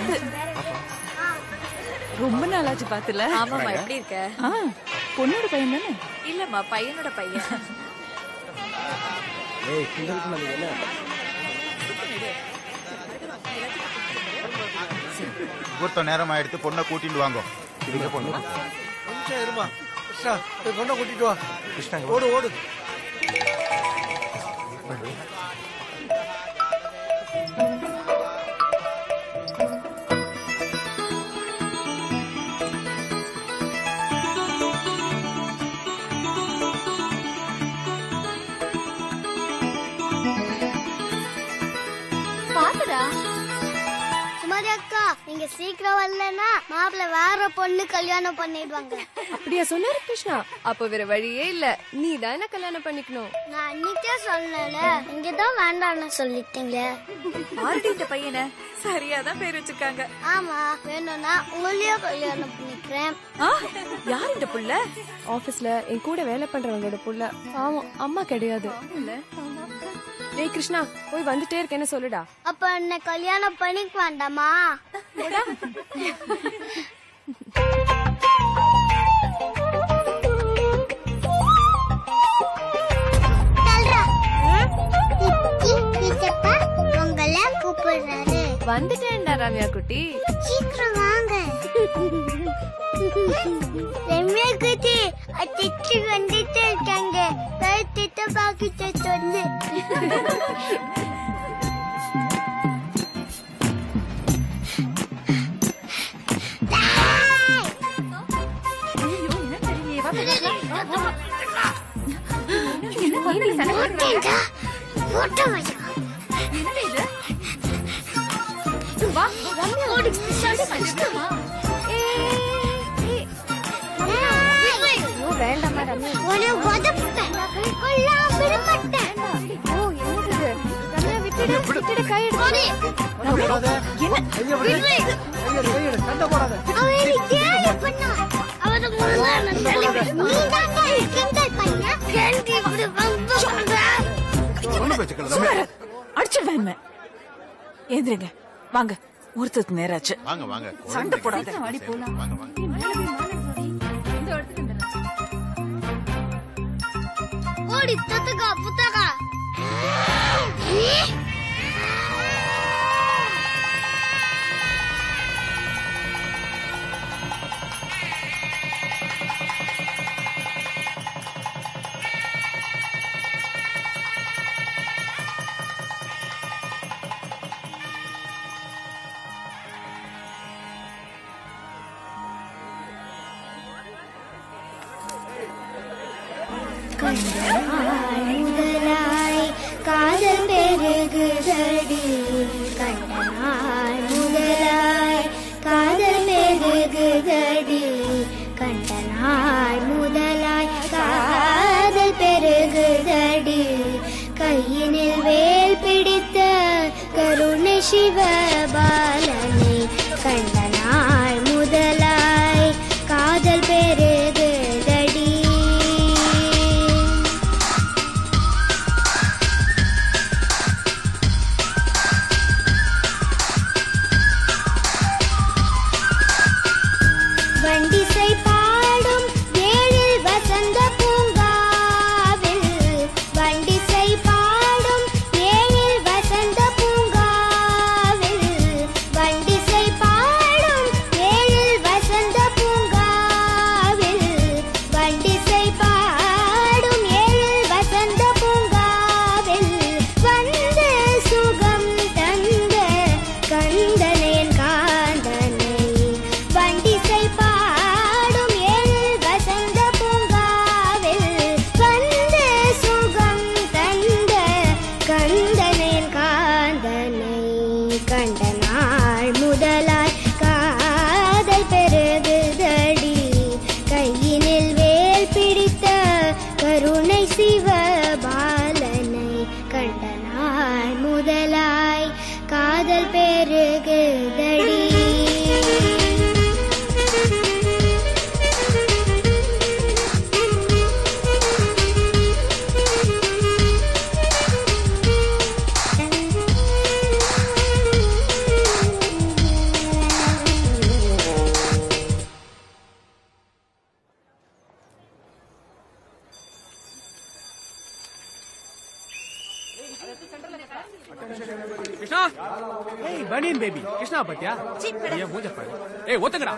பார்த்து ரொம்ப நாளாச்சு பாத்துல ஆமாமா எப்படி இருக்க ஆ பொண்ணோட பையன் தானே இல்லம்மா பையனோட பையன் முகூர்த்த நேரம் ஆயிடுத்து பொண்ணை கூட்டிட்டு வாங்க இதுக்கு பொண்ணு கொஞ்சம் இருமா கிருஷ்ணா போய் பொண்ணை கூட்டிட்டு வா கிருஷ்ணாங்க ஓடு ஓடு பாத்துடா சுமதி அக்கா நீங்க சீக்கிரம் வரலன்னா மாப்பிள்ள வேற பொண்ணு கல்யாணம் பண்ணிடுவாங்க அப்படியா சொன்னாரு கிருஷ்ணா அப்ப வேற வழியே இல்ல நீ தானே கல்யாணம் பண்ணிக்கணும் நான் அன்னைக்கே சொன்னேன்ல நீங்க தான் வேண்டாம்னு சொல்லிட்டீங்க ஆல்ரெடி இந்த பையனை சரியாதான் பேர் வச்சிருக்காங்க ஆமா வேணும்னா உங்களையும் கல்யாணம் பண்ணிக்கிறேன் ஆ, யார் இந்த புள்ள ஆபீஸ்ல என் கூட வேலை பண்றவங்களோட புள்ள பாவம் அம்மா கிடையாது டேய் கிருஷ்ணா போய் வந்துட்டே இருக்கேன்னு சொல்லுடா அப்ப என்ன கல்யாணம் பண்ணிக்க வேண்டாமா உங்களை கூப்பிடுறாரு வந்துட்டேன்டா ரம்யா குட்டி சீக்கிரம் வாங்க ரம்யா குட்டி அத்திச்சு வந்துட்டு இருக்காங்க திட்ட பாக்கிட்ட சொல்லு ஓட்டேன்டா. ஓட்ட வையா. ஓடு, சொல்லு, கஷ்டமா? ஏய். ஐயோ வேண்டாமா ரம்யா உன்னை உதைப்பேன். கொல்லாம விடமாட்டேன். ஓ என்னது இது? ரம்யா விட்டுடு விட்டுடு கை ஓடு. போடாத கையை விடு கையை கையை சண்டை போடாத அவன் எனக்கு கேலி பண்ணான். அவனை முழுங்கா நான் தள்ளுவேன். நீதான்டா என் கிண்டல் பண்ண. ஏன்டி இப்படி வம்பு பண்ற? பொண்ணு பேச்சுக்கள் சுமாரு அடிச்சிடுவேன் இனிமே. ஏந்திரிங்க வாங்க ஒருத்தருக்கு நேராச்சு வாங்க வாங்க சண்டை போடாத. வாங்க வாங்க ஓடி தத்துக்கா புத்தகா முதலாய் காதல் பெருகுதடி கண்டனாய் முதலாய் காதல் பெருகுதடி கண்டனாய் முதலாய் காதல் பெருகுதடி கையினில் வேல் பிடித்த கருணை சிவபாலனை கண்டனாய் முதலாய் காதல் பெருகுதடி வண்டிசை பாடும் ஏழில் வசந்த பூங்காவில் வண்டிசை பாடும் ஏழில் வசந்த பூங்காவில் வண்டிசை பாடும் ஏழில் வசந்த பூங்காவில் வண்டிசை பாடும் ஏழில் வசந்த பூங்காவில் வந்து சுகம் தந்த கந்தனேன் காந்தனை வண்டிசை பாடும் ஏழில் வசந்த பூங்காவில் வந்து சுகம் தந்த கந்தனேன் காந்தனை கண்ட நாள் முதலாய் காதல் பெருகுதடி கையினில் வேல் பிடித்த கருணை சிவபாலனை கண்ட நாள் முதலாய் காதல் பெருகுதடி கிருஷ்ணா ஏய் பனியன் பேபி கிருஷ்ணா பாத்தியா ஏன் மூஞ்ச பாரு ஏய் ஒத்துங்கடா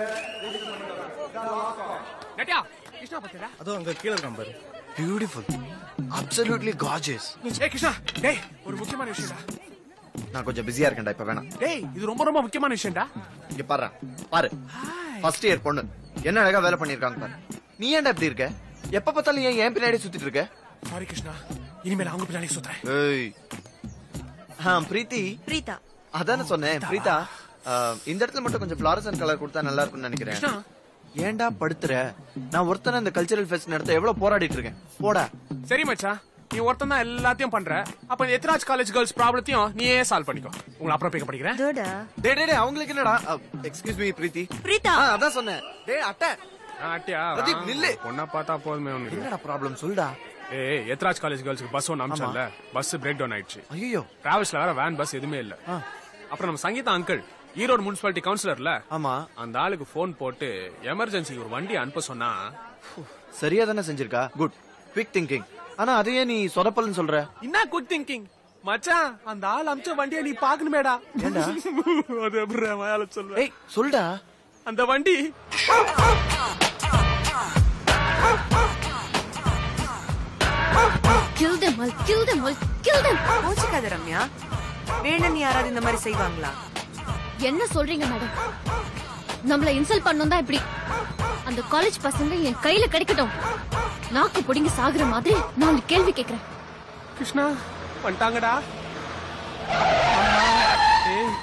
நட்டியா கிருஷ்ணா பாத்தியா அதுவும் அங்க கீழே இருக்கான் பாரு பியூட்டிஃபுல் அப்சல்யூட்லி கார்ஜியஸ் ஏய் கிருஷ்ணா டேய் ஒரு முக்கியமான விஷயம்டா நான் கொஞ்சம் பிஸியா இருக்கேன்டா இப்ப வேணாம் டேய் இது ரொம்ப ரொம்ப முக்கியமான விஷயம்டா இங்க பாரு பாரு ஃபர்ஸ்ட் இயர் பொண்ணு என்ன அழகா வேலை பண்ணிருக்காங்க பாரு நீ ஏன்டா இப்படி இருக்க எப்ப பார்த்தாலும் ஏன் என் பின்னாடி சுத்திட்டு இருக்க சாரி கிருஷ்ணா இனிமேல் அவங்க பின்னாடி சுத்துறேன் ஏய் ஆ பிரீத்தி பிரீதா அதானே சொன்னேன் பிரீதா ஆ, இந்த இடத்துல மட்டும் கொஞ்சம் ஃபிளாரசன் கலர் கொடுத்தா நல்லா இருக்கும்னு நினைக்கிறேன் கிருஷ்ணா ஏன்டா படுத்துற நான் ஒருத்தனை இந்த கல்ச்சரல் ஃபெஸ்ட் நடத்த எவ்வளவு போராடிட்டு இருக்கேன் போடா சரி மச்சான் நீ ஒருத்தன் தான் எல்லாத்தையும் பண்ற அப்ப இந்த எத்ராஜ் காலேஜ் கேர்ள்ஸ் ப்ராப்ளத்தையும் நீயே சால்வ் பண்ணிக்கோ உங்களை அப்புறம் பிக்க படிக்கிறேன் தோடா டேய் டேய் டேய், அவங்களுக்கு என்னடா எக்ஸ்கியூஸ் மீ பிரீத்தி பிரீதா ஆ, அதான் சொன்னேன் டேய் அட்டை ஆட்டியா பிரதீப், நில்லு. பொண்ணா பார்த்தா போதுமே உனக்கு என்னடா ப்ராப்ளம் சொல்டா ஏய் எத்ராஜ் காலேஜ் கேர்ள்ஸ்க்கு பஸ் ஒன்று அமிச்சல பஸ் பிரேக் டவுன் ஆயிடுச்சு ஐயோ டிராவல்ஸ்ல வேற வேன் பஸ் எதுவுமே இல்ல அப்புறம் நம்ம சங்கீதா அங்கிள் ஈரோடு முனிசிபாலிட்டி கவுன்சிலர்ல ஆமா அந்த ஆளுக்கு ஃபோன் போட்டு எமர்ஜென்சிக்கு ஒரு வண்டி அனுப்ப சொன்னா சரியா தானே செஞ்சிருக்கா குட் குவிக் திங்கிங் ஆனா அதையே நீ சொதப்பல்னு சொல்ற என்ன குட் திங்கிங் மச்சான் அந்த ஆள் அமிச்ச வண்டியை நீ பாக்கணுமேடா ஏன்டா? அது எப்படி மயால சொல்வேன் ஏய் சொல்டா அந்த வண்டி Kill them all, kill them all, kill them. கோச்சுக்காத Ramya வேணும்னு யாராவது இந்த மாதிரி செய்வாங்களா என்ன சொல்றீங்க மேடம் நம்மள இன்சல்ட் பண்ணணும் தான் இப்படி அந்த காலேஜ் பசங்க என் கையில கிடைக்கட்டும் நாக்கு புடிங்க சாகுற மாதிரி நாலு கேள்வி கேக்குறேன் கிருஷ்ணா வந்துட்டாங்கடா ஏய்.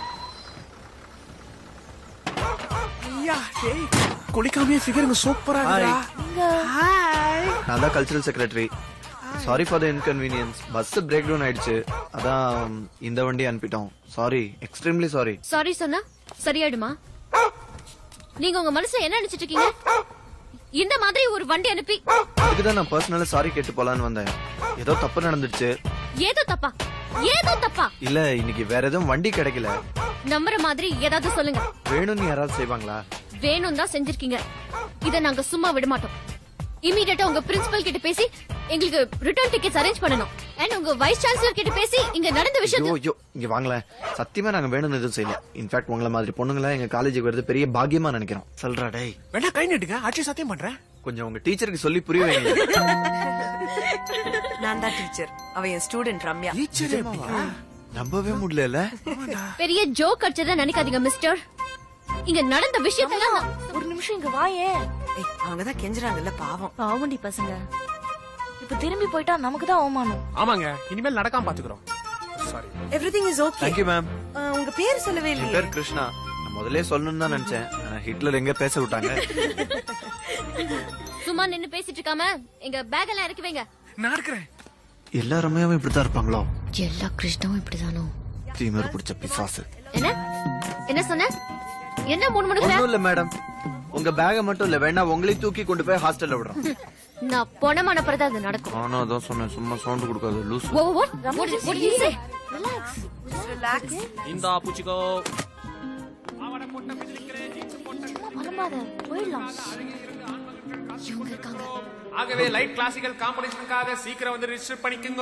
ஐயா, ஏய், குளிக்காமே ஃபிகருங்க சூப்பரா இருக்குடா. ஹாய் நான் தான் cultural secretary sorry for the inconvenience bus break down ஆயிடுச்சு அதான் இந்த வண்டி அனுப்பிட்டோம் சாரி எக்ஸ்ட்ரீம்லி சாரி சாரி சொன்னா சரியாயிடுமா நீங்க உங்க மனசுல என்ன நினைச்சிட்டு இருக்கீங்க இந்த மாதிரி ஒரு வண்டி அனுப்பி அதுக்கு தான் நான் பர்சனலா சாரி கேட்டு போலான்னு வந்தேன் ஏதோ தப்பு நடந்துடுச்சு ஏதோ தப்பா ஏதோ தப்பா இல்ல இன்னைக்கு வேற எதுவும் வண்டி கிடைக்கல நம்புற மாதிரி ஏதாவது சொல்லுங்க வேணும்னு யாராவது செய்வாங்களா வேணும் தான் செஞ்சிருக்கீங்க இத நாங்க சும்மா விட மாட்டோம் இமீடியட்டா உங்க பிரின்சிபல் கிட்ட பேசி எங்களுக்கு ரிட்டர்ன் டிக்கெட்ஸ் அரேஞ்ச் பண்ணணும் அண்ட் உங்க வைஸ் சான்சலர் கிட்ட பேசி இங்க நடந்த ஐயோ விஷயத்தை ஐயோ இங்க வாங்களேன் சத்தியமா நாங்க வேணும்னு எதுவும் செய்யல இன்ஃபேக்ட் உங்களை மாதிரி பொண்ணுங்களா எங்க காலேஜுக்கு வருது பெரிய பாக்கியமா நினைக்கிறோம் சொல்றா டேய் வேணா கை நட்டுங்க ஆட்சி சத்தியம் பண்றேன் கொஞ்சம் உங்க டீச்சருக்கு சொல்லி புரிய வைங்க நான் தான் டீச்சர் அவ என் ஸ்டூடெண்ட் ரம்யா நம்பவே முடியல பெரிய ஜோக் அடிச்சதா நினைக்காதீங்க மிஸ்டர் இங்க நடந்த விஷயத்தெல்லாம் நான்- ஒரு நிமிஷம் இங்க வாயே ஏய் அவங்க தான் கெஞ்சுறாங்கல்ல பாவம் பாவண்டி பசங்க இப்ப திரும்பி போயிட்டா நமக்கு தான் அவமானம் ஆமாங்க இனிமேல் நடக்காம பாத்துக்கிறோம் sorry everything is okay thank you ma'am உங்க பேர் சொல்லவே என் இல்லையே பேர் கிருஷ்ணா நான் முதல்ல சொல்லணும்னு தான் நினைச்சேன் ஆனா ஹிட்லர் எங்க பேச விட்டாங்க சும்மா நின்னு பேசிட்டு இருக்காம எங்க பேக் எல்லாம் இறக்கி வைங்க நான் இருக்கிறேன் எல்லா ரம்யாவும் இப்படித்தான் இருப்பாங்களோ எல்லா கிருஷ்ணவும் இப்படிதானோ தீமர் பிடிச்ச பிசாசு என்ன என்ன சொன்ன என்ன மூணு மணி ஒண்ணும் இல்ல மேடம் உங்க பேக மட்டும் இல்ல வேணா உங்களையும் தூக்கி கொண்டு போய் ஹாஸ்டல்ல விடுறோம் நான் பொணமான பிறகு அது நடக்கும் நானும் அதான் சொன்னேன் சும்மா சவுண்ட் கொடுக்காது loose oh what what did- what did you say relax relax இந்தா பூச்சிக்கோ மறமாத போயிடலாம் இவங்க இருக்காங்க ஆகவே லைட் கிளாசிக்கல் காம்படிஷனுக்காக சீக்கிரம் வந்து ரிஜிஸ்டர் பண்ணிக்கோங்க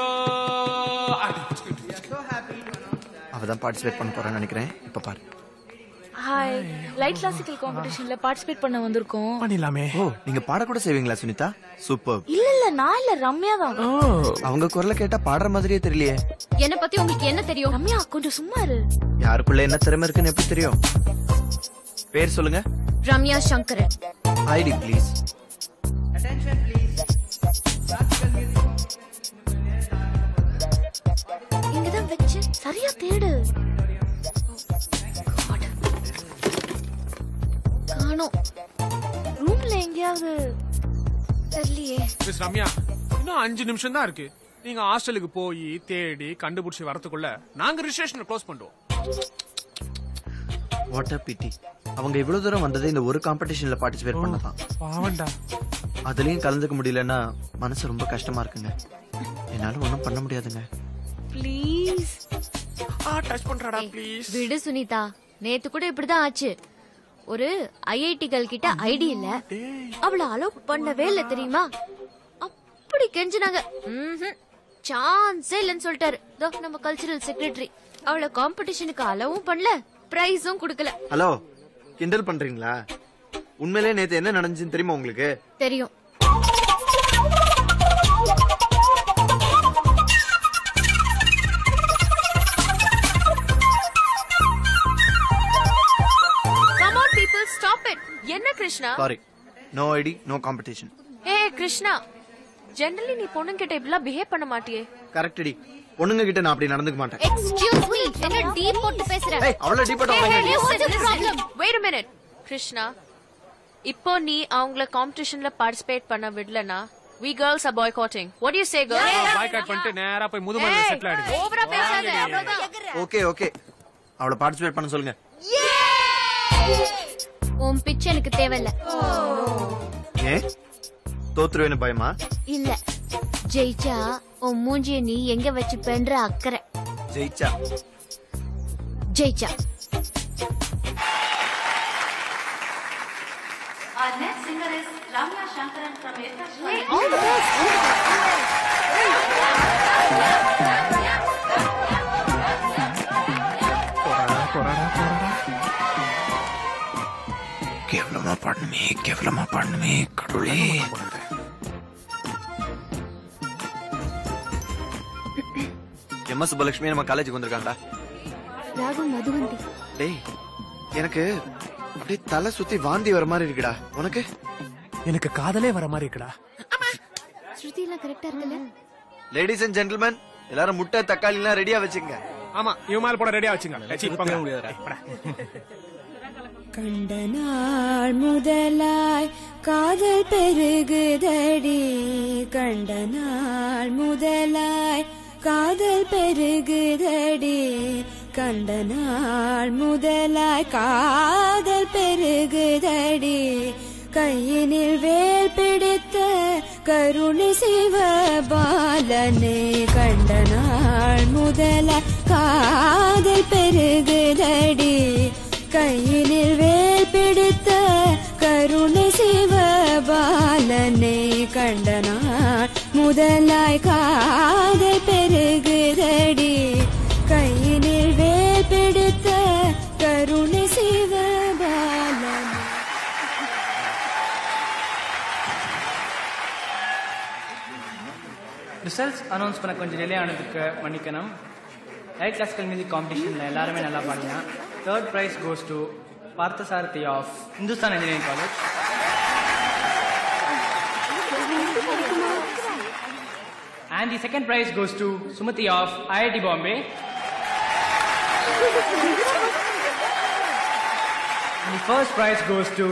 அவதான் பார்ட்டிசிபேட் பண்ண போறான்னு நினைக்கிறேன் இப்ப பாரு ஹாய் லைட் கிளாசிக்கல் காம்படிஷன்ல பார்ட்டிசிபேட் பண்ண வந்திருக்கோம் பண்ணிடலாமே ஓ நீங்க பாட கூட செய்வீங்களா சுனிதா சூப்பர் இல்ல இல்ல நான் இல்ல ரம்யா தான் அவங்க குரலை கேட்டா பாடுற மாதிரியே தெரியலையே என்ன பத்தி உங்களுக்கு என்ன தெரியும் ரம்யா கொஞ்சம் சும்மா இரு யாருக்குள்ள என்ன திறமை இருக்குன்னு எப்படி தெரியும் பேர் சொல்லுங்க ரம்யா சங்கரன் ஐடி ப்ளீஸ் இங்கதான் வச்சு சரியா தேடு காணோம் ரூம்ல எங்கேயாவது தெரியலையே மிஸ் ரம்யா இன்னும் அஞ்சு நிமிஷம் தான் இருக்கு நீங்க ஹாஸ்டலுக்கு போய் தேடி கண்டுபிடிச்சி வரதுக்குள்ள நாங்க ரிஜிஸ்ட்ரேஷன் க்ளோஸ் பண்ணுவோம் வாட் அ பிட்டி அவங்க இவ்வளவு தூரம் வந்ததே இந்த ஒரு காம்படிஷன்ல பார்ட்டிசிபேட் பண்ணதான் பாவண்டா அதுலயும் கலந்துக்க முடியலன்னா மனசு ரொம்ப கஷ்டமா இருக்குங்க என்னால ஒண்ணும் பண்ண முடியாதுங்க ப்ளீஸ் ஆ டச் பண்றாடா ப்ளீஸ் விடு சுனிதா நேத்து கூட இப்படிதான் ஆச்சு ஒரு ஐஐடிகள் கிட்ட ஐடி இல்ல அவள அலோவ் பண்ணவே இல்ல தெரியுமா அப்படி கெஞ்சினாங்க சான்ஸே இல்லைன்னு சொல்லிட்டாரு இதோ நம்ம கல்ச்சரல் செக்ரட்டரி அவளை காம்படிஷனுக்கு அளவும் பண்ணல பிரைஸும் கொடுக்கல ஹலோ கிண்டல் பண்றீங்களா உண்மையிலே நேத்து என்ன நடந்துச்சுன்னு தெரியுமா உங்களுக்கு தெரியும் come on people stop it என்ன Krishna sorry no ID no competition ஏ கிருஷ்ணா ஜெனரலி நீ பொண்ணுங்கிட்ட இப்படிலாம் பிஹேவ் பண்ண மாட்டியே கரெக்ட் டி பொண்ணுங்க கிட்ட நான் அப்படி நடந்துக்க மாட்டேன் எக்ஸ்கியூஸ் மீ என்ன டீப் போட்டு பேசுற ஏய் அவ்வளவு டீப்பா Hey, what's the problem? Wait minute Krishna இப்போ நீ அவங்கள காம்படிஷன்ல பார்ட்டிசிபேட் பண்ண விடலனா we girls are boycotting what do you say girls boycott பண்ணிட்டு நேரா போய் முதுமலை செட்டில் ஆயிடுங்க ஓவரா பேசாத அவ்வளவுதான் ஓகே ஓகே அவளை பார்ட்டிசிபேட் பண்ண சொல்லுங்க உன் பிச்சை எனக்கு தேவையில்ல ஏன் தோத்துருவேன்னு பயமா இல்ல ஜெயிச்சா உன் மூஞ்சிய நீ எங்க வச்சு பென்ற அக்கறை ஜெயிச்சா ஜெயிச்சா Our next singer is Ramya Shankaran from Ekta all the best கேவலமா பாடணுமே கேவலமா பாடணுமே கடவுளே எம் எஸ் சுப்பலட்சுமி நம்ம காலேஜுக்கு வந்திருக்காங்களா ராகு மதுவந்தி டேய் எனக்கு அப்படியே தலை சுத்தி வாந்தி வர மாதிரி இருக்குடா உனக்கு எனக்கு காதலே வர மாதிரி இருக்குடா ஸ்ருதி எல்லாம் கரெக்டா இருக்குல்ல லேடிஸ் அண்ட் ஜென்டில்மேன் எல்லாரும் முட்டை தக்காளி எல்லாம் ரெடியா வச்சுங்க ஆமா இவன் மேல போட ரெடியா வச்சுங்க சீ, போங்க. ஏய், போடா. கண்ட நாள் முதலாய் காதல் பெருகுதடி கண்ட நாள் முதலாய் காதல் பெருகுதடி கண்ட நாள் முதலாய் காதல் பெருகுதடி கையினில் வேல் பிடித்த கருணை சிவ பாலனே கண்ட நாள் முதலாய் காதல் பெருகுதடி கையினில் வேல் பிடித்த கருணை சிவ பாலனை கண்ட நாள் முதலாய் காதல் பெருகுதடி கையினில் வேல் பிடித்த கருணை சிவ பாலனை ரிசல்ட்ஸ் அனௌன்ஸ் பண்ண கொஞ்சம் டிலே ஆனதுக்கு மன்னிக்கணும் லைட் கிளாசிக்கல் மியூசிக் காம்படிஷனில் எல்லாருமே நல்லா பாடினா third prize goes to Parthasarathy of Hindustan engineering college And the second prize goes to Sumati of IIT Bombay. And the first prize goes to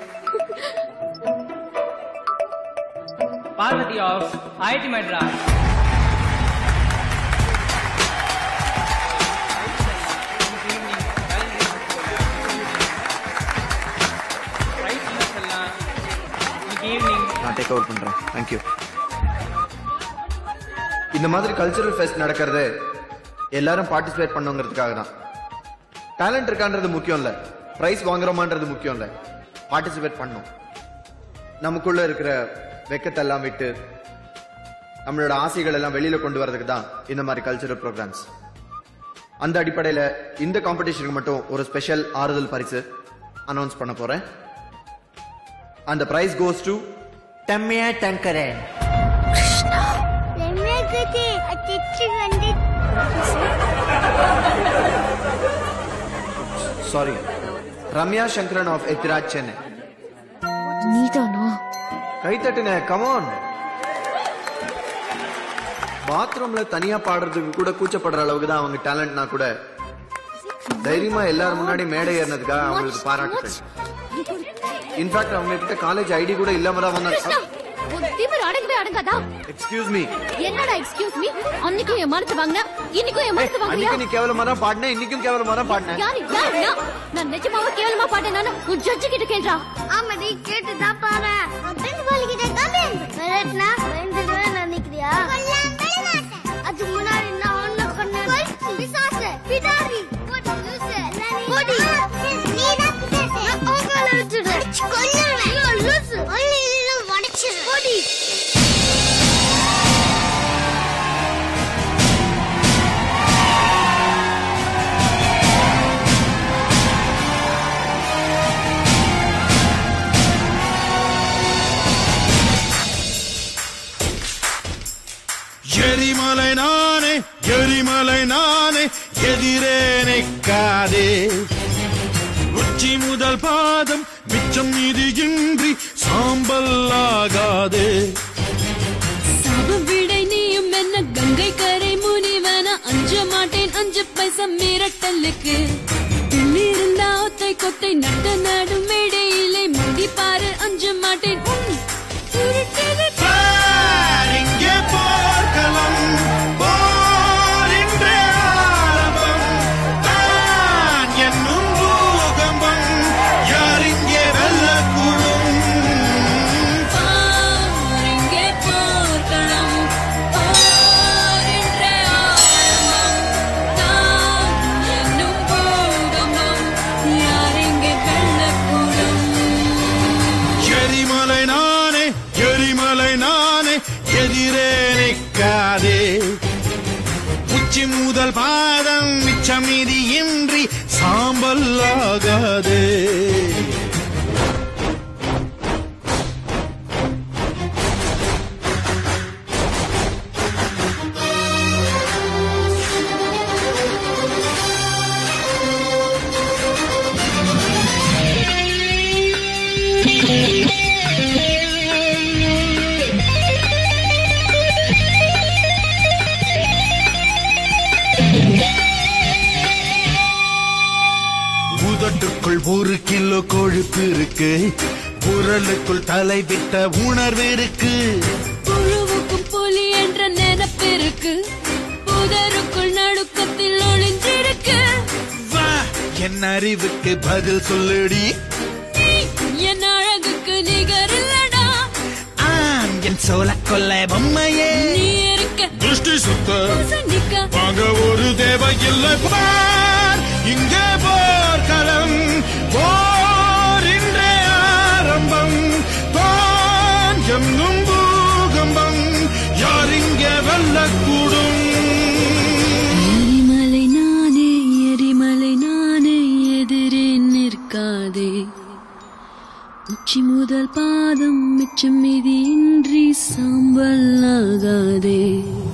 Parvati of IIT Madras. Prize winners எல்லாம் இன்னைக்கு evening நான் take out பண்றேன் thank you இந்த மாதிரி cultural fest நடக்கிறது எல்லாரும் participate பண்ணுங்கிறதுக்காக தான் talent இருக்கான்றது முக்கியம் இல்ல பிரைஸ் வாங்குறோமான்றது முக்கியம் இல்ல பார்ட்டிசிபேட் பண்ணணும் நமக்குள்ள இருக்கிற வெக்கத்தெல்லாம் விட்டு நம்மளோட ஆசைகள் எல்லாம் வெளியில கொண்டு வரதுக்கு தான் இந்த மாதிரி கல்ச்சரல் ப்ரோக்ராம்ஸ் அந்த அடிப்படையில இந்த காம்படிஷனுக்கு மட்டும் ஒரு ஸ்பெஷல் ஆறுதல் பரிசு அனௌன்ஸ் பண்ண போறேன் அந்த பிரைஸ் கோஸ் டு டம்மியா டங்கரன் சாரி ரம்யா சங்கரன் ஆஃப் எத்திராஜ் சென்னை நீதானா கை தட்டுங்க கமான் பாத்ரூம்ல தனியா பாடுறதுக்கு கூட கூச்சப்படுற அளவுக்கு தான் அவங்க டேலண்ட்னா கூட தைரியமா எல்லாரும் முன்னாடி மேடை ஏறினதுக்காக அவங்களுக்கு பாராட்டுகள் இன்ஃபேக்ட் அவங்க கிட்ட காலேஜ் ஐடி கூட இல்லாம தான் கிருஷ்ணா வந்தாங்க உன் திமிர் அடங்கவே அடங்காதா எக்ஸ்கியூஸ் மீ என்னடா எக்ஸ்கியூஸ் மீ அன்னைக்கும் என் மனசு வாங்கின இன்னைக்கும் என் மனசு வாங்குறியா அன்னைக்கு நீ கேவலமா தான் பாடின இன்னைக்கும் கேவலமா தான் பாடின யாரு யாரு நான்? நான் நிஜமாவா கேவலமா பாட்டேன் உன் ஜட்ஜு கிட்ட கேள்றா ஆமா நீ கேட்டுதான் பாரு பிரின்சிபால் கிட்ட காமி மிரட்னா பயந்துடுவேன் நினைக்கிறியா அது முன்னாடி நான் ஒண்ணு கொண்டு பிசாசு பிடாரி போடி லூசு போடி நீ தான் பிசாசு நான் உங்களை விட்டுடு கொல்லுவேன் லூசு ஒண்ணு இல்ல வடச்சிரு போடி எரிமலை நானே எதிரே நிற்காதே உச்சி முதல் பாதம் மிச்சம் மீதி இன்றி சாம்பல் ஆகாதே சாபவிடை நீயும் என்ன கங்கை கரை முனிவன அஞ்ச மாட்டேன் அஞ்சு பைசா மிரட்டலுக்கு இருந்தா ஒத்தை கொத்தை நட்ட நடும் மேடையிலே முடி பாரு அஞ்ச மாட்டேன் உன் உருட்டுது இங்கே போர்க்களம் போரின்றே ஆரம்பம் தான் என்னும் பூகம்பம் யார் இங்கே வெல்லக்கூடும் பாருங்கே போர்க்களம் போரின்றே ஆரம்பம் தான் என்னும் பூகம்பம் யாரெங்கே வெல்லக்கூடும் எரிமலை நானே எரிமலை நானே எதிரே நிற்காதே உச்சி முதல் பாதம் மிச்சம் மீதி இன்றி சாம்பல் ஆகாதே உதட்டுக்குள் ஒரு கிலோ கொழுப்பு இருக்கு குரலுக்குள் தலை விட்ட உணர்வு இருக்கு புழுவுக்கும் புலி என்ற நினைப்பு இருக்கு புதருக்குள் நடுக்கத்தில் ஒளிஞ்சிருக்கு வா என் அறிவுக்கு பதில் சொல்லுடி நீ என் அழகுக்கு நிகரில்லடா ஆம் என் சோல கொல்ல பொம்மையே நீ இருக்க திருஷ்டி சுத்த சண்டிக்க வாங்க ஒரு தேவை இல்லை பார் இங்கே போர்க்களம் போரின்றே ஆரம்பம் தான் என்னும் பூகம்பம் யார் இங்கே வெல்லக்கூடும் எரிமலை நானே எரிமலை நானே எதிரே நிற்காதே உச்சி முதல் பாதம் மிச்சம் மீதி இன்றி சாம்பல் ஆகாதே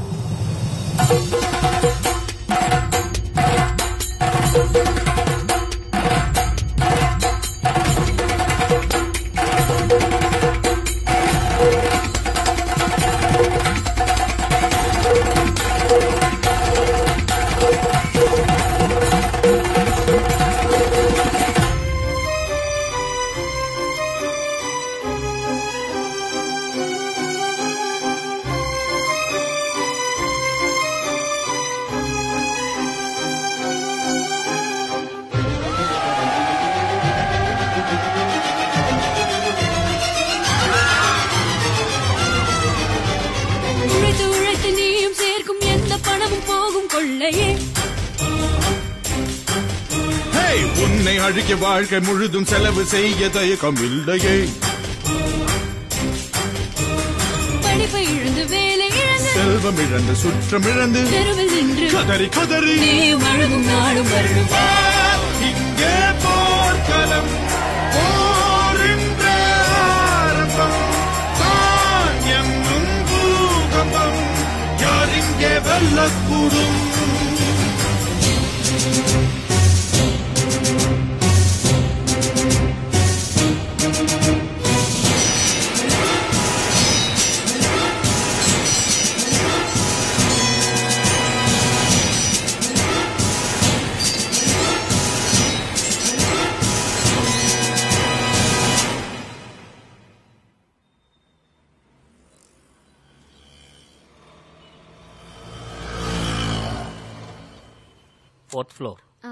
உழைத்து உழைத்து நீயும் சேர்க்கும் எந்த பணமும் போகும் கொள்ளையே ஹே, உன்னை அழிக்க வாழ்க்கை முழுதும் செலவு செய்ய தயக்கம் இல்லையே படிப்பை இழந்து வேலை இழந்து செல்வம் இழந்து சுற்றம் இழந்து தெருவில் நின்று கதறி கதறி நீயும் அழுகும் நாடும் வரணும் வா, இங்கே போர்க்களம் போரின்றே ஆரம்பம் தான் என்னும் பூகம்பம் யார் இங்கே வெல்லக்கூடும் ஃபோர்த் ஃப்ளோர் ஆ.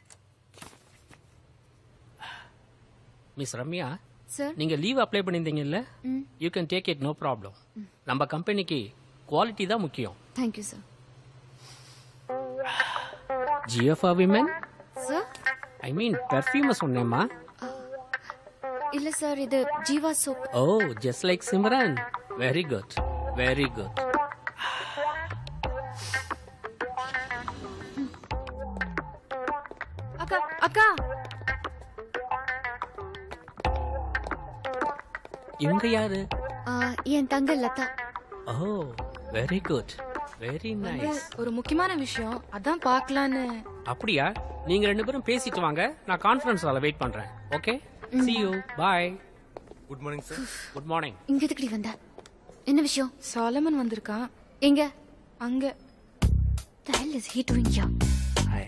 மிஸ் ரம்யா சார் நீங்க லீவ் அப்ளை பண்ணியிருந்தீங்கல்ல ம் you can take it no problem நம்ம கம்பெனிக்கு குவாலிட்டி தான் முக்கியம் தேங்க்யூ சார் ஜிஎஃப்ஆ விமன் சார் ஐ மீன் பெர்ஃப்யூமை சொன்னேம்மா இல்ல சார் இது Jeeva soap oh just like Simran very good very good அக்கா அக்கா இவங்க யாரு ஆ, என் தங்க Latha oh very good very வந்து நைஸ் ஒரு முக்கியமான விஷயம் அதான் பார்க்கலான்னு அப்படியா நீங்க ரெண்டு பேரும் பேசிட்டு வாங்க நான் கான்ஃபரன்ஸ் ஹால வெயிட் பண்றேன் okay see you bye good morning sir good morning இங்க எதுக்குடி வந்த என்ன விஷயம் சாலமன் வந்திருக்கான் எங்க அங்க the hell is he doing here hi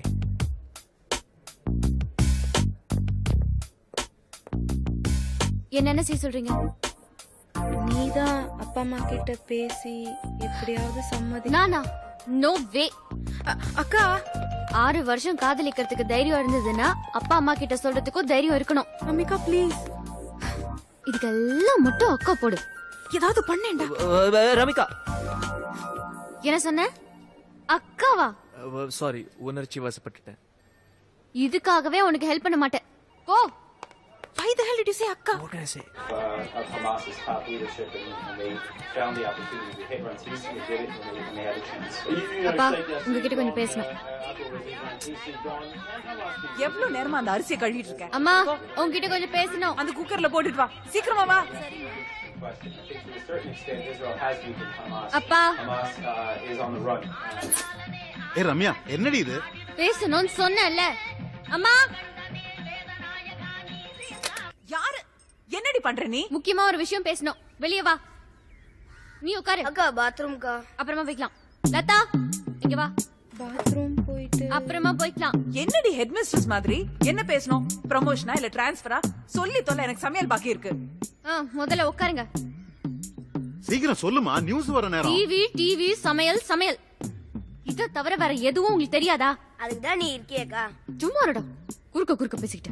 என்னென்ன செய்ய சொல்றீங்க நீதான் அப்பா அம்மா கிட்ட பேசி எப்படியாவது சம்மதி நானா நோ வே அக்கா ஆறு வருஷம் காதலிக்கிறதுக்கு தைரியம் இருந்ததுன்னா அப்பா அம்மா கிட்ட சொல்றதுக்கும் தைரியம் இருக்கணும் அம்மிகா ப்ளீஸ் இதுக்கெல்லாம் மட்டும் அக்கா போடு ஏதாவது பண்ணேன்டா ரமிகா என்ன சொன்ன அக்காவா சாரி உணர்ச்சி வசப்பட்டுட்டேன் இதுக்காகவே உனக்கு ஹெல்ப் பண்ண மாட்டேன் போ Why the hell did you say akka? What can I say? uh, of Hamas's top leadership, and, and they found the opportunity to hit Rantisi. They did it when they, when they had a chance. அப்பா உங்ககிட்ட கொஞ்சம் பேசணும் எவ்வளவு நேரமா அந்த அரிசியை கழுவிட்டு இருக்க அம்மா உங்ககிட்ட கொஞ்சம் பேசணும் அந்த குக்கர்ல போட்டுட்டு வா சீக்கிரமா வா Question. I think to a certain extent, Israel has weakened Hamas. அப்பா. Hamas uh, is on the run. Uh, ஏ ரம்யா என்னடி இது பேசணும்னு சொன்னேன்ல அம்மா யாரு என்னடி பண்ற நீ முக்கியமா ஒரு விஷயம் பேசணும் வெளியே வா நீ உட்காரு அக்கா பாத்ரூம்க்கா அப்புறமா போய்க்கலாம் லதா இங்க வா பாத்ரூம் போயிட்டு அப்புறமா போய்க்கலாம் என்னடி ஹெட் மிஸ்டர்ஸ் மாதிரி என்ன பேசணும் ப்ரமோஷனா இல்ல டிரான்ஸ்பரா சொல்லி தொல்ல எனக்கு சமையல் பாக்கி இருக்கு ஆ, முதல்ல உட்காருங்க சீக்கிரம் சொல்லுமா நியூஸ் வர நேரம் டிவி டிவி சமையல் சமையல் இத தவிர வேற எதுவும் உங்களுக்கு தெரியாதா அதுக்கு தான் நீ இருக்கியக்கா சும்மா இருடா குறுக்க குறுக்க பேசிக்கிட்டு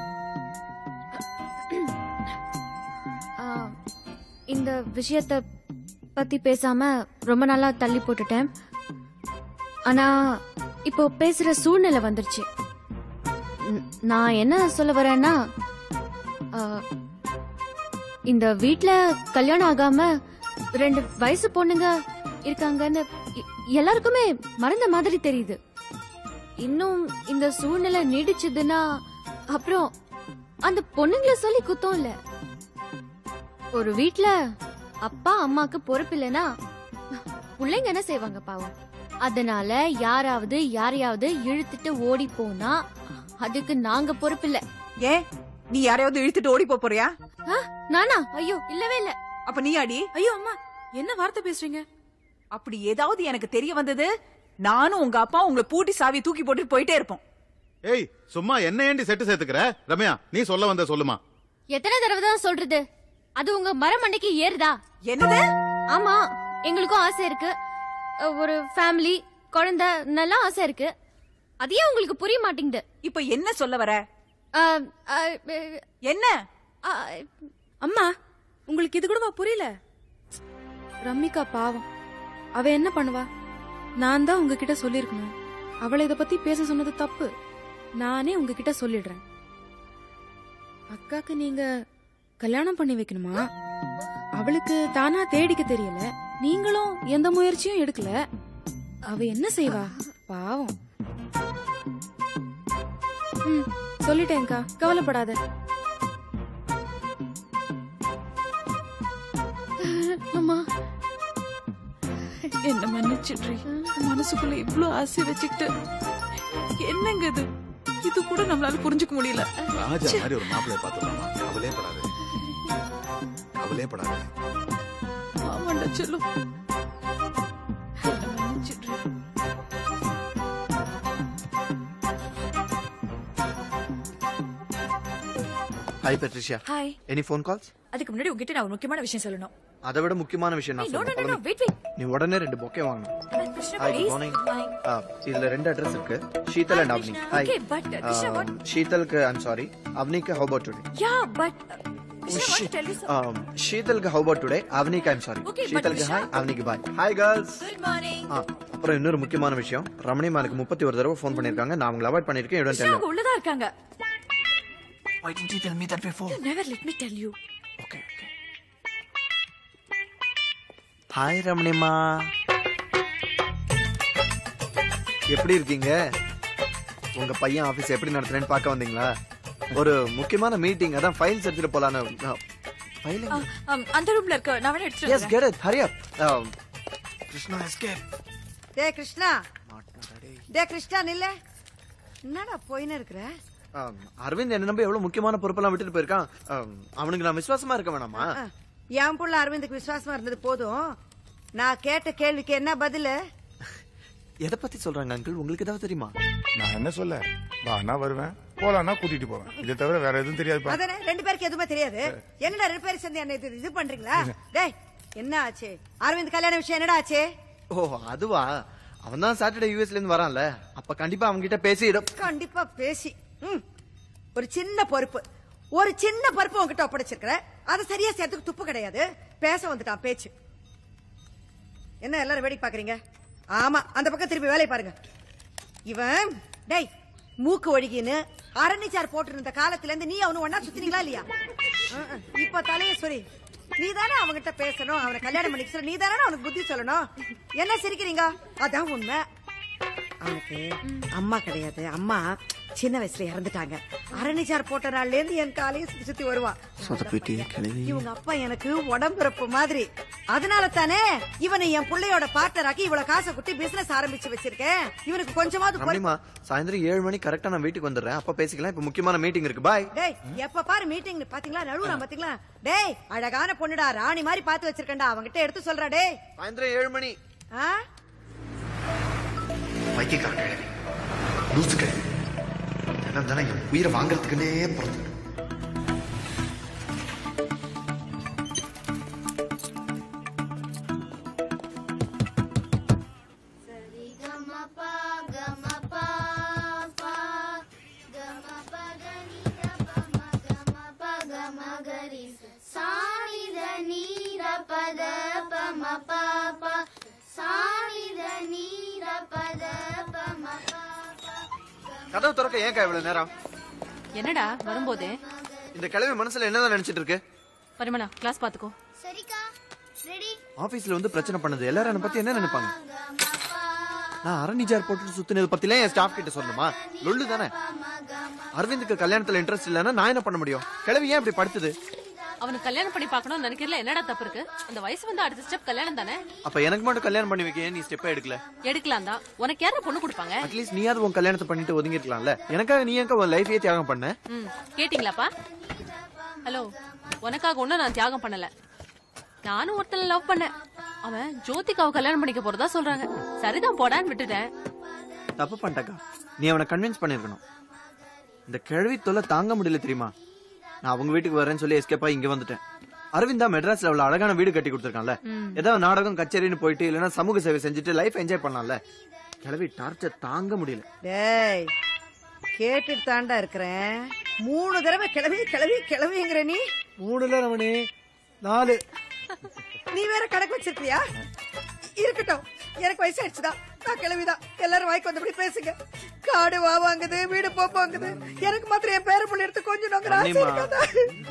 ஆ, இந்த விஷயத்த பத்தி பேசாம ரொம்ப நாளா தள்ளி போட்டுட்டேன் ஆனா இப்போ பேசுற சூழ்நிலை வந்துருச்சு ந- நான் என்ன சொல்ல வரேன்னா ஆ, இந்த வீட்ல கல்யாணம் ஆகாம ரெண்டு வயசு பொண்ணுங்க இருக்காங்கன்னு எ- எல்லாருக்குமே மறந்த மாதிரி தெரியுது இன்னும் இந்த சூழ்நிலை நீடிச்சதுன்னா அப்புறம் அந்த பொண்ணுங்கள சொல்லி குத்தம் இல்ல ஒரு வீட்ல அப்பா அம்மாக்கு பொறுப்பு இல்லைன்னா பிள்ளைங்க என்ன செய்வாங்க பாவம் அதனால யாராவது யாரையாவது இழுத்துட்டு ஓடி போனா அதுக்கு நாங்க பொறுப்பு இல்ல ஏன் நீ யாரையாவது இழுத்துட்டு ஓடி போப் போறியா நானா ஐயோ இல்லவே இல்ல அப்ப நீ அடி ஐயோ அம்மா என்ன வார்த்தை பேசுறீங்க அப்படி ஏதாவது எனக்கு தெரிய வந்தது நானும் உங்க அப்பா உங்களை பூட்டி சாவி தூக்கி போட்டுட்டு போயிட்டே இருப்போம் ஏய் சும்மா என்ன ஏண்டி செட்டு சேர்த்துக்கிற ரம்யா நீ சொல்ல வந்த சொல்லுமா எத்தனை தடவை தான் சொல்றது அது உங்க மரமண்டைக்கு ஏறுதா என்னது ஆமா எங்களுக்கும் ஆசை இருக்கு அஹ், ஒரு ஃபேமிலி குழந்தை நல்லா ஆசை இருக்கு அதையே உங்களுக்கு புரிய மாட்டேங்குது இப்ப என்ன சொல்ல வர அஹ், அஹ், அஹ், என்ன அஹ், அம்மா உங்களுக்கு இது கூடவா புரியல ரம்மிகா பாவம் அவ என்ன பண்ணுவா நான் தான் உங்ககிட்ட சொல்லிருக்கணும் அவளை இத பத்தி பேச சொன்னது தப்பு நானே உங்ககிட்ட சொல்லிடுறேன் அக்காக்கு நீங்க கல்யாணம் பண்ணி வைக்கணுமா அவளுக்கு தானா தேடிக்க தெரியல நீங்களும் எந்த முயற்சியும் எடுக்கல அவ என்ன செய்வா பாவம் ம் சொல்லிட்டேன்க்கா கவலைப்படாத அம்மா என்ன மன்னிச்சிட்ரி மனசுக்குள்ள இவ்ளோ ஆசை வச்சுக்கிட்டு என்னங்க இது இது கூட நம்மளால புரிஞ்சுக்க முடியல ராஜா மாதிரி ஒரு மாப்பிள்ளைய பாத்துடலாமா கவலையே படாது கவலையே படாது ஆமாண்டா சொல்லும் என்ன மன்னிச்சிட்ரி hi Patricia hi any phone calls அதுக்கு முன்னாடி உங்ககிட்ட நான் ஒரு முக்கியமான விஷயம் சொல்லணும் அதை விட முக்கியமான விஷயம் நான் நோ நோ நோ சொல்றேன் வெயிட் வெயிட் நீ உடனே ரெண்டு பொக்கே வாங்கணும் Krishna hi good please morning இதுல ரெண்டு அட்ரஸ் இருக்கு Sheetal and Avani hi Okay, but, uh, Krishna, what- ஷீதலுக்கு ஐம் சாரி அவனிக்கு how about today yeah but Krishna want to tell you something. ஷீதலுக்கு ஹவு அபவுட் டுடே அவனிக்கு ஐம் சாரி Okay, but ஷீதலுக்கு Krishna- hi அவனிக்கு bye hi girls Good morning. அப்புறம் இன்னொரு முக்கியமான விஷயம் ரமணி மேலுக்கு முப்பத்தி ஒரு தடவை ஃபோன் பண்ணிருக்காங்க நான் அவங்களை அவாய்ட் பண்ணிருக்கேன் இடம் கிருஷ்ணா தெரியல அவங்க உள்ளதா இருக்காங்க Why didn't you tell me that before? You never let me tell you. Hi ரமணிமா எப்படி இருக்கீங்க உங்க பையன் ஆபீஸ் எப்படி நடத்துறேன்னு பார்க்க வந்தீங்களா ஒரு முக்கியமான மீட்டிங் அதான் ஃபைல்ஸ் எடுத்துட்டு போலான்னு ஃபைல் ஆ, ஆம், அந்த ரூம்ல இருக்க நான் வேணா எடுத்துட்டு எஸ் வரேன். Get it hurry up Krishna escape டே கிருஷ்ணா டே கிருஷ்ணா நில்ல என்னடா போயின்னு இருக்கிற ஆம், அரவிந்த் என்ன நம்பி எவ்வளவு முக்கியமான பொறுப்பெல்லாம் விட்டுட்டு போயிருக்கான் ஆம், அவனுக்கு நான் விசுவாசமா இருக்க வேணாமா என் புள்ள அரவிந்துக்கு விசுவாசமா இருந்தது போதும் நான் கேட்ட கேள்விக்கு என்ன பதிலு எதை பத்தி சொல்றாங்க அங்கிள் உங்களுக்கு ஏதாவது தெரியுமா நான் என்ன சொல்ல வானா வருவேன் போலான்னா கூட்டிட்டு போவேன் இதை தவிர வேற எதுவும் தெரியாதுப்பா அதானே ரெண்டு பேருக்கு எதுவுமே தெரியாது என்னடா ரெண்டு பேரும் சேர்ந்து என்ன இது இது பண்றீங்களா டேய் என்ன ஆச்சு அரவிந்த் கல்யாண விஷயம் என்னடா ஆச்சு ஓ அதுவா அவன் தான் சாட்டர்டே யூஎஸ்ல இருந்து வரான்ல அப்ப கண்டிப்பா அவங்க கிட்ட பேசி இடம் கண்டிப்பா பேசி ம். ஒரு சின்ன பொறுப்பு ஒரு சின்ன பொறுப்பு உன்கிட்ட ஒப்படைச்சிருக்கிற அதை சரியா சேர்த்துக்கு துப்பு கிடையாது பேச வந்துட்டான் பேச்சு என்ன எல்லாரும் வேடிக்கை பாக்குறீங்க ஆமா அந்த பக்கம் திருப்பி வேலையை பாருங்க இவன் டேய் மூக்கு ஒழுகின்னு அரணிச்சார் போட்டு இருந்த காலத்துல இருந்து நீ அவனு ஒன்னா சுத்தினீங்களா இல்லையா அஹ், அஹ். இப்ப தலைய சொரி நீ தானே அவன்கிட்ட பேசணும் அவனை கல்யாணம் பண்ணிக்க நீ தானே அவனுக்கு புத்தி சொல்லணும் என்ன சிரிக்கிறீங்க அதான் உண்மை அவனுக்கு அம்மா கிடையாது அம்மா சின்ன வயசுல இறந்துட்டாங்க அரணிச்சார் போட்ட நாள்ல இருந்து என் காலையும் சுத்தி சுத்தி வருவான் சொதப்பிட்டு கிளவி இவங்க அப்பா எனக்கு உடம்பிறப்பு மாதிரி அதனால தானே இவனை என் புள்ளையோட பார்ட்னர் ஆக்கி இவ்வளவு காசை குட்டி பிசினஸ் ஆரம்பிச்சு வச்சிருக்கேன் இவனுக்கு கொஞ்சமாவது பொறுப்பு- ரமணிமா சாயந்தரம் ஏழு மணி கரெக்டா நான் வீட்டுக்கு வந்துடுறேன் அப்ப பேசிக்கலாம் இப்ப முக்கியமான மீட்டிங் இருக்கு பாய் டேய் எப்ப பாரு மீட்டிங் பாத்தீங்களா நழுவுறா பாத்தீங்களா டேய் அழகான பொண்ணுடா ராணி மாதிரி பாத்து வச்சிருக்கேன்டா அவங்கிட்ட எடுத்து சொல்றா டேய் சாயந்தரம் ஏழு மணி ஆ வைத்தியக்கார கிழவி லூசு கிழவி என்ன தானே என் உயிரை வாங்குறதுக்குன்னே பிறந்து கதவு திறக்க ஏன் இவ்வளவு நேரம் என்னடா வரும்போதே இந்த கிழவி மனசுல என்னதான் நினைச்சிட்டு இருக்கு பரிமளா கிளாஸ் பாத்துக்கோ சரிக்கா ரெடி ஆபீஸ்ல வந்து பிரச்சனை பண்ணது எல்லாரும் என்ன பத்தி என்ன நினைப்பாங்க நான் அரணிஜார் போட்டு சுத்தினது பத்திலாம் என் ஸ்டாஃப் கிட்ட சொல்லணுமா லொல்லு தானே அரவிந்துக்கு கல்யாணத்துல இன்ட்ரெஸ்ட் இல்லைன்னா நான் என்ன பண்ண முடியும் கிழவி ஏன் இப்படி படுத்துது அவனுக்கு கல்யாணம் பண்ணி பார்க்கணும்னு நினைக்கிறதுல என்னடா தப்பு இருக்கு அந்த வயசு வந்து அடுத்த ஸ்டெப் கல்யாணம் தானே அப்ப எனக்கு மட்டும் கல்யாணம் பண்ணி வைக்க ஏன் நீ ஸ்டெப்பா எடுக்கல எடுக்கலாம் தான் உனக்கு யாரும் பொண்ணு கொடுப்பாங்க அட்லீஸ்ட் நீயாவது உன் கல்யாணத்தை பண்ணிட்டு ஒதுங்கி இருக்கலாம்ல எனக்காக நீ எங்க உன் லைஃபையே தியாகம் பண்ண ம் கேட்டிங்களாப்பா ஹலோ உனக்காக ஒன்றும் நான் தியாகம் பண்ணல நானும் ஒருத்தனை லவ் பண்ணேன் அவன் ஜோதிகாவை கல்யாணம் பண்ணிக்க போறதா சொல்றாங்க சரிதான் போடான்னு விட்டுட்டேன் தப்பு பண்ணிட்டக்கா நீ அவனை கன்வின்ஸ் பண்ணிருக்கணும் இந்த கிழவி தொல்லை தாங்க முடியல தெரியுமா நான் அவங்க வீட்டுக்கு வரேன்னு சொல்லி எஸ்கேப்பா இங்க வந்துட்டேன் அரவிந்தா மெட்ராஸ்ல அவ்வளவு அழகான வீடு கட்டி கொடுத்துருக்கான்ல ம். ஏதாவது நாடகம் கச்சேரின்னு போயிட்டு இல்லைன்னா சமூக சேவை செஞ்சுட்டு லைஃப் என்ஜாய் பண்ணலாம்ல கிழவி டார்ச்சர் தாங்க முடியல டேய் கேட்டுட்டு தாண்டா இருக்கிறேன் மூணு தடவை கிளவி கிளவி கிளவிங்கிற நீ மூணுல ரமணி நாலு நீ வேற கணக்கு வச்சிருக்கியா இருக்கட்டும் எனக்கு வயசு ஆயிடுச்சுதான் நான் கிளவிதான் எல்லாரும் வாய்க்கு வந்தபடி பேசுங்க காடு வா வாங்குது வீடு போ வாங்குது எனக்கு மாத்திரம் என் பேர புள்ள எடுத்து கொஞ்சம் நோங்கிற ஆசை அண்ணிமா. இருக்காதா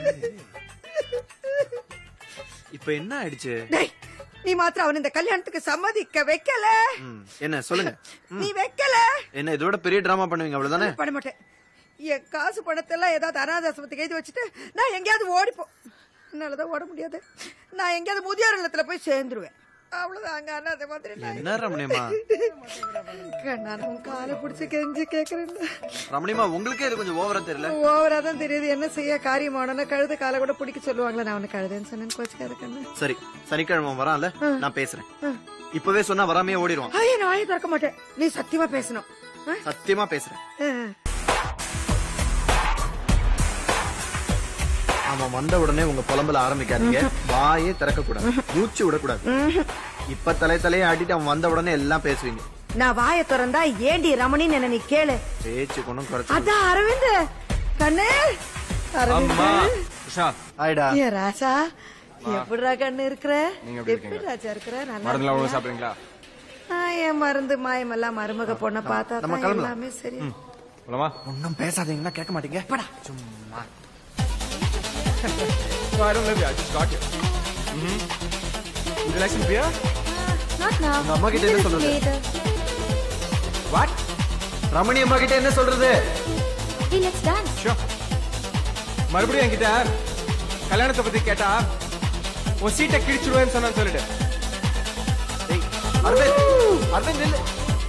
இப்ப என்ன ஆயிடுச்சு டேய் நீ மாத்திரம் அவன் இந்த கல்யாணத்துக்கு சம்மதிக்க வைக்கல ம், என்ன சொல்லுங்க நீ வைக்கல என்ன இதோட பெரிய டிராமா பண்ணுவீங்க அவ்வளவுதானே பண்ண மாட்டேன் என் காசு பணத்தை எல்லாம் ஏதாவது அனாதாசமத்துக்கு எழுதி வச்சுட்டு நான் எங்கேயாவது ஓடிப்போ என்னாலதான் ஓட முடியாது நான் எங்கேயாவது முதியோர் இல்லத்துல போய் சேர்ந்துருவேன் அவ்வளவுதான் அங்க அனாதை மாதிரி நான் என்ன ரமணியம்மா நான் உன் காலை பிடிச்சு கெஞ்சி கேக்குறேன் ரமணியம்மா உங்களுக்கே இது கொஞ்சம் ஓவரா தெரியல ஓவரா தான் தெரியுது என்ன செய்ய காரியமானோன்னா கழுத காலை கூட பிடிக்க சொல்லுவாங்களே நான் அவனுக்கு கழுதுன்னு சொன்னேன்னு கோச்சுக்காத கண்ணு சரி சனிக்கிழமை வரான்ல நான் பேசுறேன் இப்பவே சொன்னா வராமையே ஓடிடுவான் ஐயா நான் வாயை திறக்க மாட்டேன் நீ சத்தியமா பேசணும் ஆ? சத்தியமா பேசுறேன் ஆ. அவன் வந்த உடனே உங்க புலம்பல ஆரம்பிக்காதீங்க வாயே திறக்க கூடாது மூச்சு விடக்கூடாது இப்ப தலை தலையை ஆட்டிட்டு அவன் வந்த உடனே எல்லாம் பேசுவீங்க நான் வாயை திறந்தா ஏண்டி ரமணின்னு என்ன நீ கேளு பேச்சு கொண்டும் குறைச்சு அதான் அரவிந்த் கண்ணு அம்மா அரவிந்த் உஷா ஆயிடா ஏ ராசா வா. எப்படிடா கண்ணு இருக்கிற நீங்க எப்படி எப்படி இருக்கீங்க? ராஜா இருக்கிற நல்லா மருந்துலாம் ஒழுங்கா இருக்கியா? சாப்பிடுறீங்களா ஆ, என் மருந்து மாயமெல்லாம் மருமக பொண்ண பார்த்தா நம்ம தான் கிளம்பலாம். எல்லாமே சரி போலாமா ஒன்னும் பேசாதீங்கன்னா கேட்க மாட்டீங்க சும்மா No, I don't live here. I just got here. Mm-hmm. Would you like some beer? Not now. உங்க அம்மா கிட்ட என்ன சொல்றது Later. What? ரமணி அம்மா கிட்ட என்ன சொல்றது Hey, let's dance. Sure. மறுபடியும் என்கிட்ட கல்யாணத்தை பத்தி கேட்டா உன் சீட்டை கிழிச்சிடுவேன்னு சொன்னான்னு சொல்லிட்டு அரவிந்த் அரவிந்த் நில்லு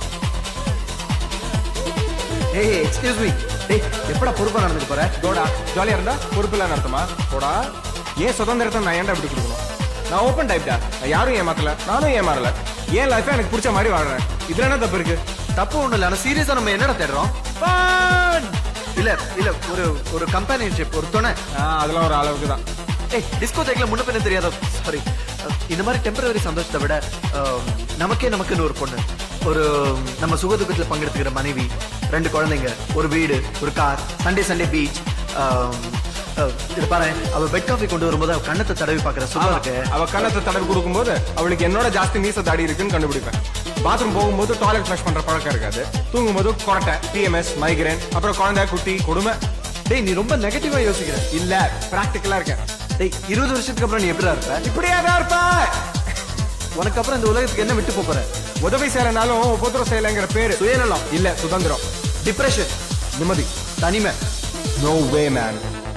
ஏய் எக்ஸ்கியூஸ் மீ டேய் எப்படா பொறுப்பா நடந்துட்டு போற தோடா ஜாலியா இருந்தா பொறுப்பில்லா நடத்துமா போடா ஏன் சுதந்திரத்தை நான் ஏன்டா இப்படி கொடுக்கணும் நான் ஓப்பன் டைப்டா நான் யாரும் ஏமாத்தல நானும் ஏமாறல ஏன் லைஃப் எனக்கு பிடிச்ச மாதிரி வாழ்றேன் இதுல என்ன தப்பு இருக்கு தப்பு ஒண்ணு இல்ல ஆனா சீரியஸா நம்ம என்னடா தேடுறோம் இல்ல இல்ல ஒரு ஒரு கம்பெனிஷிப் ஒரு துணை அதெல்லாம் ஒரு அளவுக்கு தான் ஏய் டிஸ்கோ தேக்ல முன்ன பின்ன தெரியாத சாரி இந்த மாதிரி டெம்பரரி சந்தோஷத்தை விட அஹ், நமக்கே நமக்குன்னு ஒரு பொண்ணு ஒரு நம்ம சுகதுக்கத்துல பங்கெடுத்துக்கிற மனைவி ரெண்டு குழந்தைங்க ஒரு வீடு ஒரு கார் சண்டே சண்டே பீச் இது பாரு அவ பெட் காஃபி கொண்டு வரும்போது அவ கண்ணத்தை தடவி பாக்குற சுகம் இருக்கு அவ கண்ணத்தை தடவி கொடுக்கும்போது அவளுக்கு என்னோட ஜாஸ்தி மீச தாடி இருக்குன்னு கண்டுபிடிப்பேன் பாத்ரூம் போகும்போது டாய்லெட் ஃபிளஷ் பண்ற பழக்கம் இருக்காது தூங்கும்போது கொரட்டை பிஎம்எஸ் மைக்ரேன் அப்புறம் குழந்தை குட்டி கொடுமை டேய் நீ ரொம்ப நெகட்டிவா யோசிக்கிற இல்ல பிராக்டிக்கலா இருக்கேன் டேய் இருபது வருஷத்துக்கு அப்புறம் நீ எப்படிடா இருப்ப இப்படியே தான் இருப்ப உனக்கு அப்புறம் இந்த உலகத்துக்கு என்ன விட்டு போப் போற உதவி செய்யறனாலும் உபத்திரம் செய்யலைங்கிற பேரு சுயநலம் இல்ல சுதந்திரம் டிப்ரெஷன் நிம்மதி தனிமை நோ வே மேன்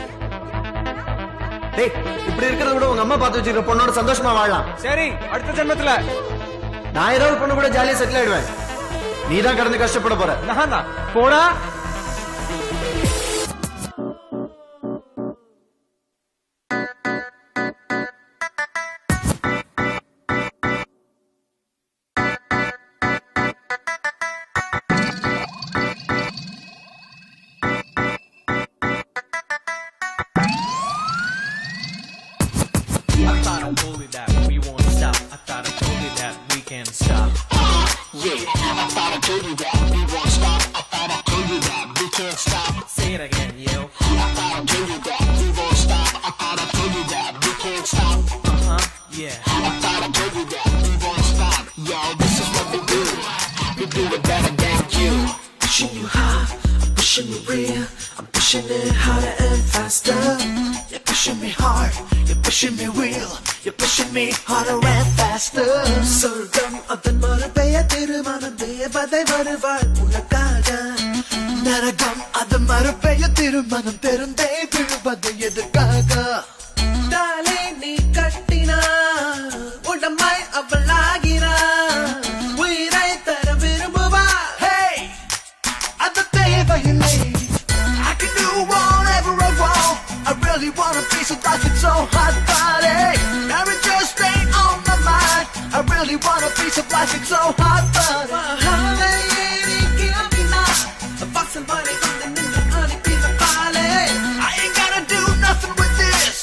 டேய் இப்படி இருக்கிறத விட உங்க அம்மா பார்த்து வச்சிருக்க பொண்ணோட சந்தோஷமா வாழலாம் சரி அடுத்த ஜென்மத்துல நான் ஏதாவது பொண்ணு கூட ஜாலியா செட்டில் ஆயிடுவேன் நீ தான் கடந்து கஷ்டப்பட போற நான் தான் போடா I thought I told you that we won't stop. I thought I told you that we can't stop. Yeah, I thought I told you that we won't stop. I thought I told you that we can't stop. Say it again, yo. I thought I told you that we won't stop. I thought I told you that we can't stop. Uh huh. Yeah. I thought I told you that we won't stop. Yo, this is what we do. We do it better than you. Pushing you high, I'm pushing you real. I'm pushing it harder and faster. You're pushing me hard, you're pushing me real. You're pushing me harder and faster. சொர்க்கம் அதன் மறுபெய திருமணம் தேவதை வருவாள் உனக்காக நரகம் அதன் மறுபெய திருமணம் பெருந்தே விழுவது எதுக்காக தாலே நீ கட்டினா உடமாய் அவளாகிறா உயிரை தர விரும்புவா Hey! அது தேவையில்லை I can do whatever I want I really want a piece of life, it's so hot body Marriage just ain't on my mind I really want a piece of life, it's so hot body I ain't gotta do nothing with this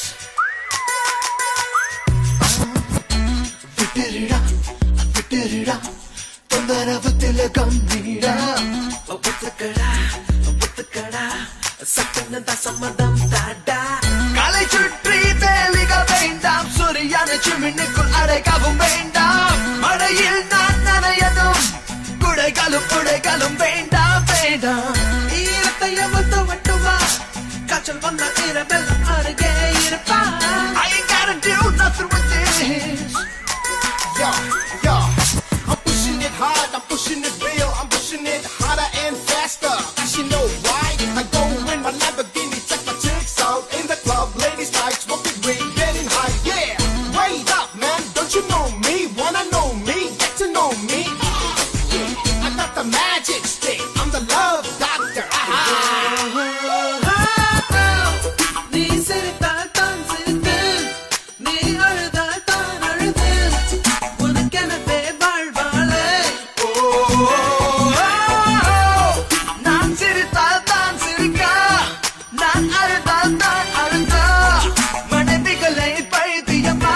விட்டுருடா விட்டுருடா தொந்தரவு திலகம் நீடா ஒத்துக்கடா ஒத்துக்கடா சட்டனதா சம்மதம் தாடா கலை சுற்றி வேலிகள் வேண்டாம் சூரியான சிமினுக்குள் அடைக்கவும் வேண்டாம் மழையில் நான் நனையதும் குடைகளும் புடைகளும் வேண்டாம் வேண்டாம் ஈரத்தை அமர்த்த மட்டுமா காய்ச்சல் வந்த இரவெல்லாம் அருகே இருப்பா I ain't gotta do nothing with this Yo, yo, I'm pushing it hard, I'm pushing it real, I'm pushing it harder and faster. Cause you know why? I go in my Lamborghini, check my chicks out in the club, ladies like smoking weed, getting high, yeah. Wait up, man, don't you know me? Wanna know me? Get to know me. Yeah, I got the magic stick, I'm the love doctor. நீ சிரித்தால் தான் சிரித்து நீ அழுதால் தான் அழுது உனக்கெனவே வாழ்வாளே நான் சிரித்தால் தான் சிரிக்க நான் அழுதால் தான் அழுத மனைவிகளை பைத்தியமா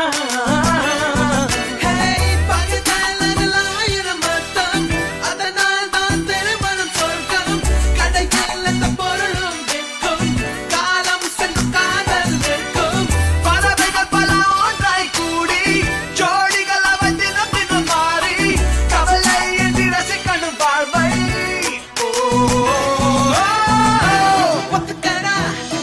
Hey, பகதால் அதில் ஆயிரம் அர்த்தம். அதனால் தான் திருமணம் சொர்க்கம். கடையில் எந்த பொருளும் விற்கும். காலம் செல்லும் காதல் விற்கும். பறவைகள் பல ஒன்றாய் கூடி ஜோடிகள் அவை தினம் தினம் மாறி கவலை என்று ரசிக்கணும் வாழ்வை ஓ, ஒத்துக்கடா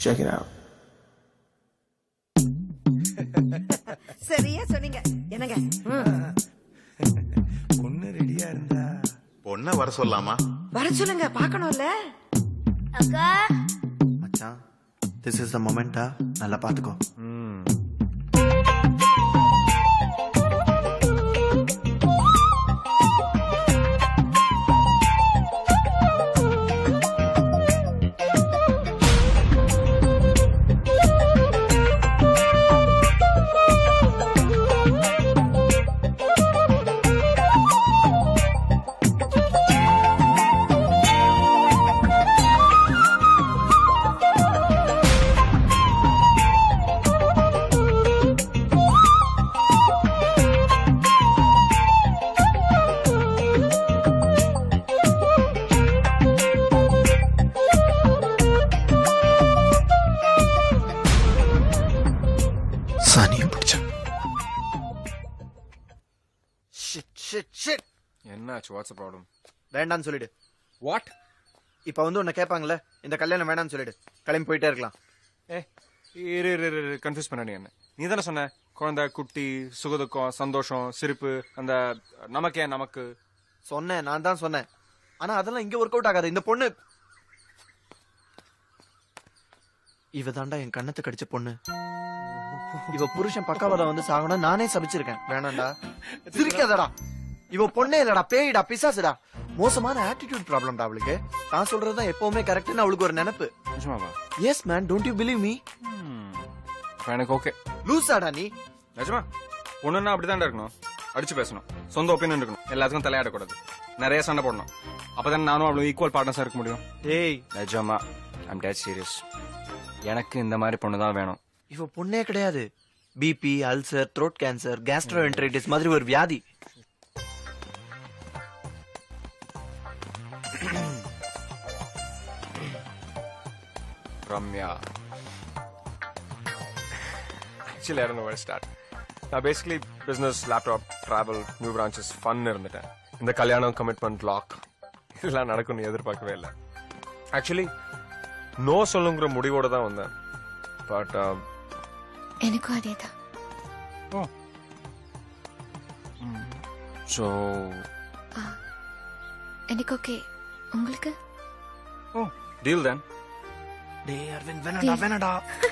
Check it out. சரியா சொன்னீங்க என்னங்க பொண்ணு ரெடியா இருந்தா பொண்ணை வர சொல்லலாமா வர சொல்லுங்க பாக்கணும்ல அக்கா மச்சான் திஸ் இஸ் த மொமெண்டா நல்லா பாத்துக்கோ சானியை பிடிச்சேன் ஷிட் ஷிட் ஷிட் என்னாச்சு வாட்ஸ் ப்ராப்ளம் வேண்டாம்னு சொல்லிடு வாட் இப்ப வந்து உன்னை கேட்பாங்கல்ல இந்த கல்யாணம் வேணாம்னு சொல்லிடு கிளம்பி போயிட்டே இருக்கலாம் ஏ இரு இரு இரு கன்ஃபியூஸ் பண்ண நீ என்ன நீ தானே சொன்ன குழந்தை குட்டி சுகதுக்கம் சந்தோஷம் சிரிப்பு அந்த நமக்கே நமக்கு சொன்னேன் நான் தான் சொன்னேன் ஆனா அதெல்லாம் இங்க ஒர்க் அவுட் ஆகாது இந்த பொண்ணு இவ தாண்டா என் கண்ணத்தை கடிச்ச பொண்ணு இவ புருஷன் பக்காவதா வந்து சாகணும் நானே சபிச்சிருக்கேன் வேணாம்டா சிரிக்காதடா இவ பொண்ணே இல்லடா பேய்டா பிசாசுடா மோசமான ஆட்டிடியூட் ப்ராப்ளம்டா அவளுக்கு நான் சொல்றதுதான் எப்பவுமே கரெக்ட்னு அவளுக்கு ஒரு நினைப்பு நிஜமாவா yes man don't you believe me அப்ப எனக்கு ஓகே லூசாடா நீ நிஜமா ஒண்ணுன்னா அப்படிதான் இருக்கணும் அடிச்சு பேசணும் சொந்த ஒப்பீனியன் இருக்கணும் எல்லாத்துக்கும் தலையாடக்கூடாது நிறைய சண்டை போடணும் அப்பதான் நானும் அவ்வளவு ஈக்குவல் பார்ட்னர்ஸா இருக்க முடியும் டேய் நிஜமா ஐம் டேட் சீரியஸ் எனக்கு இந்த மாதிரி பொண்ணு தான் வேணும் இவ பொண்ணே கிடையாது BP ulcer throat cancer gastroenteritis மாதிரி ஒரு வியாதி Ramya actually I don't know where to start. நான் basically business laptop travel new branches fun இருந்துட்டேன் இந்த கல்யாணம் கமிட்மெண்ட் லாக் இதெல்லாம் நடக்கும்னு எதிர்பார்க்கவே இல்லை ஆக்சுவலி நோ சொல்லுங்கிற முடிவோட தான் வந்தேன் பட் எனக்கும் அதேதான் ஸோ எனக்கு ஓகே உங்களுக்கு டீல் then டேய் அரவிந்த் வேணாடா வேணாடா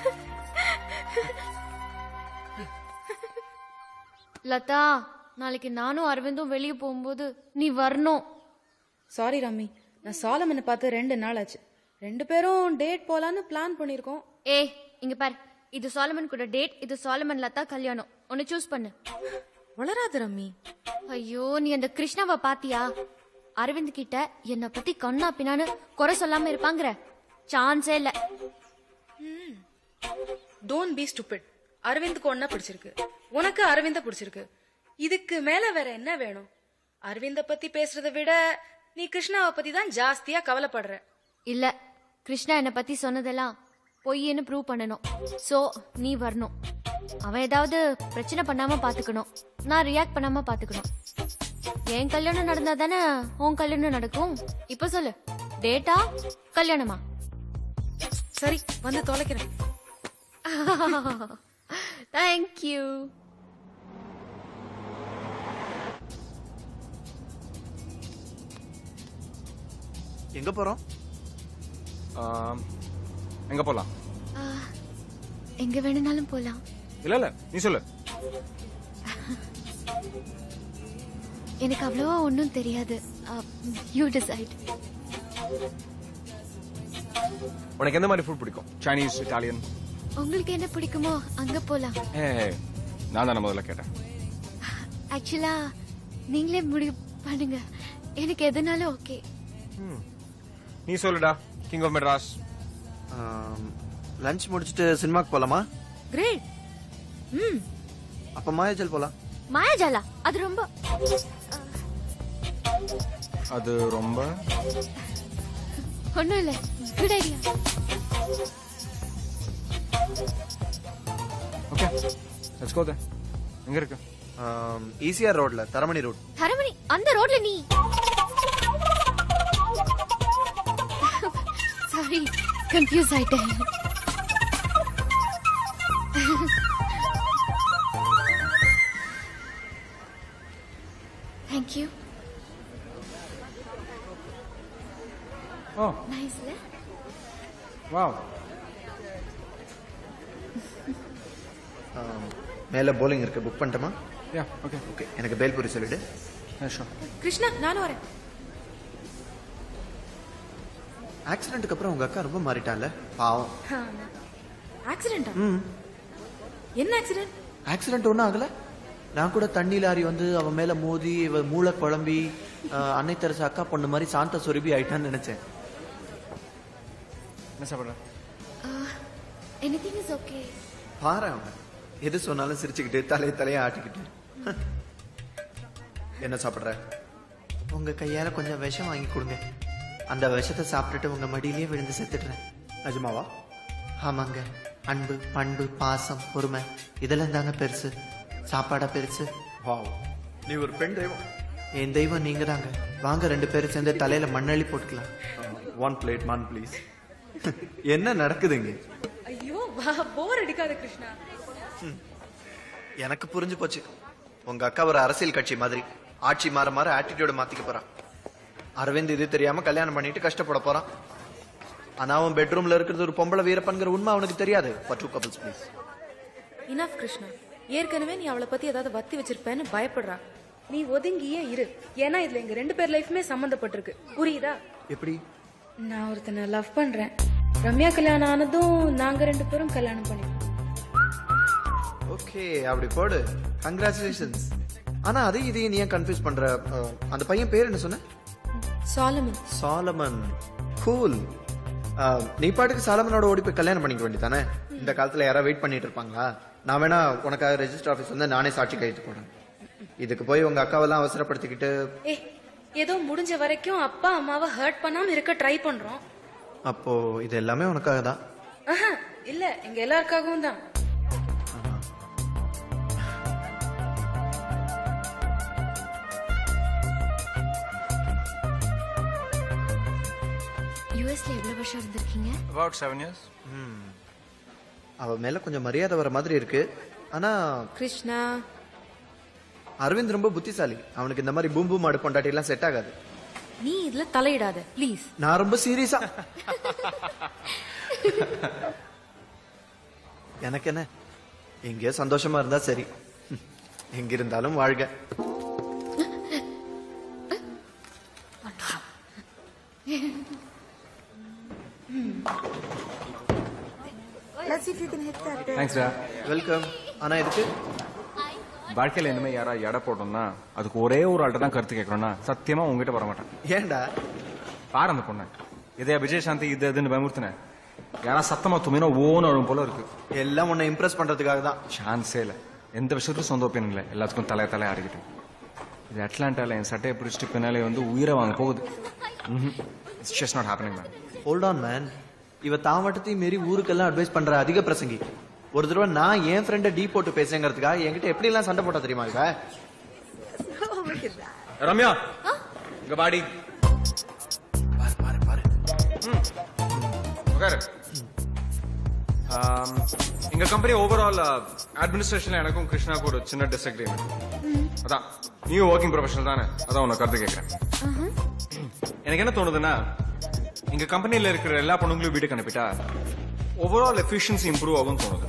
லதா நாளைக்கு நானும் அரவிந்தும் வெளியே போகும்போது நீ வரணும் சாரி ரம்மி நான் சாலமனை பார்த்து ரெண்டு நாள் ஆச்சு ரெண்டு பேரும் டேட் போலான்னு பிளான் பண்ணிருக்கோம் ஏ இங்க பாரு இது சாலமன் கூட டேட் இது சாலமன் லதா கல்யாணம் ஒன்னு சூஸ் பண்ணு வளராது ரம்மி ஐயோ நீ அந்த கிருஷ்ணாவை பாத்தியா அரவிந்த் கிட்ட என்ன பத்தி கண்ணா பின்னான்னு குறை சொல்லாம இருப்பாங்கிற சான்ஸே இல்ல டோன்ட் பி ஸ்டூபிட் அரவிந்துக்கு ஒன்னா பிடிச்சிருக்கு உனக்கு அரவிந்த பிடிச்சிருக்கு இதுக்கு மேல வேற என்ன வேணும் அரவிந்த பத்தி பேசுறதை விட நீ கிருஷ்ணாவை பத்தி தான் ஜாஸ்தியா கவலைப்படுற இல்ல கிருஷ்ணா என்ன பத்தி சொன்னதெல்லாம் பொய்ன்னு ப்ரூவ் பண்ணணும் சோ நீ வரணும் அவன் ஏதாவது பிரச்சனை பண்ணாம பாத்துக்கணும் நான் ரியாக்ட் பண்ணாம பாத்துக்கணும் என் கல்யாணம் நடந்தா தானே உன் கல்யாணம் நடக்கும் இப்ப சொல்லு டேட்டா கல்யாணமா சரி வந்து தொலைக்கிறேன் தேங்க்யூ எங்க போறோம் எங்க போலாம் எங்க வேணும்னாலும் போலாம் இல்ல இல்ல நீ சொல்லு எனக்கு அவ்வளவா ஒன்றும் தெரியாது யூ டிசைட் உனக்கு எந்த மாதிரி ஃபுட் பிடிக்கும் சைனீஸ் இட்டாலியன் உங்களுக்கு என்ன பிடிக்குமோ அங்க போலாம் ஏ நான் தானே முதல்ல கேட்டேன் ஆக்சுவலா நீங்களே முடிவு பண்ணுங்க எனக்கு எதுனாலும் ஓகே நீ சொல்லுடா கிங் ஆஃப் மெட்ராஸ் லஞ்ச் முடிச்சிட்டு சினிமாக்கு போலாமா கிரேட் ம் அப்ப மாயாஜல் போலாம் மாயாஜாலா அது ரொம்ப அது ரொம்ப ஒன்றும் இல்லை good idea okay let's go எங்க இருக்கு ஈசிஆர் ரோட்ல தரமணி ரோட் தரமணி அந்த ரோட்ல நீ சாரி கன்ஃபியூஸ் ஆயிட்டேன் தேங்க்யூ ஓ நைஸ்ல வாவ் மேல போலிங் இருக்கு புக் பண்ணிட்டோமா யா ஓகே ஓகே எனக்கு பேல்பூரி சொல்லிடு ஷோர் கிருஷ்ணா நானும் வரேன் ஆக்சிடென்ட்டுக்கு அப்புறம் உங்க அக்கா ரொம்ப மாறிட்டால பாவம் ஆக்சிடென்டா ம் என்ன ஆக்சிடென்ட் ஆக்சிடென்ட் ஒன்றும் ஆகல நான் கூட தண்ணி லாரி வந்து அவன் மேல மோதி இவ மூளை குழம்பி அஹ், அன்னை தெரசா அக்கா பொண்ணு மாதிரி சாந்த சொருபி ஆயிட்டான்னு நினைச்சேன் என்ன சாப்பிட்ற எனிதிங் இஸ் ஓகே பாரு அவன் எது சொன்னாலும் சிரிச்சுக்கிட்டு தலையை தலையை ஆட்டிக்கிட்டு என்ன சாப்பிடுற உங்க கையால கொஞ்சம் விஷம் வாங்கி கொடுங்க அந்த விஷத்தை சாப்பிட்டுட்டு உங்க மடியிலேயே விழுந்து செத்துடுறேன் நிஜமாவா ஆமாங்க அன்பு பண்பு பாசம் பொறுமை இதெல்லாம் தாங்க பெருசு சாப்பாடா பெருசு வாவ் நீ ஒரு பெண் தெய்வம் என் தெய்வம் நீங்க தாங்க வாங்க ரெண்டு பேரும் சேர்ந்து தலையில மண்ணள்ளி போட்டுக்கலாம் ஒன் பிளேட் மண் ப்ளீஸ் என்ன நடக்குதுங்க ஐயோ வா போர் அடிக்காத கிருஷ்ணா எனக்கு புரிஞ்சு போச்சு உங்க அக்கா ஒரு அரசியல் கட்சி மாதிரி ஆட்சி மாற மாற ஆட்டிடியூட மாத்திக்க போறான் அரவிந்த் இது தெரியாம கல்யாணம் பண்ணிட்டு கஷ்டப்பட போறான் ஆனா அவன் பெட்ரூம்ல இருக்கிறது ஒரு பொம்பளை வீரப்பன்கிற உண்மை அவனுக்கு தெரியாது for two couples please enough Krishna ஏற்கனவே நீ அவளை பத்தி ஏதாவது வத்தி வச்சிருப்பேன்னு பயப்படுறா நீ ஒதுங்கியே இரு ஏன்னா இதுல எங்க ரெண்டு பேர் லைஃப்மே சம்மந்தப்பட்டிருக்கு புரியுதா எப்படி நான் ஒருத்தனை லவ் பண்றேன் ரம்யா கல்யாணம் ஆனதும் நாங்க ரெண்டு பேரும் கல்யாணம் பண்ணிப்போம் ஓகே அப்படி போடு கங்க்ராச்சுலேஷன்ஸ் ஆனா அதையும் இதையும் நீ ஏன் கன்ஃபியூஸ் பண்ற அஹ், அந்த பையன் பேர் என்ன சொன்ன சாலமன் சாலமன் கூல் நீ பாட்டுக்கு சாலமனோட ஓடி போய் கல்யாணம் பண்ணிக்க வேண்டியதானே இந்த காலத்துல யாராவது வெயிட் பண்ணிட்டு இருப்பாங்களா நான் வேணா உனக்காக ரெஜிஸ்டர் ஆஃபீஸ் வந்து நானே சாட்சி கையெழுத்து போடுறேன் இதுக்கு போய் உங்க அக்காவெல்லாம் அவசரப்படுத்திக்கிட்டு ஏ ஏதோ முடிஞ்ச வரைக்கும் அப்பா அம்மாவை ஹர்ட் பண்ணாம இருக்க ட்ரை பண்றோம் அப்போ இது எல்லாமே உனக்காக தான் ஆஹா, இல்ல எங்க எல்லாருக்காகவும் தான் யூஎஸ்ல எவ்வளவு வருஷம் இருந்திருக்கீங்க அபவுட் செவன் இயர்ஸ் அவ மேல கொஞ்சம் மரியாதை வர மாதிரி இருக்கு ஆனா கிருஷ்ணா அரவிந்த் ரொம்ப புத்திசாலி அவனுக்கு இந்த மாதிரி பூம் பூம் மாடு பொண்டாட்டி எல்லாம் செட் ஆகாது நீ இதுல தலையிடாத ப்ளீஸ் நான் ரொம்ப சீரியஸா எனக்கு என்ன எங்கேயோ சந்தோஷமா இருந்தா சரி எங்க இருந்தாலும் வாழ்க Let's see if you can hit that. தேங்க்ஸ்டா வெல்கம் ஆனா இதுக்கு வாழ்க்கையில இனிமே யாரா எடை போட்டோம்னா அதுக்கு ஒரே ஒரு ஆள்கிட்ட தான் கருத்து கேட்கறோம்னா சத்தியமா உங்ககிட்ட வர மாட்டேன் ஏன்டா பாரு அந்த பொண்ணு இதே விஜய் சாந்தி இது இதுன்னு பயமுறுத்தினேன் யாரா சத்தமா துமினா ஓன அழும் போல இருக்கு எல்லாம் உன்னை இம்ப்ரெஸ் பண்றதுக்காக தான் சான்ஸே இல்ல எந்த விஷயத்துக்கும் சொந்த ஒப்பீனியன் இல்லை எல்லாத்துக்கும் தலைய தலைய ஆடிக்கிட்டு இது அட்லாண்டால என் சட்டையை பிடிச்சிட்டு பின்னாலே வந்து உயிரை வாங்க போகுது it's just not happening man hold on man இவ தாவட்டத்தையும் மீறி ஊருக்கெல்லாம் அட்வைஸ் பண்ற அதிக பிரசங்கி ஒரு தடவை நான் என் ஃப்ரெண்ட டீ போட்டு பேசுங்கிறதுக்காக என்கிட்ட எப்படி எல்லாம் சண்டை போட்டா தெரியுமா இவ ரம்யா இங்க பாடி உட்காரு ஆம், எங்க கம்பெனி ஓவரால் அட்மினிஸ்ட்ரேஷன்ல எனக்கும் கிருஷ்ணாவுக்கு ஒரு சின்ன டிஸ்அக்ரிமெண்ட் அதான் நீ ஒர்க்கிங் ப்ரொஃபஷனல் தானே அதான் உனக்கு கருத்து கேட்கறேன் எனக்கு என்ன தோணுதுன்னா எங்க கம்பெனில இருக்கிற எல்லா பொண்ணுங்களையும் வீட்டுக்கு அனுப்பிட்டா ஓவரால் எஃபிஷியன்சி இம்ப்ரூவ் ஆகும் தோணுது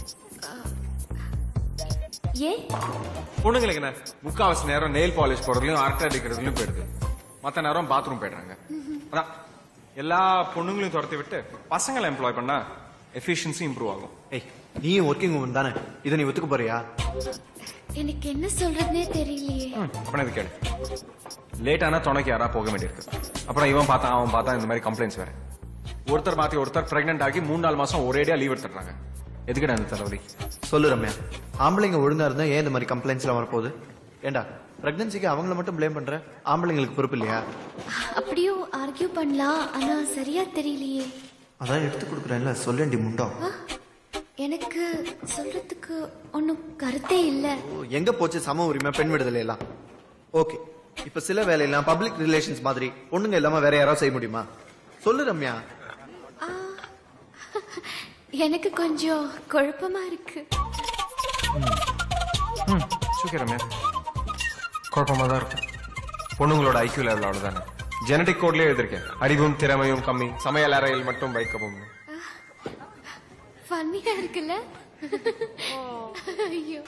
ஏன் பொண்ணுங்களுக்கு என்ன முக்காவாசி நேரம் நெயில் பாலிஷ் போடுறதுலயும் அரட்டை அடிக்கிறதுலயும் போயிடுது மத்த நேரம் பாத்ரூம் போயிடுறாங்க அதான் எல்லா பொண்ணுங்களையும் துரத்தி விட்டு பசங்களை எம்ப்ளாய் பண்ணா எஃபிஷியன்சி இம்ப்ரூவ் ஆகும் ஏய் நீ ஒர்க்கிங் உமன் தானே இதை நீ ஒத்துக்க போறியா எனக்கு என்ன சொல்றதுனே தெரியலையே அப்புறம் இது கேளு லேட் ஆனா துணைக்கு யாரா போக வேண்டியிருக்கு அப்புறம் இவன் பார்த்தா அவன் பார்த்தா இந்த மாதிரி கம்ப்ளைண்ட்ஸ் வேற ஒருத்தர் மாத்தி ஒருத்தர் பிரெக்னென்ட் ஆகி மூணு நாலு மாசம் ஒரேடியா லீவ் எடுத்துடுறாங்க எதுக்குடா இந்த தலைவலி சொல்லு ரம்யா ஆம்பளைங்க ஒழுங்கா இருந்தா ஏன் இந்த மாதிரி கம்ப்ளைண்ட்ஸ் எல்லாம் வரப்போகுது ஏண்டா பிரெக்னன்சிக்கு அவங்கள மட்டும் ப்ளேம் பண்ற ஆம்பளைங்களுக்கு பொறுப்பு இல்லையா அப்படியும் ஆர்கியூ பண்ணலாம் ஆனா சரியா தெரியலையே அதான் எடுத்து கொடுக்குறேன்ல சொல்லேண்டி முண்டம் எனக்கு சொல்றதுக்கு ஒன்னும் கருத்தே இல்ல ஓ, எங்க போச்சு சம உரிமை பெண் விடுதலை எல்லாம் ஓகே இப்ப சில வேலையெல்லாம் பப்ளிக் ரிலேஷன்ஸ் மாதிரி பொண்ணுங்க இல்லாம வேற யாராவது செய்ய முடியுமா சொல்லு ரம்யா எனக்கு கொஞ்சம் குழப்பமா இருக்கு ம் ஓகே ரம்யா குழப்பமா தான் இருக்கும் பொண்ணுங்களோட ஐக்கியூ லெவல் அவ்வளவுதானே ஜெனடிக் கோட்லயே எழுதிருக்கேன் அறிவும் திறமையும் கம்மி சமையல் அறையில் மட்டும் வைக்கவும் ஃபன்னியா இருக்குல்ல ஐயோ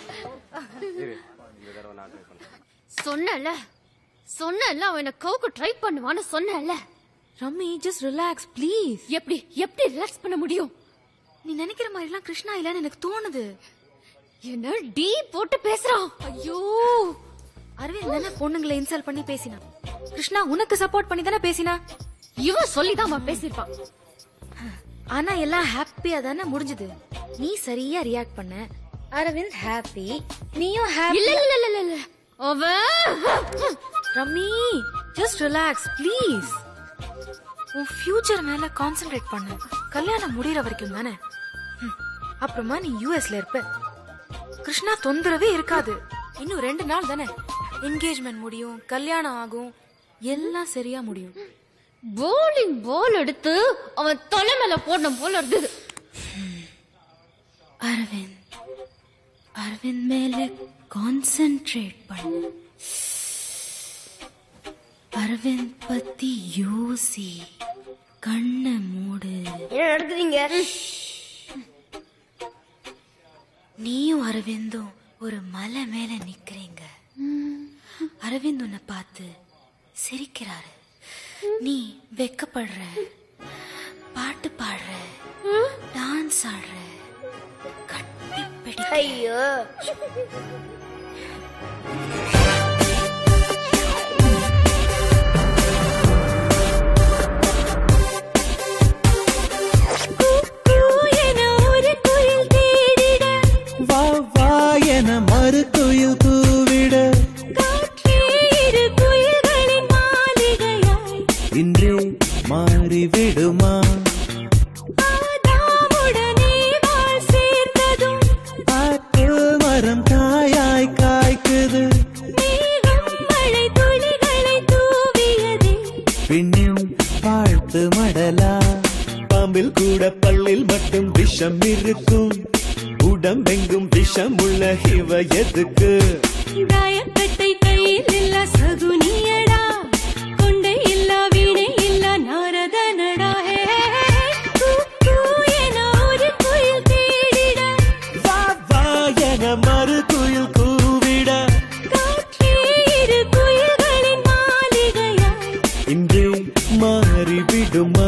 சொன்னல சொன்னல அவன் என்ன கவுக்கு ட்ரை பண்ணுவான்னு சொன்னல ரம்மி ஜஸ்ட் ரிலாக்ஸ் ப்ளீஸ் எப்படி எப்படி ரிலாக்ஸ் பண்ண முடியும் நீ நினைக்கிற மாதிரிலாம் கிருஷ்ணா இல்லன்னு எனக்கு தோணுது என்ன டீ போட்டு பேசுறான் ஐயோ அரவிந்த் தானே பொண்ணுங்களை இன்சல்ட் பண்ணி பேசினான் கிருஷ்ணா உனக்கு சப்போர்ட் பண்ணி தானே பேசினா இவன் சொல்லிதான் அவன் பேசியிருப்பான் ஆனா எல்லாம் ஹாப்பியா தானே முடிஞ்சது நீ சரியா ரியாக்ட் பண்ண அரவிந்த் ஹாப்பி நீயும் ஹாப்பி இல்ல இல்ல இல்ல இல்ல இல்ல அவன் ரம்மி ஜஸ்ட் ரிலாக்ஸ் ப்ளீஸ் உன் ஃபியூச்சர் மேல கான்சென்ட்ரேட் பண்ணு கல்யாணம் முடியற வரைக்கும் தானே ம், அப்புறமா நீ யூஎஸ்ல இருப்ப கிருஷ்ணா தொந்தரவே இருக்காது இன்னும் ரெண்டு நாள் தானே என்கேஜ்மெண்ட் முடியும் கல்யாணம் ஆகும் எல்லாம் சரியா முடியும் போலிங் பால் எடுத்து அவன் தலை மேல போடணும் போல இருந்தது அரவிந்த் அரவிந்த் மேல கான்சென்ட்ரேட் பண்ணு அரவிந்த் பத்தி யோசி கண்ணை மூடு என்ன நடக்குதுங்க நீயும் அரவிந்தும் ஒரு மலை மேல நிக்கிறீங்க அரவிந்த் உன்னை பார்த்து சிரிக்கிறாரு நீ வெக்கப்படுற பாட்டு பாடுற டான்ஸ் ஆடுற கட்டி பிடி ஐயோ வா வா என மறுக்குயில் கூவிட இன்றே மாறிவிடுமா ஆப்பிள் மரம் காயாய் காய்க்குது பின்னும் வாழ்த்து மடலா பாம்பில் கூட பல்லில் மட்டும் விஷம் இருக்கும் உடம்பெங்கும் விஷம் உள்ள இவ எதுக்கு தாயக்கட்டை கையில் இல்ல சகுனியடா கொண்டை இல்ல வீணை இல்ல நாரதனடா ஹே கூ, கூ என ஒரு குயில் தேடிட வா வா என மறு குயில் கூவிட காற்றே இரு குயில்களின் மாளிகையாய் இன்றே மாறிவிடுமா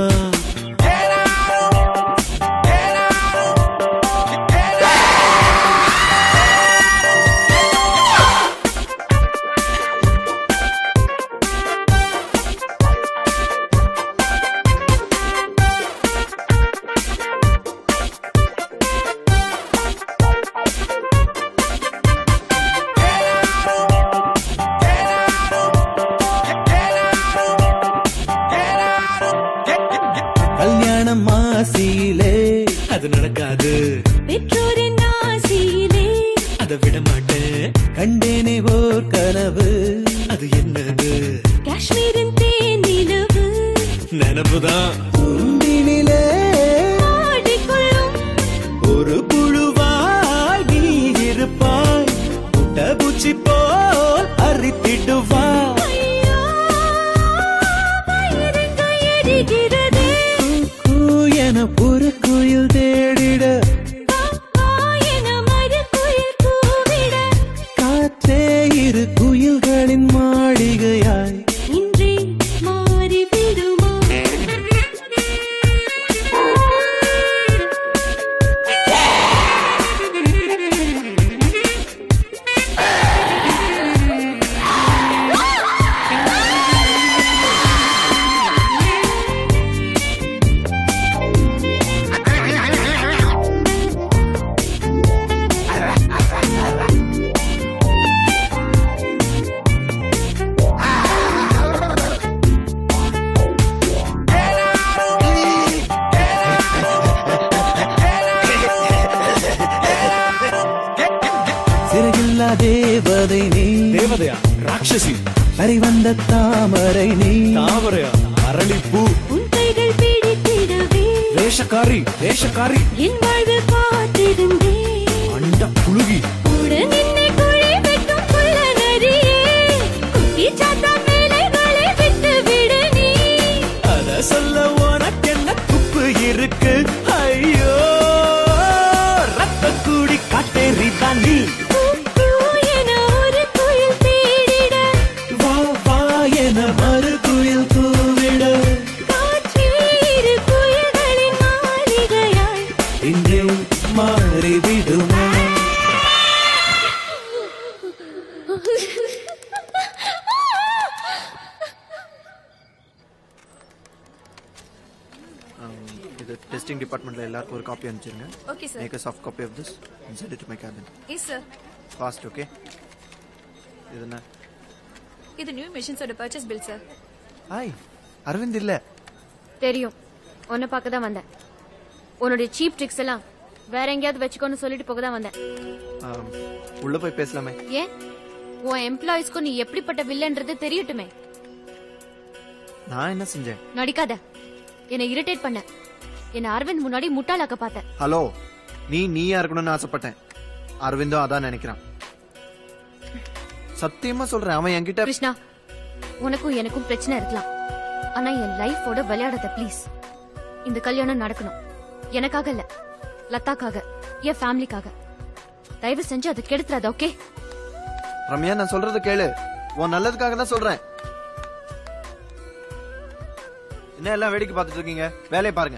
கல்யாணம் மாசியிலே அது நடக்காது பெற்றோரின் ஆசையிலே அதை விட மாட்டேன் கண்டேனே ஓர் கனவு அது என்னது காஷ்மீரின் தேனிலவு நினப்புதான் உண்டினிலே ஆடிக்கொள்ளும் ஒரு புழுவாய் நீ இருப்பாய் புட்டபூச்சி போல் அரித்திடுவாய் வயிறெங்கு எரிகிறதே கூ என ஒரு குயில் தேடிட ஆ என மறு குயில் கூவிட காற்றே இரு குயில்களின் மாளிகையாய் இன்றே மாறிவிடுமா சிறையில்லா தேவதை நீ தேவதையா ராட்சசி வந்த தாமரை நீ தாமரையா அரளிப்பூ உன் கைகள் பிடித்திடவே வேஷ வேஷக்காரி வேஷக்காரி என் வாழ்வு காத்திருந்தேன் அண்ட புழுகி கூட நின்னை குழி வெட்டும் புல்ல நரியே குட்டி சாத்தா மேலைகளை விட்டு விடு நீ அத சொல்ல உனக்கு என்ன துப்பு இருக்கு ஐயோ ரத்த கூடி காட்டேறி தான் நீ பூ என ஒரு குயில் தேடிட வா வா என மறு குயில் கூவிட காற்றில் இரு குயில்களின் மாளிகையாய் இங்கே மாறிவிடுமா இது டெஸ்டிங் டிபார்ட்மெண்ட்ல எல்லாருக்கும் ஒரு காப்பி அனுப்பிச்சிருங்க Okay, sir. Make a soft copy of this and send it to my cabin yes sir fast okay இது என்ன இது நியூ மிஷின்ஸோட purchase bill sir hi Aravind இல்ல தெரியும் உன்னை பார்க்க தான் வந்தேன் உன்னுடைய சீப் ட்ரிக்ஸ் எல்லாம் வேற எங்கேயாவது வச்சுக்கோன்னு சொல்லிட்டு போக தான் வந்தேன் ஆம், உள்ள போய் பேசலாமே ஏன் உன் எம்ப்ளாயிஸ்க்கும் நீ எப்படிப்பட்ட வில்லன்றது தெரியட்டுமே நான் என்ன செஞ்சேன் நடிக்காத என்னை இரிட்டேட் பண்ண என்ன அரவிந்த் முன்னாடி முட்டாளாக்க பார்த்த ஹலோ நீ நீயா இருக்கணும்னு ஆசைப்பட்டேன் அரவிந்தும் அதான் நினைக்கிறான் சத்தியமா சொல்றேன் அவன் என்கிட்ட கிருஷ்ணா உனக்கும் எனக்கும் பிரச்சனை இருக்கலாம் ஆனா என் லைஃபோட விளையாடாத ப்ளீஸ் இந்த கல்யாணம் நடக்கணும் எனக்காக இல்ல லதாக்காக என் ஃபேமிலிக்காக தயவு செஞ்சு அதை கெடுத்துறாத ஓகே ரம்யா நான் சொல்றது கேளு உன் நல்லதுக்காக தான் சொல்றேன் என்ன எல்லாம் வேடிக்கை பார்த்துட்டு இருக்கீங்க வேலையை பாருங்க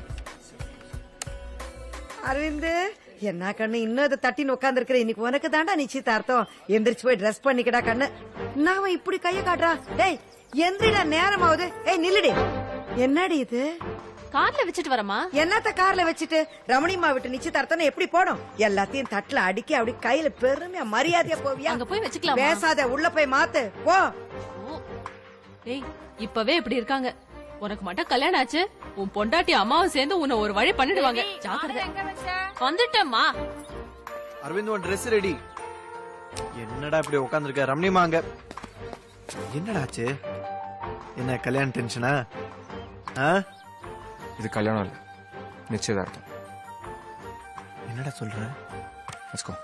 அரவிந்த் என்ன கண்ணு இன்னும் இதை தட்டின்னு உட்கார்ந்து இருக்கிற இன்னைக்கு உனக்கு தாண்டா நிச்சயதார்த்தம் எந்திரிச்சு போய் ட்ரெஸ் பண்ணிக்கடா கண்ணு நான் அவன் இப்படி கைய காட்டுறான் டேய் எந்திரிடா நேரம் ஆகுது ஏய் நில்லுடி என்னடி இது கார்ல வச்சுட்டு வரமா என்னத்த கார்ல வச்சுட்டு ரமணிமா விட்டு நிச்சயதார்த்தம் எப்படி போடும் எல்லாத்தையும் தட்டுல அடுக்கி அப்படி கையில பெருமையா மரியாதையா போவியா அங்க போய் வச்சுக்கலாமா? பேசாத உள்ள போய் மாத்து போ டேய் இப்பவே இப்படி இருக்காங்க உனக்கு மட்டும் கல்யாணம் ஆச்சு உன் பொண்டாட்டி அம்மாவும் சேர்ந்து உன்னை ஒரு வழி பண்ணிடுவாங்க ஜாக்கிரதை வந்துட்டேம்மா அரவிந்த் உன் ட்ரெஸ் ரெடி என்னடா இப்படி உட்காந்துருக்க ரம்னிமா அங்க என்னடா ஆச்சு என்ன கல்யாண டென்ஷனா ஆ? இது கல்யாணம் இல்லை நிச்சயதார்த்தம் என்னடா சொல்ற Let's go.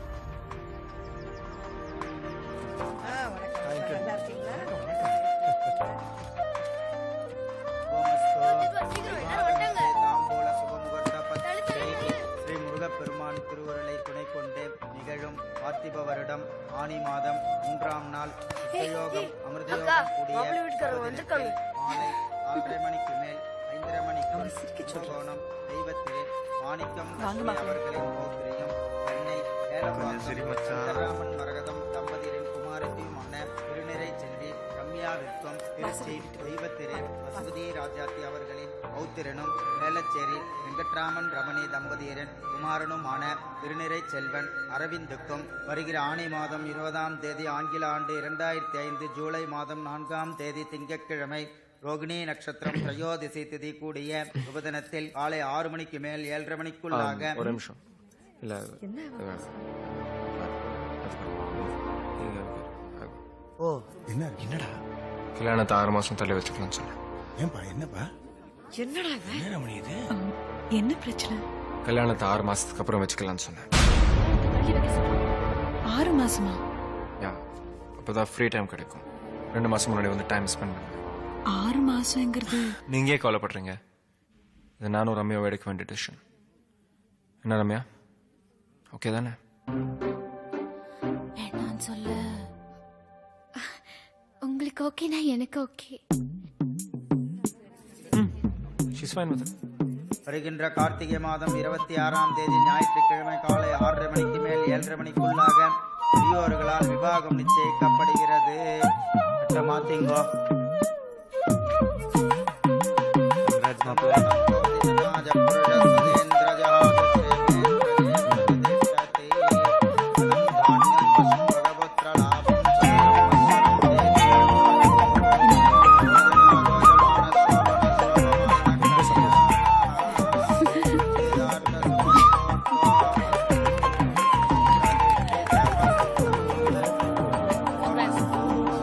ஸ்ரீ முருகப்பெருமான் திருவுருளை துணை கொண்டு நிகழும் பார்த்திப வருடம் ஆனி மாதம் மூன்றாம் நாள் சுத்தயோகம் அமிர்தயோகம் கூடிய சுபதினத்தில் மாலை ஆறரை மணிக்கு மேல் ஐந்தரை மணிக்கு சுபகோணம் தெய்வத்திலே மாணிக்கம் லட்சுமி அவர்களின் பௌத்திரியம் சென்னை ஏலவாக்கம் சீதாராமன் மரகதம் தம்பதியரின் குமாரத்தியுமான திருநிறை செல்வி ரம்யா விருப்பம் திருச்சி தெய்வத்திரு வசுபதி ராஜாத்தி அவர்களின் பௌத்திரனும் வேளச்சேரி வெங்கட்ராமன் ரமணி தம்பதியரின் குமாரனுமான திருநிறை செல்வன் அரவிந்துக்கும் வருகிற ஆணி மாதம் இருபதாம் தேதி ஆங்கில ஆண்டு இரண்டாயிரத்தி ஐந்து ஜூலை மாதம் நான்காம் தேதி திங்கட்கிழமை ரோகிணி நட்சத்திரம் திரையோதிசை திதி கூடிய சுபதினத்தில் காலை ஆறு மணிக்கு மேல் ஏழரை மணிக்குள்ளாக ஆ, ஒரு நிமிஷம் இல்ல அது- அது வேணாம். ஓ என்ன என்னடா கல்யாணத்தை ஆறு மாசம் தள்ளி வச்சுக்கலாம்னு சொன்னேன் ஏன்பா என்னப்பா என்னடா என்ன ரமணி இது என்ன பிரச்சனை கல்யாணத்தை ஆறு மாசத்துக்கு அப்புறம் வச்சுக்கலாம்னு சொன்னேன் ஆறு மாசமா யா அப்பதான் ஃப்ரீ டைம் கிடைக்கும் ரெண்டு மாசம் முன்னாடி வந்து டைம் ஸ்பெண்ட் பண்ணுவேன் ஆறு மாசங்கிறது நீங்க ஏன் கவலைப்படுறீங்க இது நானும் ரம்யாவை எடுக்க வேண்டிய டிசிஷன் என்ன ரம்யா ஓகே தானே வேணான்னு சொல்ல உங்களுக்கு ஓகேனா எனக்கு ஓகே ஷீஸ் ஃபைன் வித் வருகின்ற கார்த்திகை மாதம் இருபத்தி ஆறாம் தேதி ஞாயிற்றுக்கிழமை காலை ஆறரை மணிக்கு மேல் ஏழரை மணிக்குள்ளாக பெரியோர்களால் விவாகம் நிச்சயிக்கப்படுகிறது அட்ட மாத்திங்கோ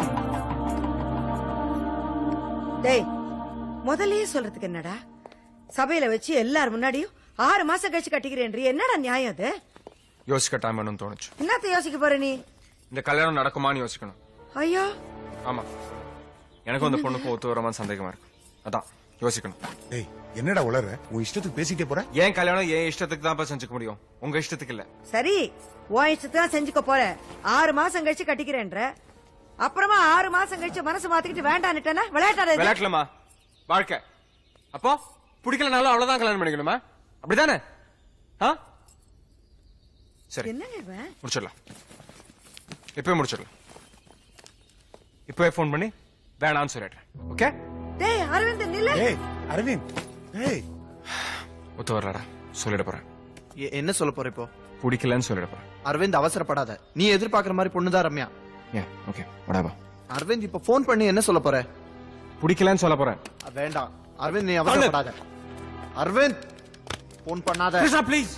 டேய் முதல்லயே சொல்றதுக்கு என்னடா சபையில வச்சு எல்லார் முன்னாடியும் ஆறு மாசம் கழிச்சு கட்டிக்கிறேன்றி என்னடா நியாயம் அது யோசிக்க டைம் வேணும்னு தோணுச்சு என்னத்த யோசிக்க போற நீ இந்த கல்யாணம் நடக்குமான்னு யோசிக்கணும் ஐயோ ஆமா எனக்கும் அந்த பொண்ணுக்கும் ஒத்து வரமான்னு சந்தேகமா இருக்கு அதான் யோசிக்கணும் ஏய் என்னடா உளற உன் இஷ்டத்துக்கு பேசிட்டே போற ஏன் கல்யாணம் என் இஷ்டத்துக்கு தான் செஞ்சுக்க முடியும் உங்க இஷ்டத்துக்கு இல்ல சரி உன் இஷ்டத்தை தான் செஞ்சுக்க போற ஆறு மாசம் கழிச்சு கட்டிக்கிறேன்ற அப்புறமா ஆறு மாசம் கழிச்சு மனசு மாத்திக்கிட்டு வேண்டான்னுட்டேன்னா விளையாட்டாத இது. விளையாட்டுலமா வாழ்க்கை அப்போ பிடிக்கலனாலும் அவ்வளவுதான் கல்யாணம் பண்ணிக்கணுமா அப்படிதானே ஆ சரி என்னங்க இவன் முடிச்சிடலாம் இப்பவே முடிச்சிடலாம் இப்பவே ஃபோன் பண்ணி வேணாம்னு சொல்லிடுறேன் ஓகே டேய் அரவிந்த் நில்லு ஏய் அரவிந்த் ஏய் ஒத்து வரலடா சொல்லிட போறேன் எ- என்ன சொல்ல போற இப்போ பிடிக்கலன்னு சொல்லிட போறேன் அரவிந்த் அவசரப்படாத நீ எதிர்பார்க்கிற மாதிரி பொண்ணுதான் ரம்யா ஏன் ஓகே வடாபா அரவிந்த் இப்ப ஃபோன் பண்ணி என்ன சொல்ல போற பிடிக்கலன்னு சொல்ல போறேன் அ, வேண்டாம் அரவிந்த் நீ அவசரப்படாத அரவிந்த் ஃபோன் பண்ணாத Krishna please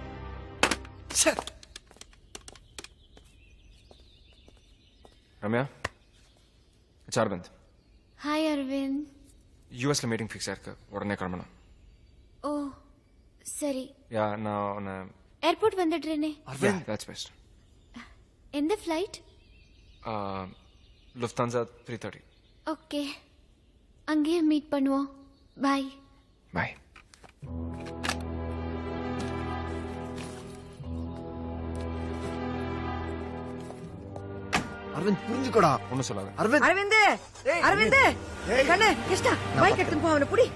Ramya it's Aravind hi Aravind யூஎஸ்ல மீட்டிங் ஃபிக்ஸ் ஆயிருக்கு உடனே கிளம்பணும் ஓ சரி யா நான் உன்னை ஏர்போர்ட் வந்துடுறேனே தட்ஸ் பெஸ்ட் எந்த flight Lufthansa three thirty okay அங்கேயே மீட் பண்ணுவோம் பாய் பாய் அரவிந்த் புரிஞ்சுக்கோடா ஒன்னும் சொல்லாத அரவிந்த் அரவிந்த் அரவிந்த் கண்ணு கிருஷ்ணா பைக் எடுத்துன்னு போ அவனை புடி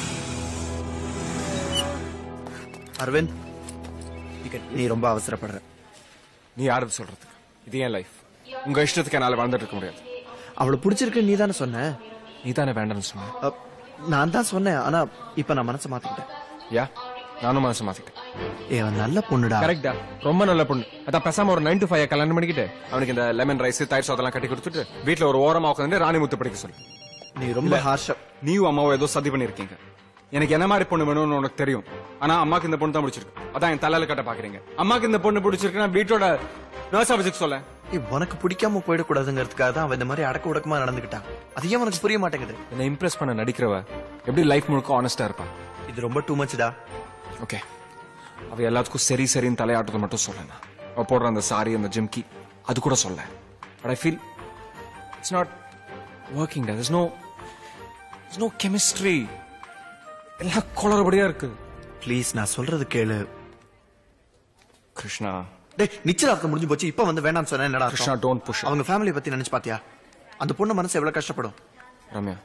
அரவிந்த் நீ ரொம்ப அவசரப்படுற நீ யாரு சொல்றதுக்கு இது ஏன் லைஃப் உங்க இஷ்டத்துக்கு என்னால வாழ்ந்துட்டு இருக்க முடியாது அவளை பிடிச்சிருக்கு நீ தானே சொன்ன நீ தானே வேண்டாம்னு சொன்ன அ, நான் தான் சொன்னேன் ஆனா இப்ப நான் மனசை மாத்திக்கிட்டேன் யா நானும் மனசு மாத்திக்கிட்டேன் ஏ அவன் நல்ல பொண்ணுடா கரெக்டா ரொம்ப நல்ல பொண்ணு அதான் பேசாம ஒரு நைன் டு ஃபைவ் கல்யாணம் பண்ணிக்கிட்டு அவனுக்கு இந்த லெமன் ரைஸ் தயிர் சாதம் கட்டி கொடுத்துட்டு வீட்ல ஒரு ஓரமா உட்காந்து ராணி முத்து படிக்க சொல்லு நீ ரொம்ப ஹார்ஷா நீயும் அம்மாவும் ஏதோ சதி பண்ணிருக்கீங்க எனக்கு என்ன மாதிரி பொண்ணு வேணும்னு உனக்கு தெரியும் ஆனா அம்மாக்கு இந்த பொண்ணு தான் பிடிச்சிருக்கு அதான் என் தலையில கட்ட பாக்குறீங்க அம்மாக்கு இந்த பொண்ணு பிடிச்சிருக்குன்னா வீட்டோட நர்ஸ் ஆஃபீஸுக்கு சொல்ல ஏய், உனக்கு பிடிக்காம போயிடக்கூடாதுங்கிறதுக்காக தான் அவன் இந்த மாதிரி அடக்க உடக்கமா நடந்துக்கிட்டான் அது ஏன் உனக்கு புரிய மாட்டேங்குது என்னை இம்ப்ரெஸ் பண்ண நடிக்கிறவ எப்படி லைஃப் முழுக்க ஆனஸ்டா இருப்பான் இது ரொம்ப டூ மச்டா ஓகே அவ எல்லாத்துக்கும் சரி சரின்னு தலையாட்டுறது மட்டும் சொல்லணும் அவ போடுற அந்த சாரி அந்த ஜிம்கி அது கூட சொல்ல but I feel it's not working there's no there's no chemistry எல்லாம் குளறுபடியா இருக்கு ப்ளீஸ் நான் சொல்றது கேளு கிருஷ்ணா டேய் நிச்சயதார்த்தம் முடிஞ்சு போச்சு இப்ப வந்து வேணாம்னு சொன்னா என்னடா அர்த்தம்? Krishna, don't push it. அவங்க ஃபேமிலி பத்தி நினைச்சு பாத்தியா அந்த பொண்ணு மனசு எவ்வளவு கஷ்டப்படும் Ramya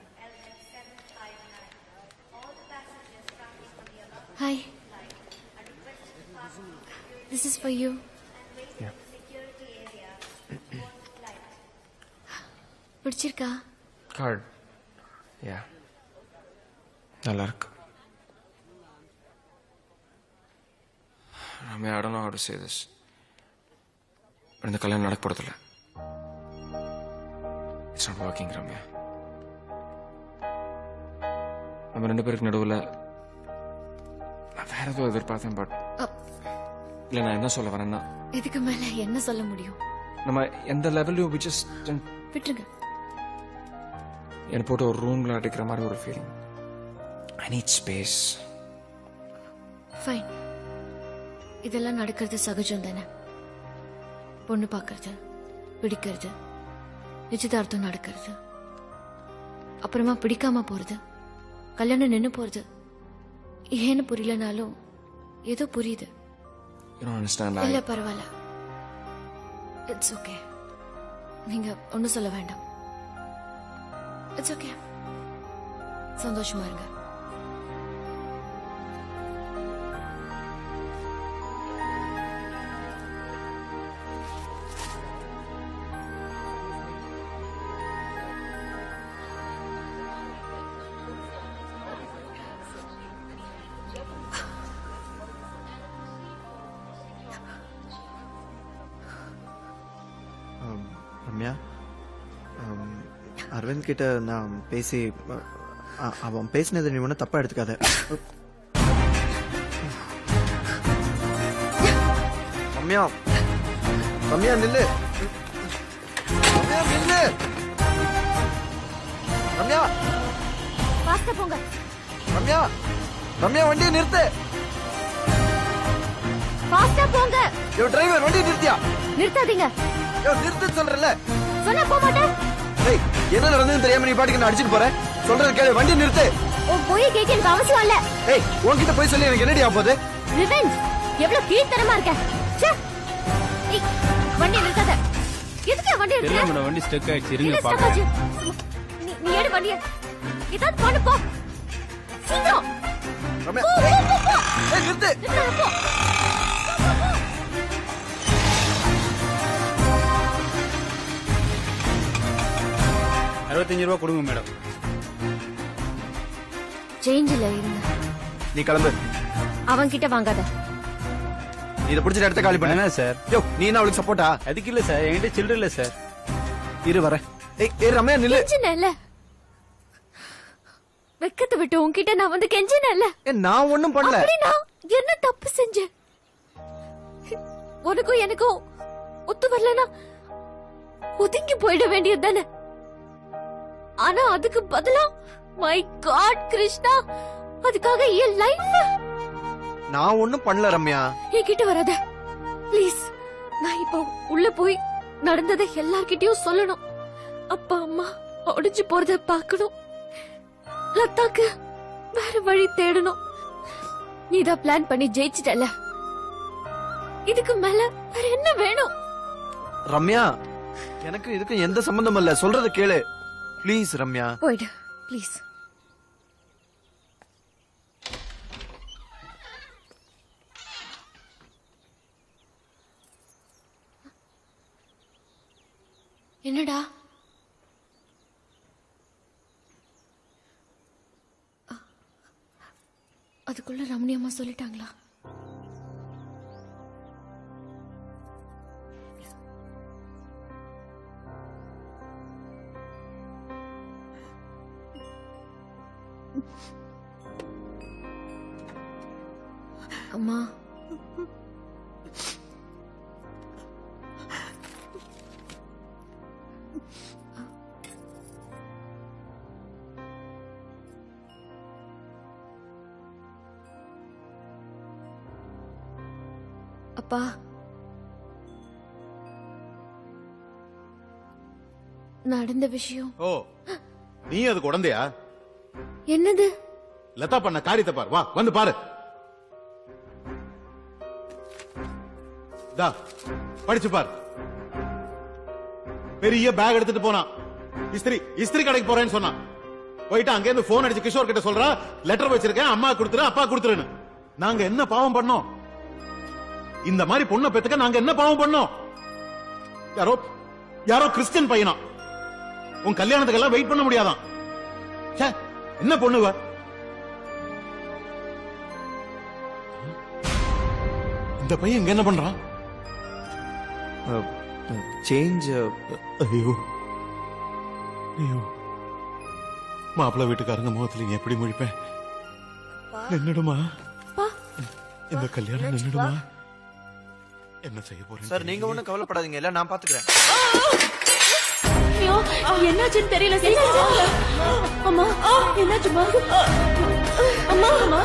hi this is for you பிடிச்சிருக்கா கார்டு யா நல்லா இருக்கு Ramya I don't know how to say this But இந்த கல்யாணம் நடக்க போறதில்ல இட்ஸ் நாட் ஒர்க்கிங் ரம்யா நம்ம ரெண்டு பேருக்கு நடுவுல நான் வேற ஏதோ எதிர்பார்த்தேன் பட் இல்ல நான் என்ன சொல்ல வரேன்னா இதுக்கு மேல என்ன சொல்ல முடியும் நம்ம எந்த லெவல்லையும் we just விட்டுருங்க என்னை போட்டு ஒரு ரூம்ல அடிக்கிற மாதிரி ஒரு feeling I need space fine இதெல்லாம் நடக்கிறது சகஜம் தானே பொண்ணு பார்க்கறது பிடிக்கிறது நிச்சயதார்த்தம் நடக்கிறது அப்புறமா பிடிக்காம போறது கல்யாணம் நின்னு போறது ஏன்னு புரியலனாலும் ஏதோ புரியுது யூ டோன்ட் அண்டர்ஸ்டாண்ட் இல்ல பரவாயில்ல இட்ஸ் ஓகே நீங்க ஒன்னும் சொல்ல வேண்டாம் இட்ஸ் ஓகே சந்தோஷமா இருங்க ஆம், ரம்யா ஆம், அரவிந்த் கிட்ட நான் பேசி அ- அவன் பேசினதை நீ ஒன்றும் தப்பா எடுத்துக்காத ரம்யா ரம்யா நில்லு ரம்யா நில்லு ரம்யா பாஸ்தா போங்க ரம்யா ரம்யா வண்டியை நிறுத்து ஃபாஸ்டா போங்க யோ டிரைவர் வண்டியை நிறுத்தியா நிறுத்தாதீங்க யோ நிறுத்து சொல்றல சொன்னா போக மாட்டேன் ஏய் என்ன நடந்ததுன்னு தெரியாம நீ பாட்டுக்கு நான் அடிச்சிட்டு போறேன் சொல்றது கேளு வண்டி நிறுத்து உன் போய் கேட்க எனக்கு அவசியம் இல்ல ஏய் உன்கிட்ட போய் சொல்லி எனக்கு என்னடி ஆகுது ரிவெஞ்ச் எவ்வளவு கீழ்த்தரமா இருக்க ச்சே. ஏய், வண்டியை நிறுத்தாத எதுக்கு வண்டி தெரியல நிறுத்துற மேடம் வண்டி ஸ்டெக் ஆயிடுச்சு இருங்க என்ன பாக்க ஸ்டக்காச்சு? நீ நீ எடு வண்டிய ஏதாவது பண்ணு போ சீக்கிரம் ரம்யா போ, போ, போ, போ. ஏய் நிறுத்து நிறுத்தாத, போ. அறுபத்தஞ்சு ரூபா கொடுங்க மேடம் சேஞ்சில் இருங்க நீ கிளம்பு அவன் கிட்ட வாங்காத நீ இதை பிடிச்சிட்டு இடத்த காலி பண்ண சார் யோ நீ என்ன அவளுக்கு சப்போர்ட்டா அதுக்கு இல்ல சார் என்கிட்ட சில்லற இல்ல சார் இரு வரேன் ஏய் ஏய் ரம்யா நில்லு கெஞ்சினல்ல வெக்கத்தை விட்டு உன்கிட்ட நான் வந்து கெஞ்சினல்ல ஏய் நான் ஒண்ணும் பண்ணல அப்படி நான் என்ன தப்பு செஞ்சேன் உனக்கும் எனக்கும் ஒத்து வரலனா ஒதுங்கி போயிட வேண்டியது தானே ஆனா அதுக்கு பதிலா மை காட் கிருஷ்ணா அதுக்காக என் லைஃப் நான் ஒண்ணும் பண்ணல ரம்யா என்கிட்ட வராத ப்ளீஸ் நான் இப்போ உள்ள போய் நடந்ததை எல்லார்கிட்டயும் சொல்லணும் அப்பா அம்மா ஒடிஞ்சு போறத பார்க்கணும் லதாக்கு வேற வழி தேடணும் நீதான் பிளான் பண்ணி ஜெயிச்சிட்டல இதுக்கு மேல வேற என்ன வேணும் ரம்யா எனக்கு இதுக்கு எந்த சம்பந்தம் இல்ல சொல்றது கேளு ப்ளீஸ் ரம்யா போயிடு ப்ளீஸ் என்னடா அ- அதுக்குள்ள ரமணி அம்மா சொல்லிட்டாங்களா அம்மா அப்பா நடந்த விஷயம் ஓ நீ அதுக்கு உடந்தையா என்னது லதா பண்ண காரியத்தை பாரு வா வந்து பாரு தா படிச்சு பாரு பெரிய பேக் எடுத்துட்டு போனான் இஸ்திரி இஸ்திரி கடைக்கு போறேன்னு சொன்னான் போயிட்டு அங்க இருந்து போன் அடிச்சு கிஷோர் கிட்ட சொல்றா லெட்டர் வச்சிருக்கேன் அம்மா கொடுத்துரு அப்பா கொடுத்துருன்னு நாங்க என்ன பாவம் பண்ணோம் இந்த மாதிரி பொண்ணை பெத்துக்க நாங்க என்ன பாவம் பண்ணோம் யாரோ யாரோ கிறிஸ்டியன் பையனா உன் கல்யாணத்துக்கெல்லாம் வெயிட் பண்ண முடியாதான் ச்சே, என்ன பொண்ணுவ இந்த பையன் இங்க என்ன பண்றான் சேஞ்ச் ஐயோ ஐயோ மாப்பிள்ளை வீட்டுக்காரங்க முகத்துல நீ எப்படி முழிப்பேன் நின்னுடுமா இந்த கல்யாணம் நின்னுடுமா என்ன செய்ய போறேன் சார் நீங்க ஒண்ணும் கவலைப்படாதீங்க இல்ல நான் பாத்துக்கிறேன் ஐயோ என்னாச்சுன்னு தெரியல சீக்கிரம் அம்மா என்னாச்சுமா அம்மா அம்மா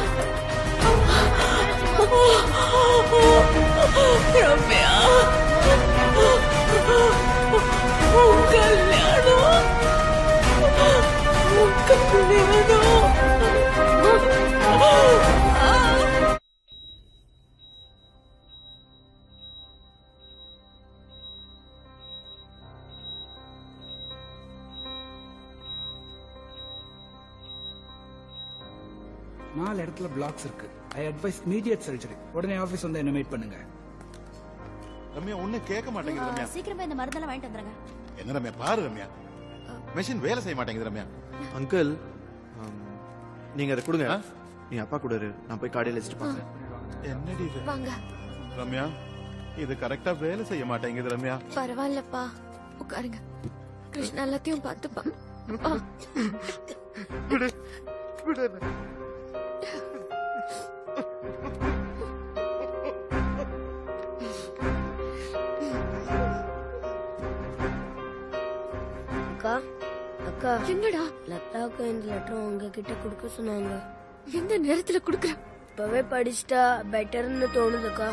ரம்யா உன் கல்யாணம் உன் கல்யாணம் நாலு இடத்துல பிளாக்ஸ் இருக்கு ஐ அட்வைஸ் இமீடியட் சர்ஜரி உடனே ஆபீஸ் வந்து என்ன மீட் பண்ணுங்க ரம்யா ஒண்ணு கேட்க மாட்டேங்குது ரம்யா சீக்கிரமா இந்த மருந்தெல்லாம் வாங்கிட்டு வந்துருங்க என்ன ரம்யா பாரு ரம்யா மெஷின் வேலை செய்ய மாட்டேங்குது ரம்யா அங்கிள் நீங்க அதை கொடுங்க நீ அப்பா கூட இரு. நான் போய் காடையில வச்சுட்டு பாக்குறேன் என்னடி இது வாங்க ரம்யா இது கரெக்டா வேலை செய்ய மாட்டேங்குது ரம்யா பரவாயில்லப்பா உட்காருங்க கிருஷ்ணா எல்லாத்தையும் பார்த்துப்பா அப்பா. விடு விடு அக்கா அக்கா என்னடா லதாவுக்கு இந்த லெட்டர் உங்ககிட்ட கொடுக்க சொன்னாங்க எந்த நேரத்துல குடுக்கற இப்பவே படிச்சிட்டா பெட்டர்னு தோணுதுக்கா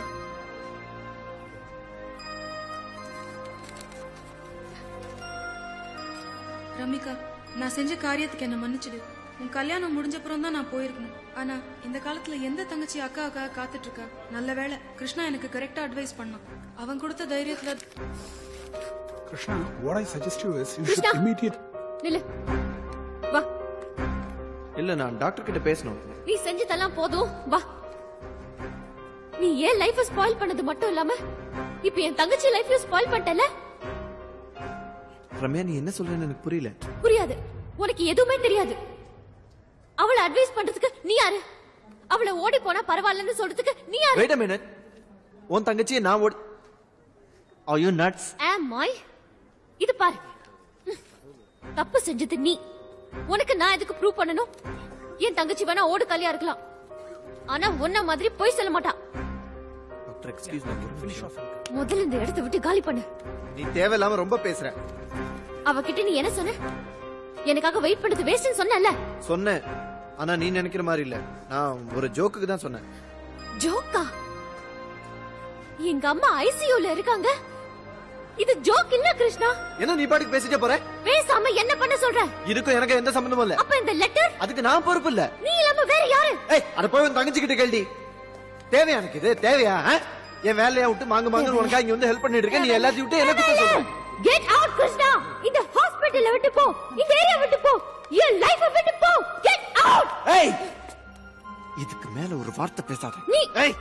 ரமிகா நான் செஞ்ச காரியத்துக்கு என்ன மன்னிச்சிடு உன் கல்யாணம் முடிஞ்சப்புறம் தான் நான் போயிருக்கணும் ஆனா இந்த காலத்துல எந்த தங்கச்சி அக்காவுக்காக காத்துட்டு இருக்கா நல்ல வேளை கிருஷ்ணா எனக்கு கரெக்டா அட்வைஸ் பண்ணான் அவன் கொடுத்த தைரியத்துல Krishna, what I suggest you is you Krishna. should immediate. நில்லு வா இல்ல நான் டாக்டர் கிட்ட பேசணும் நீ செஞ்சதெல்லாம் போதும் வா நீ ஏன் லைஃப் ஸ்பாயில் பண்ணது மட்டும் இல்லாம இப்ப என் தங்கச்சி லைஃப் ஸ்பாயில் பண்ணிட்டல ரம்யா நீ என்ன சொல்றேன்னு எனக்கு புரியல புரியாது உனக்கு எதுவுமே தெரியாது அவளை அட்வைஸ் பண்றதுக்கு நீ யாரு அவளை ஓடி போனா பரவாயில்லன்னு சொல்றதுக்கு நீ யாரு வெயிட் அ மினிட் உன் தங்கச்சியை நான் ஓடி Are you nuts? ஆம் மாய் இது பாரு ம். தப்பு செஞ்சது நீ உனக்கு நான் எதுக்கு ப்ரூவ் பண்ணணும் என் தங்கச்சி வேணா ஓடு காலியா இருக்கலாம் ஆனா உன்ன மாதிரி பொய் சொல்ல மாட்டா டாக்டர் எக்ஸ்கியூஸ் மீ ஒரு நிமிஷம். முதல்ல இந்த இடத்தை விட்டு காலி பண்ணு நீ தேவையில்லாம ரொம்ப பேசுற அவகிட்ட நீ என்ன சொன்ன எனக்காக வெயிட் பண்ணது வேஸ்ட்னு சொன்னல சொன்னேன் ஆனா நீ நினைக்கிற மாதிரி இல்ல நான் ஒரு ஜோக்குக்கு தான் சொன்னேன் ஜோக்கா எங்க அம்மா ஐசியூல இருக்காங்க இது ஜோக் இல்ல கிருஷ்ணா என்ன நீ பாட்டுக்கு பேசிட்டே போற பேசாம என்ன பண்ண சொல்ற இதுக்கும் எனக்கு எந்த சம்பந்தமும் இல்ல அப்ப இந்த லெட்டர் அதுக்கு நான் பொறுப்பு இல்ல நீ இல்லாம வேற யாரு ஏய் அத போய் உன் தங்கச்சி கிட்ட கேள்வி தேவையா எனக்கு இது தேவையா ஆ? என் வேலையா விட்டு மாங்க மாங்க உனக்கா இங்க வந்து ஹெல்ப் பண்ணிட்டு இருக்கேன் நீ எல்லாத்தையும் விட்டு என்ன குத்த சொல்ற கெட் அவுட் கிருஷ்ணா இந்த ஹாஸ்பிடல்ல விட்டு போ இந்த ஏரியா விட்டு போ என் லைஃப் விட்டு போ கெட் அவுட் ஏய் இதுக்கு மேல ஒரு வார்த்தை பேசாத நீ ஏய்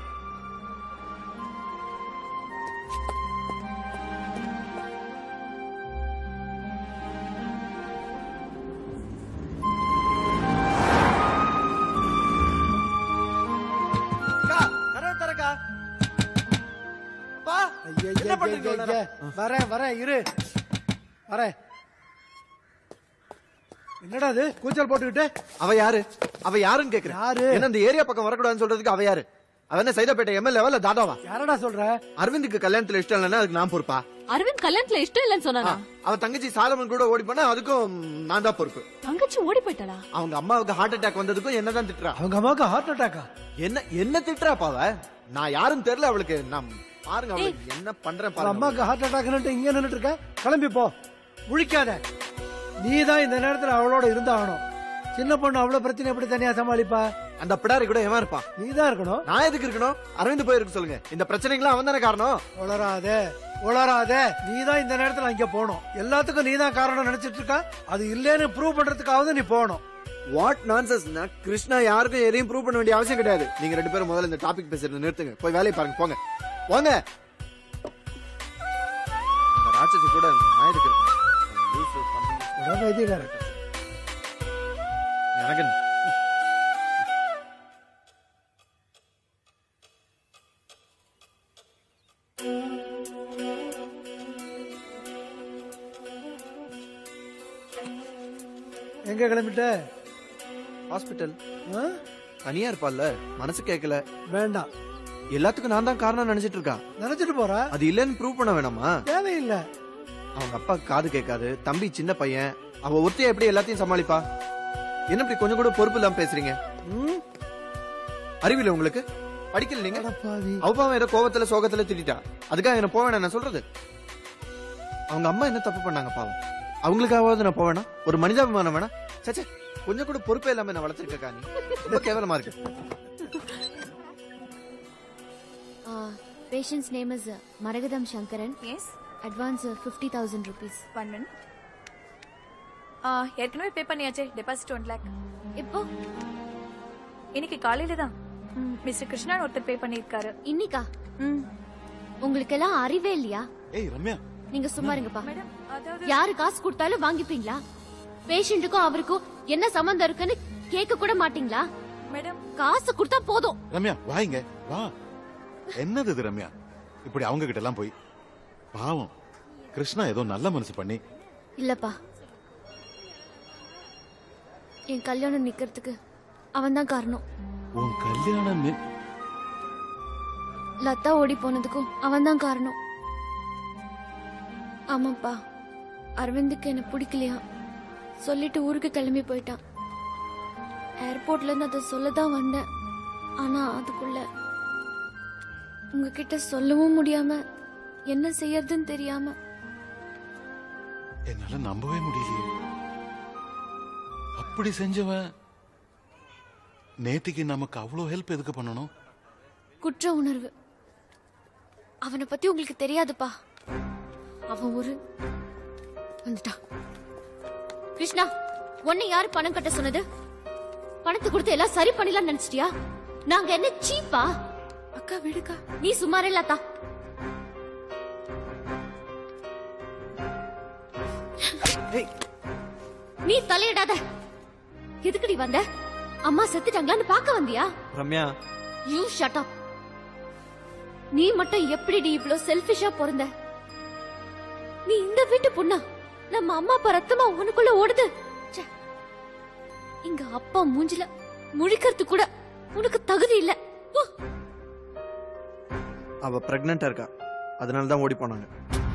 கதவை திறக்கா பா என்ன பண்றீங்க இவ்வளவு நேரம்? வரேன் வரேன் இரு வரேன் என்னடா இது கூச்சல் போட்டுக்கிட்டு அவ யாரு அவ யாருன்னு கேக்குறேன் யாரு? என்ன இந்த ஏரியா பக்கம் வரக்கூடாதுன்னு சொல்றதுக்கு அவ யாரு அவ என்ன சைதாப்பேட்டை எம்எல்ஏ இல்ல தாதாவா யாரடா சொல்ற அரவிந்துக்கு கல்யாணத்துல இஷ்டம் இல்லைன்னா அதுக்கு நான் பொறுப்பா அரவிந்த் கல்யாணத்துல இஷ்டம் இல்லைன்னு சொன்னானா அவ தங்கச்சி சாலமன் கூட ஓடி போனா அதுக்கும் நான் தான் பொறுப்பு தங்கச்சி ஓடி போயிட்டாளா அவங்க அம்மாவுக்கு ஹார்ட் அட்டாக் வந்ததுக்கும் என்னதான் திட்டுறா அவங்க அம்மாவுக்கு ஹார்ட் அட்டாக்கா என்ன என்ன திட்டுறாப்பா அவ நான் யாருன்னு தெரியல அவளுக்கு நான் பாருங்க அவளுக்கு என்ன பண்றேன் அவன் பாருங்க அம்மாவுக்கு ஹார்ட் அட்டாக்னு இங்க நின்னுட்டு இருக்க கிளம்பி போ முழிக்காத நீ தான் இந்த நேரத்துல அவளோட இருந்தாகணும் சின்ன பொண்ணு அவ்வளவு பிரச்சனை எப்படி தனியா சமாளிப்பா அந்த பிடாரி கூட எவன் இருப்பான் நீ தான் இருக்கணும் நான் எதுக்கு இருக்கணும் அரவிந்த் போயிருக்கு சொல்லுங்க இந்த பிரச்சனைக்கெல்லாம் அவன் தானே காரணம் உளராதே உளராதே நீ தான் இந்த நேரத்துல அங்க போகணும் எல்லாத்துக்கும் நீ தான் காரணம் நினைச்சிட்டு இருக்கா அது இல்லைன்னு ப்ரூவ் பண்றதுக்காவது நீ போகணும் வாட் நான்சென்ஸ் கிருஷ்ணா யாருக்கும் எதையும் ப்ரூவ் பண்ண வேண்டிய அவசியம் கிடையாது நீங்க ரெண்டு பேரும் முதல்ல இந்த டாபிக் பேசுறது நிறுத்துங்க போய் வேலையை பாருங்க போங்க போங்க இந்த ராட்சசி கூட நான் எதுக்கு இருக்கேன்? லூசு, தம்பி. உடம்பு வைத்தியக்காரன் எனக்கு என்ன? எங்க கிளம்பிட்ட ஹாஸ்பிட்டல் தனியா இருப்பால்ல மனசு கேட்கல வேண்டாம் எல்லாத்துக்கும் நான் தான் காரணம் நினைச்சிட்டு இருக்கா நினைச்சிட்டு போறா அது இல்லைன்னு ப்ரூவ் பண்ண வேணாமா தேவையில்லை அவங்க அப்பா காது கேட்காது தம்பி சின்ன பையன் அவ ஒருத்தைய எப்படி எல்லாத்தையும் சமாளிப்பா என்ன இப்படி கொஞ்சம் கூட பொறுப்பு இல்லாம பேசுறீங்க அறிவில்லை உங்களுக்கு படிக்கல நீங்க அவப்பாவன் ஏதோ கோவத்துல சோகத்துல திட்டா அதுக்காக என்ன போவேன் நான் சொல்றது அவங்க அம்மா என்ன தப்பு பண்ணாங்க பாவம் அவங்களுக்காவது நான் போவேனா ஒரு மனிதாபிமானம் வேணா சச்சே கொஞ்சம் கூட பொறுப்பே இல்லாம நான் வளர்த்திருக்கா நீ ரொம்ப கேவலமா இருக்கு patient's name is Maragatham Sankaran yes advance fifty thousand rupees one minute ஏற்கனவே பே பண்ணியாச்சே டெபாசிட் ஒன் லேக் இப்போ இன்னைக்கு காலையில தான் மிஸ்டர் கிருஷ்ணன் ஒருத்தர் பே பண்ணியிருக்காரு இன்னிக்கா உங்களுக்கு எல்லாம் அறிவே இல்லையா ஏய் ரம்யா நீங்க சும்மா இருங்கப்பா யாரு காசு கொடுத்தாலும் வாங்கிப்பீங்களா பேஷண்ட்டுக்கும் அவருக்கும் என்ன சம்பந்தம் இருக்குன்னு கேட்க கூட மாட்டீங்களா மேடம் காசு கொடுத்தா போதும் ரம்யா வாங்க வா என்னது இது ரம்யா இப்படி அவங்க கிட்ட எல்லாம் போய் பாவம் கிருஷ்ணா ஏதோ நல்ல மனசு பண்ணி இல்லப்பா என் கல்யாணம் நிக்கிறதுக்கு அவன் தான் காரணம் உன் கல்யாணம் நி- லதா ஓடி போனதுக்கும் அவன் தான் காரணம் ஆமாப்பா அரவிந்துக்கு என்ன பிடிக்கலையா சொல்லிட்டு ஊருக்கு கிளம்பி போயிட்டான் ஏர்போர்ட்ல இருந்து அதை சொல்ல தான் வந்தேன் ஆனா அதுக்குள்ள உங்ககிட்ட சொல்லவும் முடியாம என்ன செய்யறதுன்னு தெரியாம என்னால நம்பவே முடியலையே அப்படி செஞ்சவன் நேத்திக்கு நமக்கு அவ்வளவு ஹெல்ப் எதுக்கு பண்ணணும் குற்ற உணர்வு அவனை பத்தி உங்களுக்கு தெரியாதுப்பா அவன் ஒரு வந்துட்டான் கிருஷ்ணா உன்னை யாரு பணம் கட்ட சொன்னது பணத்தை கொடுத்து எல்லாம் சரி பண்ணிடலாம் நினைச்சிட்டியா நாங்க என்ன சீப்பா அக்கா விடுக்கா நீ சுமார் இல்லாத்தா நீ தலையிடாத எதுக்குடி வந்த அம்மா செத்துட்டாங்களான்னு பார்க்க வந்தியா ரம்யா யூ ஷட் அப் நீ மட்டும் எப்படிடி இவ்ளோ செல்ஃபிஷா பிறந்த நீ இந்த வீட்டு பொண்ணா நம்ம அம்மா அப்பா ரத்தமா உனக்குள்ள ஓடுது ச்சே. இங்க அப்பா மூஞ்சில முழிக்கிறது கூட உனக்கு தகுதி இல்ல போ. அவ பிரெக்னண்டா இருக்கா அதனால தான் ஓடி போனாங்க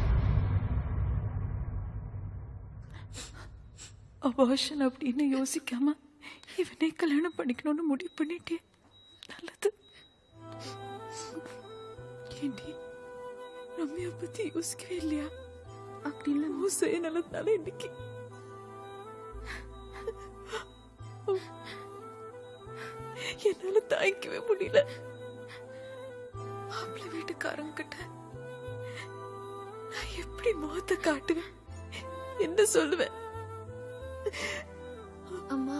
அபார்ஷன் அப்படின்னு யோசிக்காம இவனே கல்யாணம் பண்ணிக்கணும்னு முடிவு பண்ணிட்டே நல்லது ஏண்டி ரம்யா பத்தி யோசிக்கவே இல்லையா அப்படி இல்ல உன் சுயநலத்தால இன்னைக்கு என்னால தாங்கிக்கவே முடியல மாப்பிள்ளை வீட்டுக்காரங்க கிட்ட நான் எப்படி முகத்தை காட்டுவேன் என்ன சொல்லுவேன் அம்மா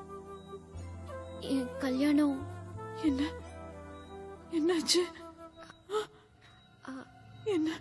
என் கல்யாணம் என்ன என்னாச்சு என்ன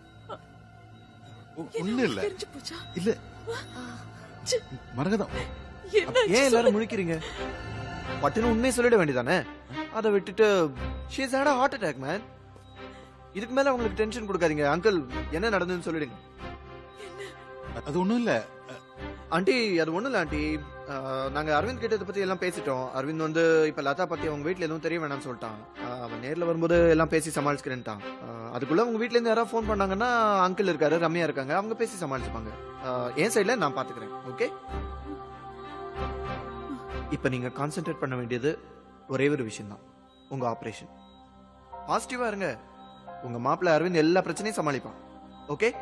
ஒண்ணு இல்ல தெரிஞ்சு போச்சா இல்ல மரகதம் ஏன் எல்லாரும் முழிக்கிறீங்க பட்டுன்னு உண்மையை சொல்லிட வேண்டியதானே அதை விட்டுட்டு she's had heart attack man இதுக்கு மேல உங்களுக்கு டென்ஷன் கொடுக்காதீங்க அங்கிள் என்ன நடந்ததுன்னு சொல்லிடுங்க அது ஒண்ணும் இல்ல ஆண்டி அது ஒண்ணும் இல்ல ஆண்டி அஹ், நாங்க அரவிந்த் கிட்ட இதை பத்தி எல்லாம் பேசிட்டோம் அரவிந்த் வந்து இப்ப லதா பத்தி அவங்க வீட்ல எதுவும் தெரிய வேணாம்னு சொல்லிட்டான் அஹ், அவன் நேர்ல வரும்போது எல்லாம் பேசி சமாளிச்சுக்கிறேன்ட்டான் அஹ், அதுக்குள்ள உங்க வீட்ல இருந்து யாராவது ஃபோன் பண்ணாங்கன்னா அங்கிள் இருக்காரு ரம்யா இருக்காங்க அவங்க பேசி சமாளிச்சுப்பாங்க அஹ், என் சைடுல நான் பாத்துக்கிறேன் ஓகே இப்ப நீங்க கான்சென்ட்ரேட் பண்ண வேண்டியது ஒரே ஒரு விஷயம் தான் உங்க ஆபரேஷன் பாசிட்டிவா இருங்க உங்க மாப்பிள்ள அரவிந்த் எல்லா பிரச்சனையும் சமாளிப்பான் ஓகே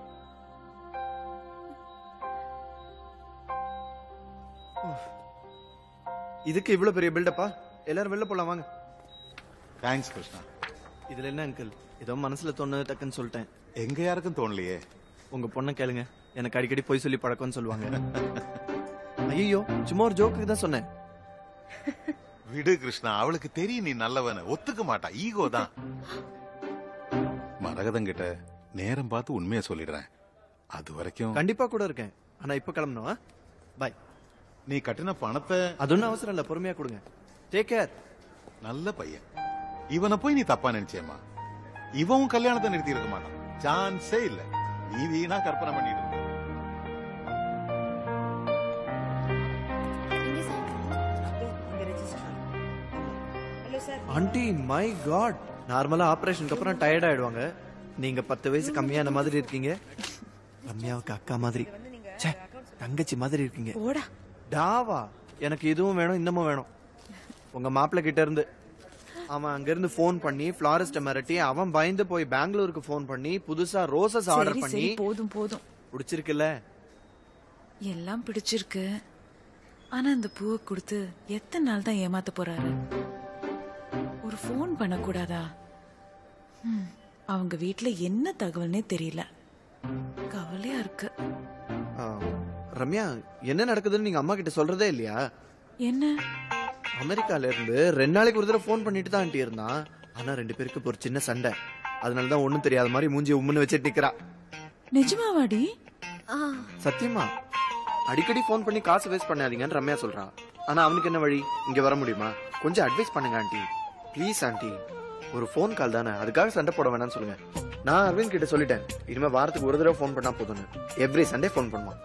இதுக்கு இவ்வளவு பெரிய பில்டப்பா எல்லாரும் வெளில போலாம் வாங்க தேங்க்ஸ் கிருஷ்ணா இதுல என்ன அங்கிள் ஏதோ மனசுல தோணுது டக்குன்னு சொல்லிட்டேன் எங்க யாருக்கும் தோணலையே உங்க பொண்ணை கேளுங்க எனக்கு அடிக்கடி போய் சொல்லி பழக்கம்னு சொல்லுவாங்க ஐயோ சும்மா ஒரு ஜோக்குக்கு தான் சொன்னேன் விடு கிருஷ்ணா அவளுக்கு தெரியும் நீ நல்லவன ஒத்துக்க மாட்டா ஈகோ தான் மரகதம் கிட்ட நேரம் பார்த்து உண்மையை சொல்லிடுறேன் அது வரைக்கும் கண்டிப்பா கூட இருக்கேன் ஆனா இப்ப கிளம்பணும் பாய் நீ கட்டின பணத்தை அது ஒன்றும் அவசரம் இல்ல பொறுமையா கொடுங்க டேக் கேர் நல்ல பையன் இவனை போய் நீ தப்பா நினைச்சேமா இவன் உன் கல்யாணத்தை நிறுத்தி இருக்க மாட்டான் சான்ஸே இல்ல நீ வீணா கற்பனை பண்ணிட்டு இருக்க. ஆண்டி மை காட் நார்மலா ஆபரேஷனுக்கு அப்புறம் டயர்ட் ஆயிடுவாங்க நீங்க பத்து வயசு கம்மியான மாதிரி இருக்கீங்க ரம்யாவுக்கு அக்கா மாதிரி ச்சே, தங்கச்சி மாதிரி இருக்கீங்க ஓடா டாவா எனக்கு இதுவும் வேணும் இன்னமும் வேணும் உங்க மாப்பிள்ளை கிட்ட இருந்து அவன் அங்க இருந்து போன் பண்ணி ஃபிளாரிஸ்ட மிரட்டி அவன் பயந்து போய் பெங்களூருக்கு போன் பண்ணி புதுசா ரோசஸ் ஆர்டர் சரி பண்ணி சரி போதும் போதும் பிடிச்சிருக்குல்ல எல்லாம் பிடிச்சிருக்கு ஆனா இந்த பூவை கொடுத்து எத்தனை நாள் தான் ஏமாத்த போறாரு ஒரு ஃபோன் பண்ணக்கூடாதா ம், அவங்க வீட்ல என்ன தகவல்னே தெரியல கவலையா இருக்கு ஆ, ரம்யா என்ன நடக்குதுன்னு நீங்க அம்மா கிட்ட சொல்றதே இல்லையா என்ன அமெரிக்கால இருந்து ரெண்டு நாளைக்கு ஒரு தடவை ஃபோன் பண்ணிட்டு தான் ஆண்டி இருந்தான் ஆனா ரெண்டு பேருக்கு இப்ப ஒரு சின்ன சண்டை அதனால தான் ஒண்ணும் தெரியாத மாதிரி மூஞ்சி உம்முன்னு வச்சுட்டு நிக்கிறா நிஜமாவாடி சத்தியமா அடிக்கடி ஃபோன் பண்ணி காசு வேஸ்ட் பண்ணாதீங்கன்னு ரம்யா சொல்றா ஆனா அவனுக்கு என்ன வழி இங்க வர முடியுமா கொஞ்சம் அட்வைஸ் பண்ணுங்க ஆண்டி ப்ளீஸ் ஆண்டி ஒரு ஃபோன் கால் தானே அதுக்காக சண்டை போட வேணாம்னு சொல்லுங்க நான் அரவிந்த் கிட்ட சொல்லிட்டேன் இனிமே வாரத்துக்கு ஒரு தடவை ஃபோன் பண்ணா போதும்னு எவ்ரி சண்டே ஃபோன் பண்ணுவான்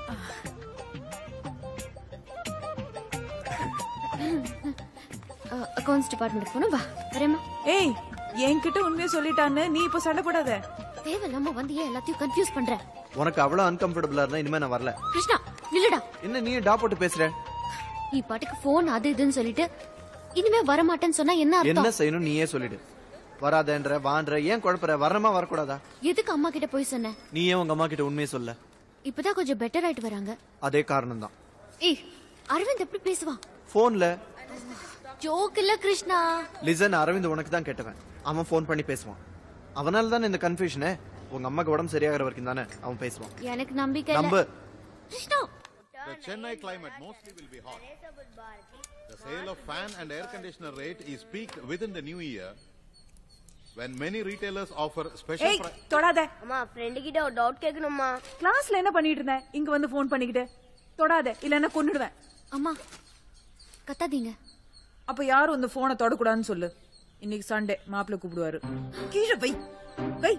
அக்கௌண்ட்ஸ் டிபார்ட்மெண்ட் போனோம் வா வரேம்மா ஏய் என்கிட்ட உண்மையை சொல்லிட்டான்னு நீ இப்ப சண்டை போடாத தேவையில்லாம வந்து ஏன் எல்லாத்தையும் கன்ஃபியூஸ் பண்ற உனக்கு அவ்வளவு அன்கம்ஃபர்டபுளா இருந்தா இனிமே நான் வரல கிருஷ்ணா நில்லுடா என்ன நீ டா போட்டு பேசுற நீ பாட்டுக்கு போன் அது இதுன்னு சொல்லிட்டு இனிமே வரமாட்டேன்னு சொன்னா என்ன என்ன அர்த்தம் செய்யணும் நீயே சொல்லிடு வராதன்ற வான்ற ஏன் குழப்பற வரணுமா வரக்கூடாதா எதுக்கு அம்மா கிட்ட போய் சொன்ன நீ ஏன் உங்க அம்மா கிட்ட உண்மையை சொல்ல இப்பதான் கொஞ்சம் பெட்டர் ஆயிட்டு வராங்க அதே காரணம் தான் ஏய் அரவிந்த் எப்படி பேசுவான் போன்ல ஜோக் இல்ல கிருஷ்ணா லிசன் அரவிந்த் உனக்கு தான் கேட்டவன் அவன் ஃபோன் பண்ணி பேசுவான் அவனால தானே இந்த கன்ஃபியூஷனே உங்க அம்மாக்கு உடம்பு சரியாகிற வரைக்கும் தானே அவன் பேசுவான் எனக்கு நம்பிக்கை நம்பு இல்ல Krishna The Chennai climate mostly will be hot. The sale of fan and air conditioner rate is peaked within the new year when many retailers offer special ஏய் pri- தொடாத அம்மா ஃப்ரெண்டு கிட்ட ஒரு டவுட் கேட்கணுமா கிளாஸ்ல என்ன பண்ணிட்டு இருந்தேன் இங்க வந்து ஃபோன் பண்ணிக்கிட்டு தொடாத இல்லன்னா கொன்னுடுவேன் அம்மா கத்தாதீங்க அப்ப யாரும் இந்த போனை தொடக்கூடாதுன்னு சொல்லு இன்னைக்கு சண்டே மாப்பிள்ள கூப்பிடுவாரு கீழே வை வை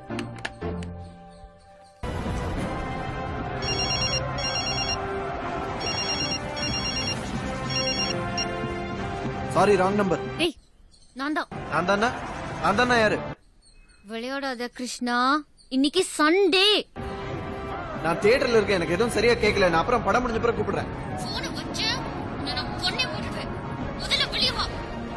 சாரி ராங் நம்பர் ஏய் நான் தான் நான் தானே நான் தானே யாரு விளையாடாத கிருஷ்ணா இன்னைக்கு சண்டே நான் தியேட்டர்ல இருக்கேன் எனக்கு எதுவும் சரியா கேட்கல நான் அப்புறம் படம் முடிஞ்ச பிறகு கூப்பிடுறேன் போனை வச்சு உன்னை நான் கொன்னே போடுவேன் முதல்ல வெளியே வா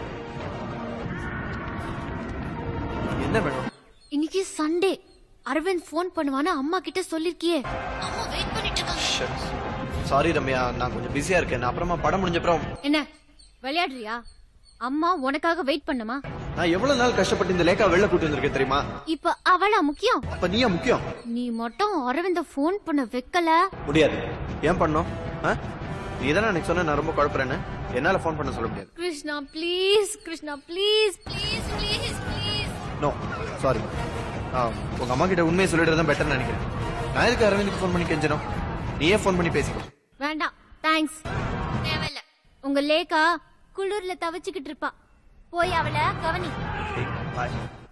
என்ன வேணும் இன்னைக்கு சண்டே அரவிந்த் ஃபோன் பண்ணுவான்னு அம்மா கிட்ட சொல்லிருக்கியே அம்மா வெயிட் பண்ணிட்டு இருக்காங்க சாரி ரம்யா நான் கொஞ்சம் பிஸியா இருக்கேன் நான் அப்புறமா படம் முடிஞ்ச அப்புறம் என்ன விளையாடுறியா அம்மா உனக்காக வெயிட் பண்ணுமா நான் எவ்வளவு நாள் கஷ்டப்பட்டு இந்த லேக்கா வெளில கூட்டி வந்திருக்கேன் தெரியுமா இப்ப அவளா முக்கியம் அப்ப நீயா முக்கியம் நீ மட்டும் அரவிந்த ஃபோன் பண்ண வைக்கல முடியாது ஏன் பண்ணோம் நீ தானே எனக்கு சொன்ன நான் ரொம்ப குழப்பறேன்னு என்னால ஃபோன் பண்ண சொல்ல முடியாது Krishna please Krishna please please please please no sorry உங்க அம்மா கிட்ட உண்மையை சொல்லிடுறது தான் பெட்டர் நினைக்கிறேன் நான் எதுக்கு அரவிந்துக்கு ஃபோன் பண்ணி கெஞ்சணும் நீயே ஃபோன் பண்ணி பேசிக்கோ வேண்டாம் தேங்க்ஸ் தேவையில்ல உங்க லேக்கா குளிர்ல தவிச்சுக்கிட்டு இருப்பா போய் அவளை கவனி பாய்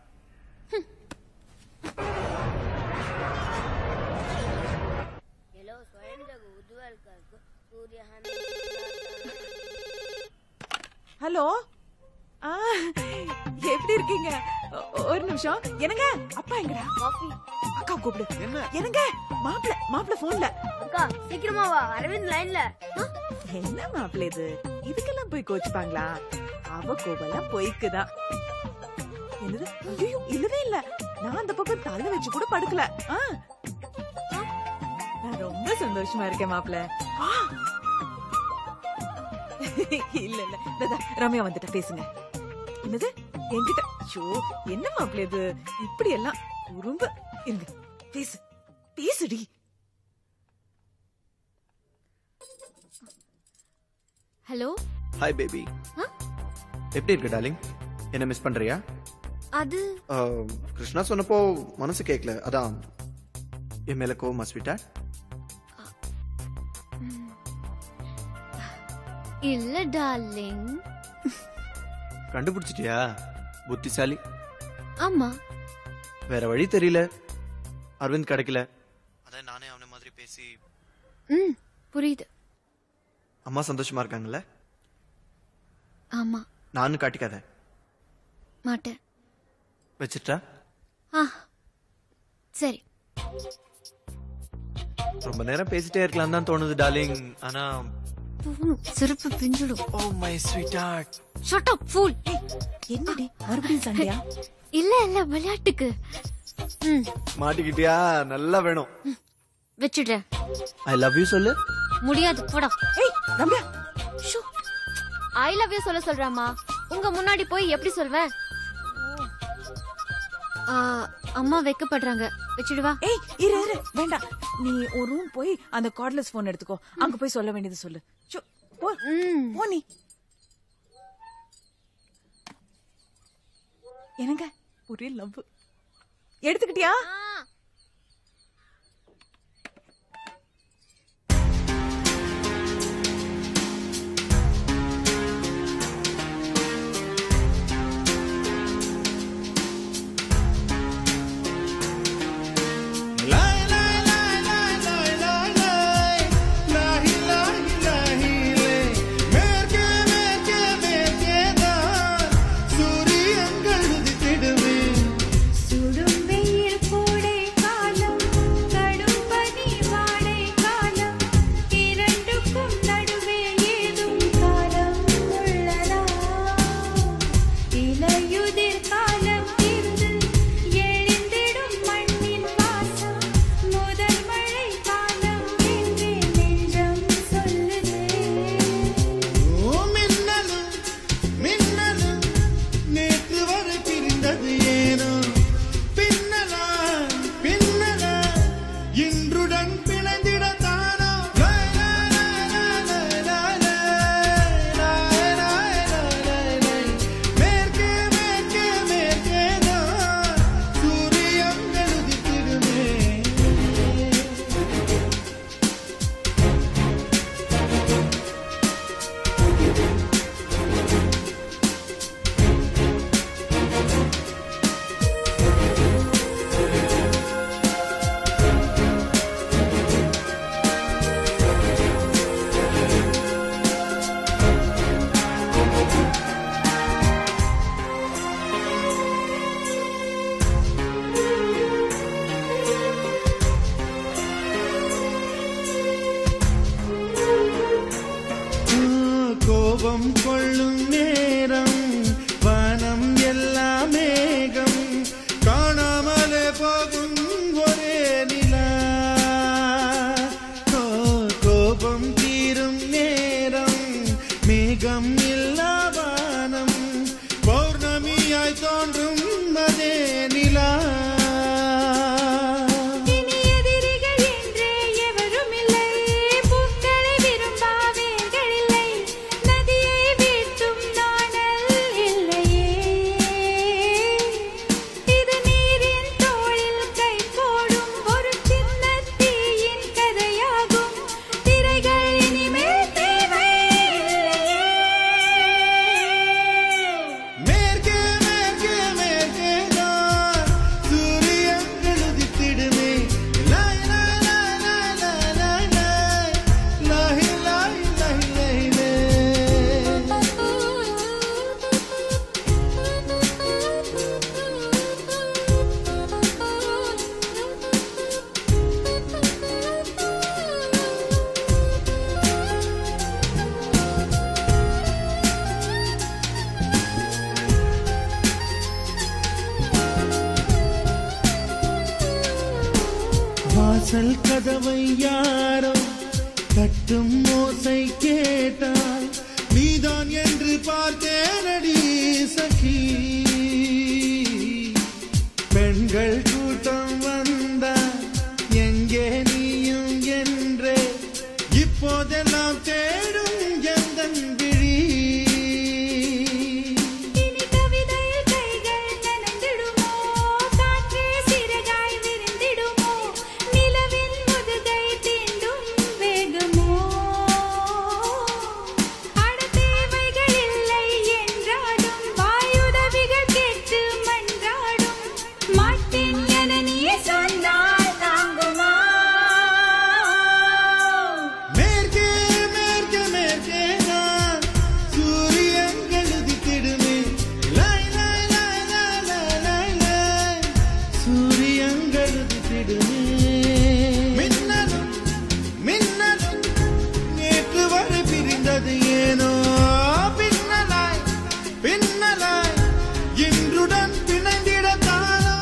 Hello, ಸ್ವಯಂದಾಗ ಉಜ್ವಲ್ಕಾಕು ಸೂರ್ಯ ஹலோ ஆ, எப்படி இருக்கீங்க ஒ- ஒரு நிமிஷம் என்னங்க அப்பா எங்கடா காஃபி அக்கா கூப்பிடு என்ன என்னங்க மாப்பிள மாப்பிள போன்ல அக்கா சீக்கிரமா வா அரவிந்த் லைன்ல என்ன மாப்பிள இது இதுக்கெல்லாம் போய் கோச்சுப்பாங்களா அவ கோபெல்லாம் பொய்க்குதான் என்னது ஐயோ இல்லவே இல்ல நான் அந்த பக்கம் தலை வச்சு கூட படுக்கல ஆ. நான் ரொம்ப சந்தோஷமா இருக்கேன் மாப்பிள ஆ. இல்ல இல்ல தாதா, ரம்யா வந்துட்ட பேசுங்க என்னது என்கிட்ட ஐயோ என்ன மாப்பிள இது இப்படி எல்லாம் குறும்பு இருங்க பேசு பேசுடி ஹலோ ஹாய் பேபி எப்படி இருக்கு டார்லிங் என்ன மிஸ் பண்றியா அது அஹ், கிருஷ்ணா சொன்னப்போ மனசு கேட்கல அதான் என் மேல கோவமா ஸ்வீட்டா இல்ல டார்லிங் கண்டுபிடிச்சிட்டியா புத்திசாலி ஆமா வேற வழி தெரியல அரவிந்த் கிடைக்கல அதான் நானே அவன மாதிரி பேசி ம் புரியுது அம்மா சந்தோஷமா இருக்காங்கல்ல ஆமா நானும் காட்டிக்காத மாட்டேன் வச்சிட்டா ஆ சரி ரொம்ப நேரம் பேசிட்டே இருக்கலாம் தான் தோணுது டார்லிங் ஆனா போகணும் செருப்பு பிஞ்சிடும் oh my sweetheart shut up fool என்னடி மறுபடியும் சண்டையா இல்ல இல்ல விளையாட்டுக்கு ம் மாட்டிக்கிட்டியா நல்லா வேணும் வச்சிடுறேன் ஐ லவ் யூ சொல்லு முடியாது போடா ஏய் ரம்யா ஐ லவ் யூ சொல்ல சொல்றாமா உங்க முன்னாடி போய் எப்படி சொல்வேன் ஆ, அம்மா வெக்கப்படுறாங்க வச்சிடுவா ஏய் இரு இரு வேண்டாம் நீ ஒரு ரூம் போய் அந்த கார்ட்லெஸ் போன் எடுத்துக்கோ அங்க போய் சொல்ல வேண்டியது சொல்லு சு, போ போ நீ என்னங்க ஒரே லவ் எடுத்துக்கிட்டியா சுடும் வெயில் கூட உயிர் காலம் தீர்ந்து எழுந்திடும் மண்ணின் வாசம் முதல் மழை காலம் என்றே நெஞ்சம் சொல்லுதே ஓ மின்னலும் மின்னலும் நேற்று வரை பிரிந்தது ஏனோ பின்னலா பின்னலா இன்றுடன் பிணைந்திட தானோ லாய் லாய் லாய் லாய் லாய் லாய் லாய் லாய் லாய். மேற்கே மேற்கே மேற்கே தான் சூரியன் எழுதித்திடுமே கோபம் கொள்ளும் நேரம் வானம் எல்லாம் மேகம் காணாமலே போகும் ஒரே நிலா கோ- கோபம் தீரும் நேரம் மேகம் இல்லா வானம் பௌர்ணமியாய் தோன்றும் அதே நிலா இனி எதிரிகள் என்றே எவரும் இல்லை பூக்களை விரும்பா வேர்கள் இல்லை நதியை வீழ்த்தும் நாணல் இல்லையே இது நீரின் தோளில் கை போடும் ஒரு சின்ன தீயின் கதையாகும் திரைகள் இனிமேல் தேவை மேற்கே மேற்கே மேற்கே தான் சூரியன் எழுதித்திடுமே லாய் லாய் லாய் லாய் லாய் லாய் லாய் லாய் லாய் லாய் லாய் வாசல் கதவை யாரோ தட்டும் ஓசை கேட்டால் நீதான் என்று பார்த்தேனடி சகி பெண்கள் கூட்டம் வந்தா எங்கே நீயும் என்றே இப்போதெல்லாம் தேடும் எந்தன் விழி இனி கவிதையில் கைகள் நனைந்திடுமோ காற்றே சிறகாய் விரிந்திடுமோ நிலவின் முதுகை தீண்டும் வேகமோ அடத்தேவைகள் இல்லை என்றாலும் வாயுதவிகள் கேட்டு மன்றாடும் மாட்டேன் என நீ சொன்னால் தாங்குமா மேற்கே மேற்கே மேற்கே நான் சூரியன் எழுதித்திடுமே லாய் லாய் லாய் லாய் லாய் லாய் லாய் சூரியன் எழுதித்திடுமே மின்னலும் மின்னலும் நேற்று வரை பிரிந்தது ஏனோ பின்னலாய் பின்னலாய் இன்றுடன் பிணைந்திடத்தானோ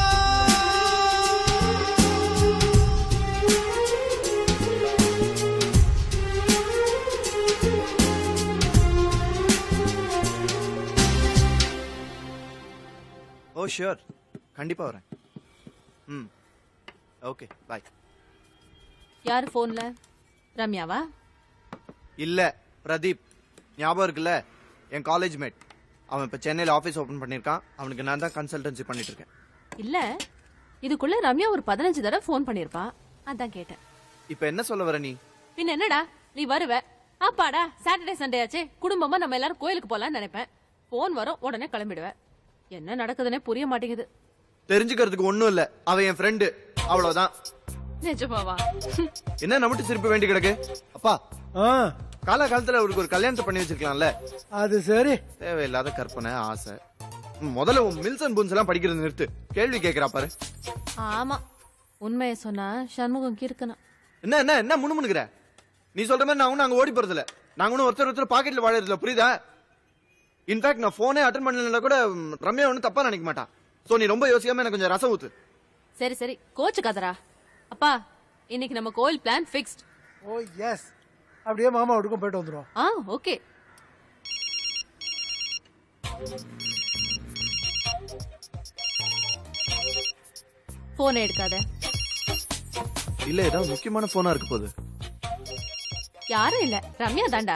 ஓ ஷியோர் கண்டிப்பா வரேன் ம் ஓகே பாய் யாரு போன்ல ரம்யாவா இல்ல பிரதீப் ஞாபகம் இருக்குல்ல என் காலேஜ் மேட் அவன் இப்ப சென்னையில ஆபீஸ் ஓபன் பண்ணிருக்கான் அவனுக்கு நான் தான் கன்சல்டன்சி பண்ணிட்டு இருக்கேன் இல்ல இதுக்குள்ள ரம்யா ஒரு பதினஞ்சு தடவை ஃபோன் பண்ணிருப்பா அதான் கேட்டேன் இப்ப என்ன சொல்ல வர நீ பின்ன என்னடா நீ வருவ அப்பாடா சாட்டர்டே சண்டே ஆச்சு குடும்பமா நம்ம எல்லாரும் கோயிலுக்கு போலாம்னு நினைப்பேன் போன் வரும் உடனே கிளம்பிடுவேன் என்ன நடக்குதுன்னே புரிய மாட்டேங்குது தெரிஞ்சுக்கிறதுக்கு ஒண்ணும் இல்ல அவன் என் ஃப்ரெண்டு அவ்வளவுதான் நிஜமாவா என்ன நம்மட்டு சிரிப்பு வேண்டி கிடக்கு அப்பா கால காலத்துல அவருக்கு ஒரு கல்யாணத்தை பண்ணி வச்சிருக்கலாம்ல அது சரி தேவையில்லாத கற்பனை ஆசை ம், முதல்ல உன் மில்சன் புன்ஸ் எல்லாம் படிக்கிறது நிறுத்து கேள்வி கேக்குறா பாரு ஆமா உண்மையை சொன்னா சண்முகம் கிறுக்கணும் என்ன என்ன என்ன முணுமுணுக்கிற நீ சொல்ற மாதிரி நான் ஒண்ணும் அங்க ஓடி போறது இல்ல நாங்க ஒண்ணும் ஒருத்தர் ஒருத்தர் பாக்கெட்ல வாழறது இல்ல புரியுதா இன்ஃபேக்ட் நான் போனே அட்டன் பண்ணலன்னா கூட ம், ரம்யா ஒன்றும் தப்பா நினைக்க மாட்டா சோ நீ ரொம்ப யோசிக்காம எனக்கு கொஞ்சம் ரசம் ஊத்து சரி சரி கோச்சு கதரா அப்பா இன்னைக்கு நம்ம கோயில் பிளான் ஃபிக்ஸ்ட் ஓ எஸ் அப்படியே மாமா வீட்டுக்கும் போயிட்டு வந்துடும் ஆ ஓகே போன் எடுக்காத இல்ல ஏதாவது முக்கியமான போனா இருக்க போகுது யாரும் இல்ல ரம்யா தாண்டா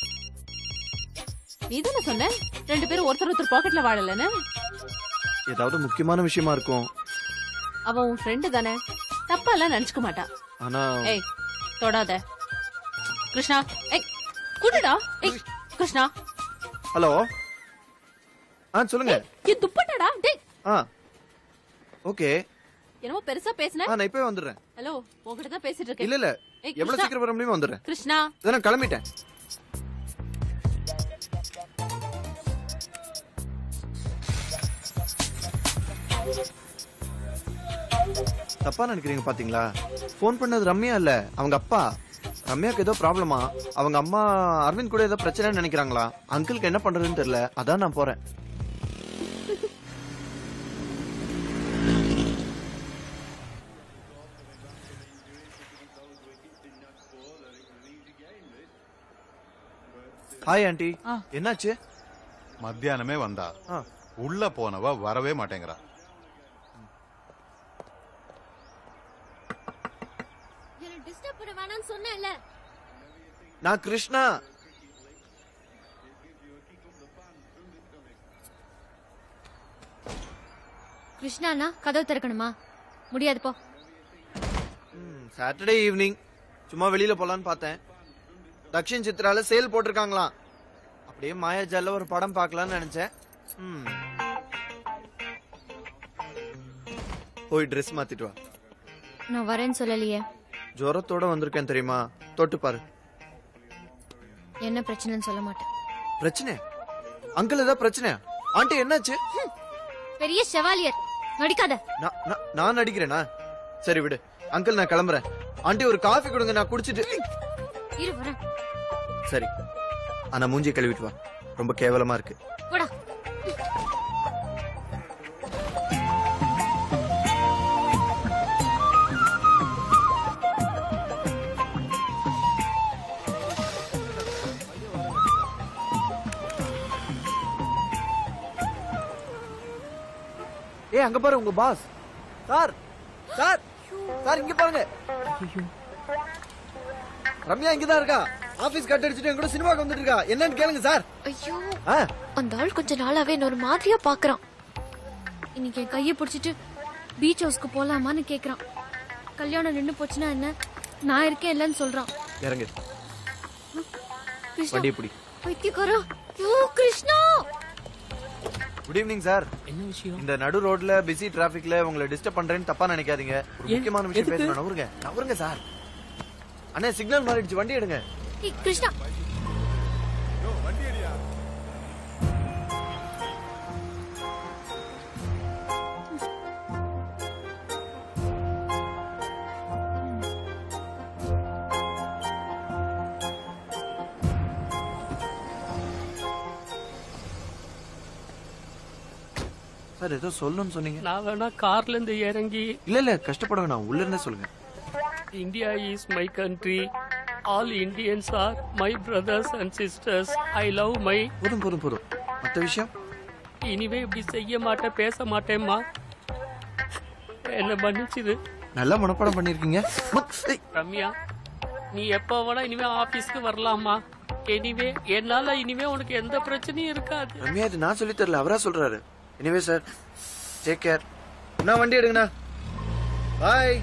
நீ தானே சொன்ன ரெண்டு பேரும் ஒருத்தர் ஒருத்தர் பாக்கெட்ல வாழலன்னு ஏதாவது முக்கியமான விஷயமா இருக்கும் அவன் உன் ஃப்ரெண்டு தானே தப்பா எல்லாம் நினைச்சுக்க மாட்டா ஆனா ஏய் தொடாத கிருஷ்ணா ஏய் குடுடா ஏய் கிருஷ்ணா ஹலோ ஆ சொல்லுங்க இது துப்பட்டாடா டேய் ஆ ஓகே என்னமோ பெருசா பேசுன ஆ நான் இப்பவே வந்துடுறேன் ஹலோ உன்கிட்ட தான் பேசிட்டு இருக்கேன் இல்ல இல்ல ஏய், எவ்வளவு கிருஷ்ணா. சீக்கிரம் வர முடியுமோ வந்துடுறேன் கிருஷ்ணா இதை நான் கிளம்பிட்டேன் தப்பா நினைக்கிறீங்க பாத்தீங்களா ஃபோன் பண்ணது ரம்யா இல்ல அவங்க அப்பா ரம்யாக்கு ஏதோ ப்ராப்ளமா அவங்க அம்மா அரவிந்த் கூட ஏதோ பிரச்சனைன்னு நினைக்கிறாங்களா அங்கிளுக்கு என்ன பண்றதுன்னு தெரியல அதான் நான் போறேன் ஹாய் ஆண்டி என்னாச்சு மத்தியானமே வந்தா ஆ. உள்ள போனவ வரவே மாட்டேங்கிறா என்ன டிஸ்டர்ப் பண்ண வேணாம்னு சொன்னேன்ல நான் கிருஷ்ணா கிருஷ்ணாண்ணா கதவு திறக்கணுமா முடியாது போ சாட்டர்டே ஈவினிங் சும்மா வெளியில போலான்னு பார்த்தேன் தக்ஷின் சித்ரால சேல் போட்டிருக்காங்களாம் அப்படியே மாயாஜால ஒரு படம் பார்க்கலாம்னு நினைச்சேன் ம். போய் ட்ரெஸ் மாத்திட்டு வா நான் வரேன்னு சொல்லலையே ஜுரத்தோட வந்திருக்கேன் தெரியுமா தொட்டு பாரு என்ன பிரச்சனைன்னு சொல்ல மாட்டேன் பிரச்சனை அங்கிள் ஏதாவது பிரச்சனை ஆண்டி என்னாச்சு பெரிய செவாலியர் நடிக்காத நான் நான்- நான் நடிக்கிறேனா சரி விடு அங்கிள் நான் கிளம்புறேன் ஆண்டி ஒரு காஃபி கொடுங்க நான் குடிச்சிட்டு இரு வரேன் சரி ஆனா மூஞ்சி கழுவிட்டு வா ரொம்ப கேவலமா இருக்கு போடா ஏய் அங்க பாரு உங்க பாஸ் சார் சார் சார் இங்க பாருங்க ரம்யா இங்கதான் இருக்கா ஆபீஸ் கட் அடிச்சுட்டு என் கூட சினிமாக்கு வந்துட்டு இருக்கா என்னன்னு கேளுங்க சார் ஐயோ ஆ, அந்த ஆள் கொஞ்ச நாளாவே என்ன ஒரு மாதிரியா பாக்குறான் இன்னைக்கு என் கைய பிடிச்சிட்டு பீச் ஹவுஸ்க்கு போலாமான்னு கேக்குறான் கல்யாணம் நின்னு போச்சுன்னா என்ன நான் இருக்கேன் இல்லைன்னு சொல்றான் இறங்கு கிருஷ்ணா வண்டியை பிடி பைத்தியக்காரா ஐயோ கிருஷ்ணா குட் ஈவினிங் சார் என்ன விஷயம் இந்த நடு ரோட்ல பிஸி டிராபிக்ல உங்களை டிஸ்டர்ப் பண்றேன்னு தப்பா நினைக்காதீங்க ஒரு ஏன்? முக்கியமான விஷயம் எதுக்கு? பேசணும் நவருங்க நவருங்க சார் அண்ணே சிக்னல் மாறிடுச்சு வண்டி எடுங்க ஏய், கிருஷ்ணா சார் ஏதோ சொல்லணும்னு சொன்னீங்க நான் வேணா கார்ல இருந்து இறங்கி இல்ல இல்ல கஷ்டப்பட வேணாம் உள்ள இருந்தே சொல்லுங்க India is my country all Indians are my brothers and sisters I love my போதும் போதும் போதும் மத்த விஷயம் இனிமே இப்படி செய்ய மாட்டேன் பேச மாட்டேம்மா என்ன மன்னிச்சிரு நல்லா மனப்பாடம் பண்ணிருக்கீங்க ரம்யா நீ எப்ப வேணா இனிமே ஆபீஸ்க்கு வரலாமா எனிவே என்னால இனிமே உனக்கு எந்த பிரச்சனையும் இருக்காது ரம்யா இது நான் சொல்லி தரல அவரா சொல்றாரு எனிவே சார் டேக் கேர் என்ன வண்டி எடுங்கண்ணா பாய்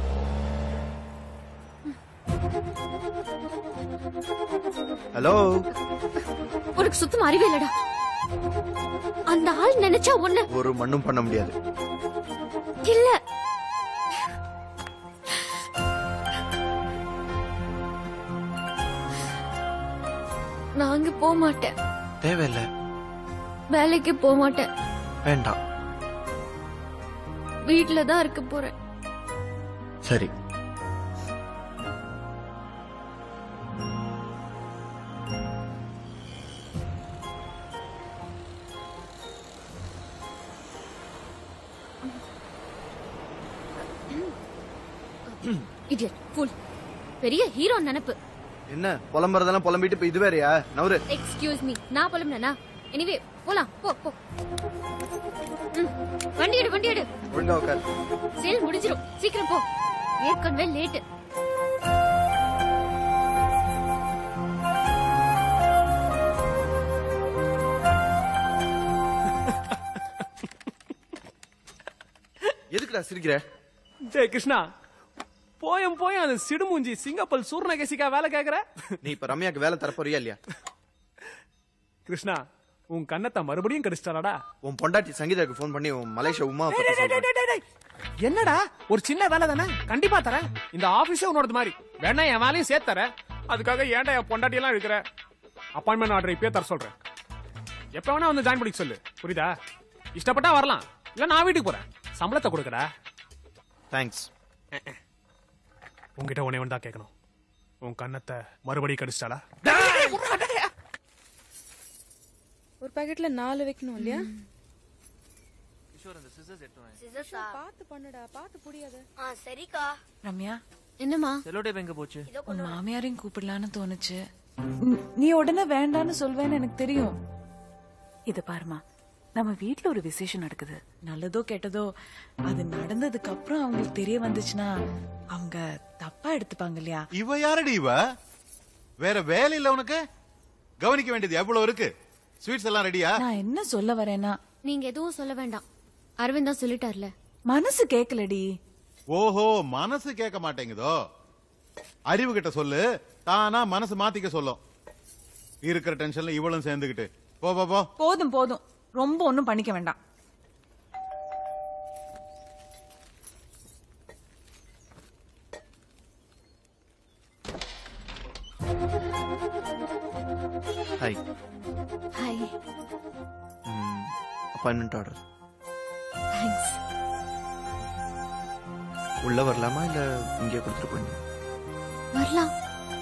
ஹலோ உனக்கு சுத்தம் அறிவே இல்லடா அந்த ஆள் நினைச்சா ஒண்ணு ஒரு மண்ணும் பண்ண முடியாது இல்ல நான் அங்க போக மாட்டேன் தேவையில்ல வேலைக்கு போக மாட்டேன் வேண்டாம் வீட்ல தான் இருக்க போறேன் சரி இடியட் ஃபுல் பெரிய ஹீரோ நினைப்பு என்ன புலம்புறதெல்லாம் புலம்பிட்டு இப்ப இது வேறயா நவரு எக்ஸ்கியூஸ் மீ நான் புலம்புனா எனிவே போலாம் போ போ ம், வண்டி எடு வண்டி எடு ஒழுங்கா உட்கார் சேல் முடிஞ்சிரும் சீக்கிரம் போ ஏற்கனவே லேட்டு எதுக்குடா சிரிக்கிற டேய் கிருஷ்ணா போயும் போயும் அந்த சிடுமூஞ்சி சிங்கப்பல் சூர்ணகேசிக்கா வேலை கேக்குற நீ இப்ப ரம்யாக்கு வேலை தரப்போறியா இல்லையா கிருஷ்ணா உன் கண்ணத்தை மறுபடியும் கடிச்சிட்டாடா உன் பொண்டாட்டி சங்கீதாக்கு ஃபோன் பண்ணி உன் மலேசியா உமா பத்தி சொல்றேன் என்னடா ஒரு சின்ன வேலை தானே கண்டிப்பா தரேன் இந்த ஆபீஸே உன்னோட மாதிரி வேணா என் வேலையும் சேர்த்து தரேன் அதுக்காக ஏன்டா என் பொண்டாட்டி எல்லாம் இருக்கிற அப்பாயின்மெண்ட் ஆர்டர் இப்பயே தர சொல்றேன் எப்ப வேணா வந்து ஜாயின் பண்ணிக்க சொல்லு புரியுதா இஷ்டப்பட்டா வரலாம் இல்ல நான் வீட்டுக்கு போறேன் சம்பளத்தை கொடுக்கடா தேங்க்ஸ் உன்கிட்ட உன்னை தான் கேட்கணும் உன் கண்ணத்தை மறுபடியும் கடிச்சிட்டாளா ஒரு பாக்கெட்ல நாலு வைக்கணும் இல்லையா சிசர்ஸா பார்த்து பண்ணுடா பார்த்து புரியாத ஆ சரிக்கா ரம்யா என்னம்மா செலோடேப் எங்க போச்சு உன் மாமியாரையும் கூப்பிடலான்னு தோணுச்சு நீ- நீ உடனே வேண்டான்னு சொல்வேன்னு எனக்கு தெரியும் இது பாருமா நம்ம வீட்ல ஒரு விசேஷம் நடக்குது நல்லதோ கெட்டதோ அது நடந்ததுக்கு அப்புறம் அவங்களுக்கு தெரிய வந்துச்சுன்னா அவங்க தப்பா எடுத்துப்பாங்க இல்லையா இவ யாரடி இவ வேற வேலை இல்ல உனக்கு கவனிக்க வேண்டியது எவ்வளவு இருக்கு ஸ்வீட்ஸ் எல்லாம் ரெடியா நான் என்ன சொல்ல வரேன்னா நீங்க எதுவும் சொல்ல வேண்டாம் அரவிந்த் தான் சொல்லிட்டார்ல மனசு கேக்கலடி ஓஹோ மனசு கேட்க மாட்டேங்குதோ அறிவு கிட்ட சொல்லு தானா மனசு மாத்திக்க சொல்லும் இருக்கிற டென்ஷன்ல இவளும் சேர்ந்துகிட்டு போ போ போ போதும் போதும் ரொம்ப ஒண்ணும் பண்ணிக்க வேண்டாம் hi hi appointment order thanks உள்ள வரலாமா இல்ல இங்கே கொடுத்துட்டு போயிங்க வரலாம்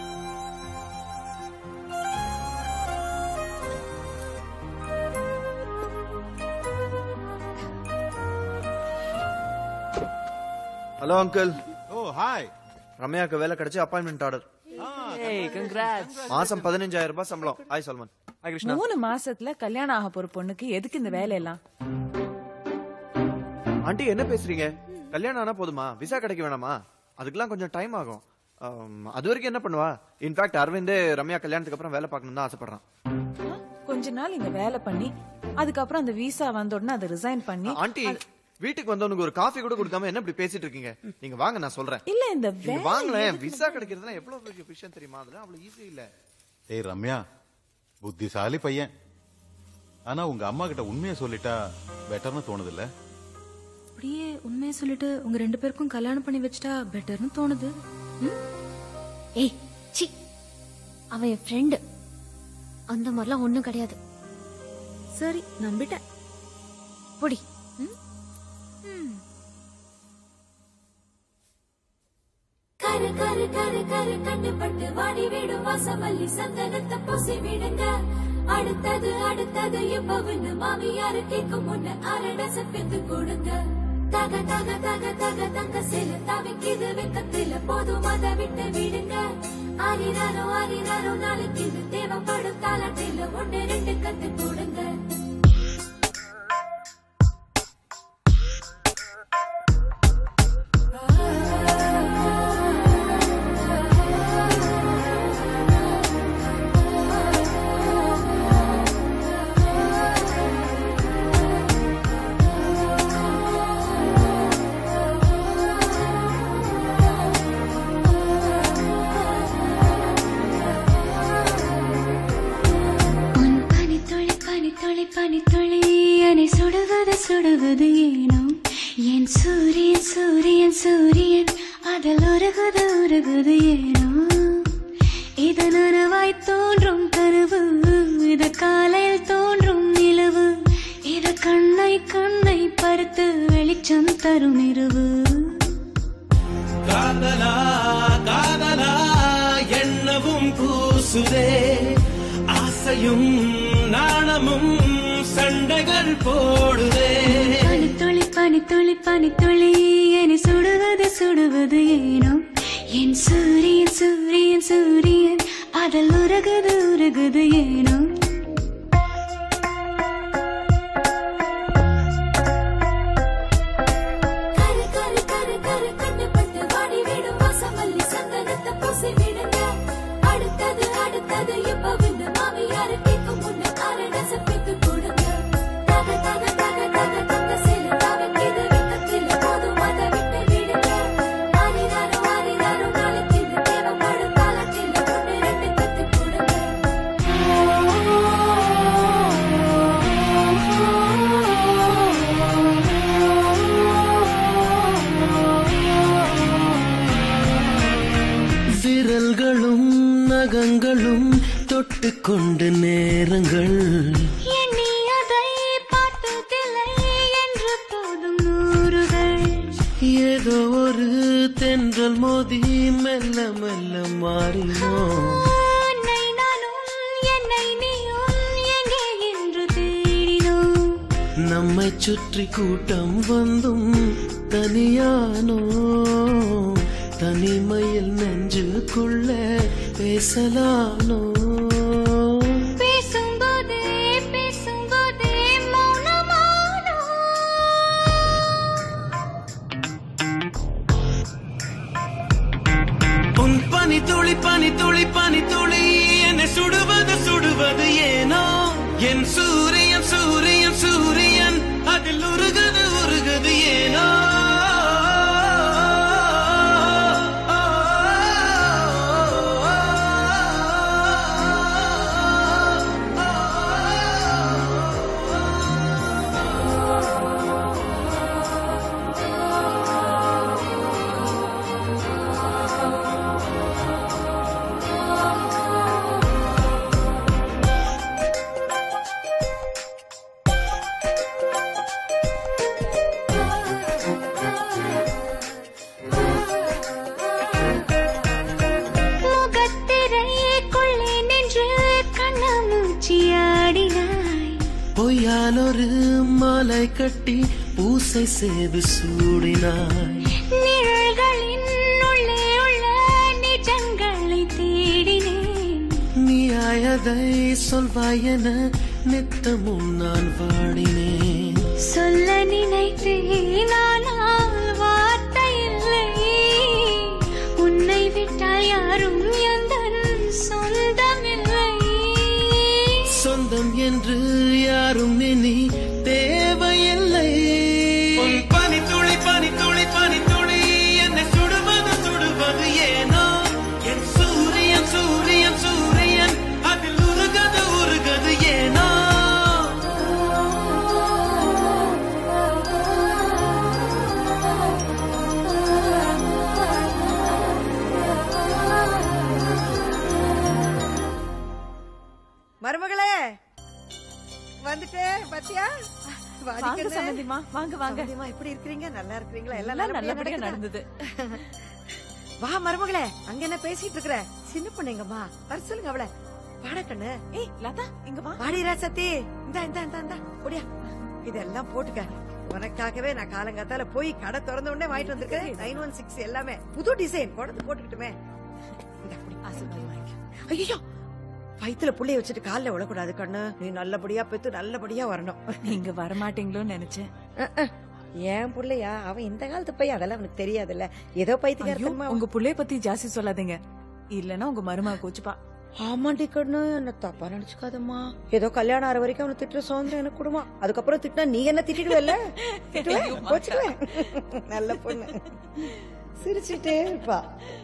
ஹலோ அங்கிள் ஓ ஹாய் ரம்யாக்கு வேலை கிடைச்சு அப்பாயின்மெண்ட் ஆர்டர் ஏய் கங்க்ராட்ஸ் மாசம் பதினஞ்சாயிரம் ரூபாய் சம்பளம் ஹாய் சல்மான் மூணு மாசத்துல கல்யாணம் ஆக போற பொண்ணுக்கு எதுக்கு இந்த வேலையெல்லாம் ஆண்டி என்ன பேசுறீங்க கல்யாணம் ஆனா போதுமா விசா கிடைக்க வேணாமா அதுக்கெல்லாம் கொஞ்சம் டைம் ஆகும் ஆம், அது வரைக்கும் என்ன பண்ணுவா இன்ஃபேக்ட் அரவிந்தே ரம்யா கல்யாணத்துக்கு அப்புறம் வேலை பார்க்கணும் தான் ஆசைப்படுறான் கொஞ்ச நாள் இங்க வேலை பண்ணி அதுக்கப்புறம் அந்த விசா வந்த உடனே அதை ரிசைன் பண்ணி ஆண்டி வீட்டுக்கு வந்தவனுக்கு ஒரு காஃபி கூட கொடுக்காம என்ன இப்படி பேசிட்டு இருக்கீங்க நீங்க வாங்க நான் சொல்றேன் இல்ல இந்த நீங்க வேலை வாங்களேன் எதுக்கு விசா கிடைக்கிறதுலாம் எவ்வளவு பெரிய விஷயம் தெரியுமா அதெல்லாம் அவ்வளவு ஈஸி இல்ல ஏய் ரம்யா புத்திசாலி பையன் ஆனா உங்க அம்மா கிட்ட உண்மையை சொல்லிட்டா பெட்டர்னு தோணுது இல்ல அப்படியே உண்மையை சொல்லிட்டு உங்க ரெண்டு பேருக்கும் கல்யாணம் பண்ணி வச்சுட்டா பெட்டர்னு தோணுது ம்? ஏய் சி அவன் என் ஃப்ரெண்டு அந்த மாதிரிலாம் ஒண்ணும் கிடையாது சரி நம்பிட்டேன் பொடி கரு கரு கரு கரு கட்டுப்பட்டு வாடி விடும் வாசமல்லி சந்தனத்தை பூசி விடுங்க அடுத்தது அடுத்தது எப்பவுன்னு மாமியாரு கேட்கும் முன்ன அரடச பெத்து கொடுங்க தக தக தக தக தங்க சில தவிக்குது வெக்கத்துல போதும் அதை விட்டு விடுங்க ஆரிராரோ ஆரிராரோ நாளைக்கு இது தேவைப்படும் தாலாட்டில ஒண்ணு ரெண்டு கத்து கொடுங்க உன் பனித்துளி பனித்துளி பனித்துளி என்னை சுடுவது சுடுவது ஏனோ என் சூரியன் சூரியன் சூரியன் அதில் உருகுது உருகுது ஏனோ இது நனவாய் தோன்றும் கனவு இது காலையில் தோன்றும் நிலவு இது கண்ணை கண்ணை பருத்து வெளிச்சம் தரும் இரவு காதலா காதலா எண்ணவும் கூசுதே ஆசையும் நாணமும் சண்டைகள் போடுதே பனித்துளி பனித்துளி பனித்துளி என்னை சுடுவது சுடுவது ஏனோ என் சூரியன் சூரியன் சூரியன் அதில் உருகுது உருகுது ஏனோ கரு கரு கரு கரு கண்டுபட்டு வாடி விடும் வாசமல்லி சந்தனத்தை பூசி விடுங்க அடுத்தது அடுத்தது இப்ப வந்து மாமியாரு கேட்கும் முன்ன அரடச பித்து கொடுங்க தக தக தக தக தங்க சேல தவிக்கிது விக்கத்தில் போதும் அதை விட்டு விடுங்க ஆரிராரோ ஆரிராரோ நாளைக்கு இது தேவைப்படும் காலத்தில் ஒன்று ரெண்டு கத்து விரல்களும் நகங்களும் தொட்டுக்கொண்டு நேரங்கள் எண்ணி அதை பார்த்ததில்லை என்று போதும் நூறுகள் ஏதோ ஒரு தென்றல் மோதி மெல்ல மெல்ல மாறினோம் உன்னை நானும் என்னை நீயும் எங்கே என்று தேடினோம் நம்மை சுற்றி கூட்டம் வந்தும் தனியானோ தனிமையில் நெஞ்சுக்குள்ள பேசலானோ பேசும்போதே பேசும்போதே மௌனமானோ உன் பனி துளி பனி துளி பனி துளி என்னை சுடுவது சுடுவது ஏனோ என் சூரியன் சூரியன் சூரியன் அதில் உருகுது உருகுது ஏனோ முகத்திரைக்குள்ளே நின்று கண்ணாமூச்சியாடினாய் பொய்யால் ஒரு மாலை கட்டி பூசை சேது சூடினாய் நிழல்களின் உள்ளே உள்ள நிஜங்களை தேடினேன் நீயாயதை சொல்வாய் என நித்தமும் நான் வாடினேன் சொல்ல நினைத்தேன் ஆனால் வார்த்தை இல்லை உன்னை விட்டால் யாரும் எந்தன் சொந்தமில்லை சொந்தம் என்று யாரும் இனி தேவையில்லை உன் பனி துளி பனி துளி பனி துளி என்னை சுடுவது சுடுவது ஏனோ என் சூரியன் சூரியன் சூரியன் அதில் உருகது உருகது ஏனோ மருமகளே வந்துட்டேன் பாத்தியா வாடி வாங்க கண்ணு. சம்மந்திம்மா, வாங்க, வாங்க. சம்மந்திம்மா, எப்படி இருக்கிறீங்க நல்லா இருக்கிறீங்களா எல்லாம் எல்லாம் நல்லபடியா நல்லபடியா நடக்குதா? நடந்தது. வா மருமகளே அங்க என்ன பேசிட்டு இருக்கிற சின்ன பொண்ணுங்கம்மா வர சொல்லுங்க அவளை வாடா கண்ணு ஏய் லதா இங்க வா வாடி ராசத்தி இந்தா இந்தா இந்தா இந்தா ஒடியா இதெல்லாம் போட்டுக்க உனக்காகவே நான் காலங்காத்தால போய் கடை திறந்த உடனே வாங்கிட்டு வந்திருக்கேன் நைன் ஒன் சிக்ஸ் எல்லாமே புது டிசைன் கொண்டு போட்டுக்கிட்டுமே ஐயோ வயித்துல புள்ளைய வச்சுட்டு கால்ல விழக்கூடாது கண்ணு நீ நல்லபடியா பெத்து நல்லபடியா வரணும் நீங்க வரமாட்டீங்களோன்னு நினைச்சேன் ஏன் புள்ளையா அவன் இந்த காலத்து பையன் அதெல்லாம் அவனுக்கு தெரியாதுல்ல ஏதோ ஐயோ, பைத்தியக்காரத்தனமா உங்க புள்ளைய பத்தி ஜாஸ்தி சொல்லாதீங்க இல்லனா உங்க மருமக கோச்சுப்பா ஆமாண்டி கண்ணு என்ன தப்பா நினைச்சுக்காதம்மா ஏதோ கல்யாணம் ஆற வரைக்கும் அவனை திட்டுற சுதந்திரம் எனக்கு கொடுமா அதுக்கப்புறம் திட்டினா நீ என்ன திட்டிடுவல்ல திட்டுவேன், ஐயோ, கோச்சுக்குவேன். நல்ல பொண்ணு சிரிச்சுட்டே இருப்பா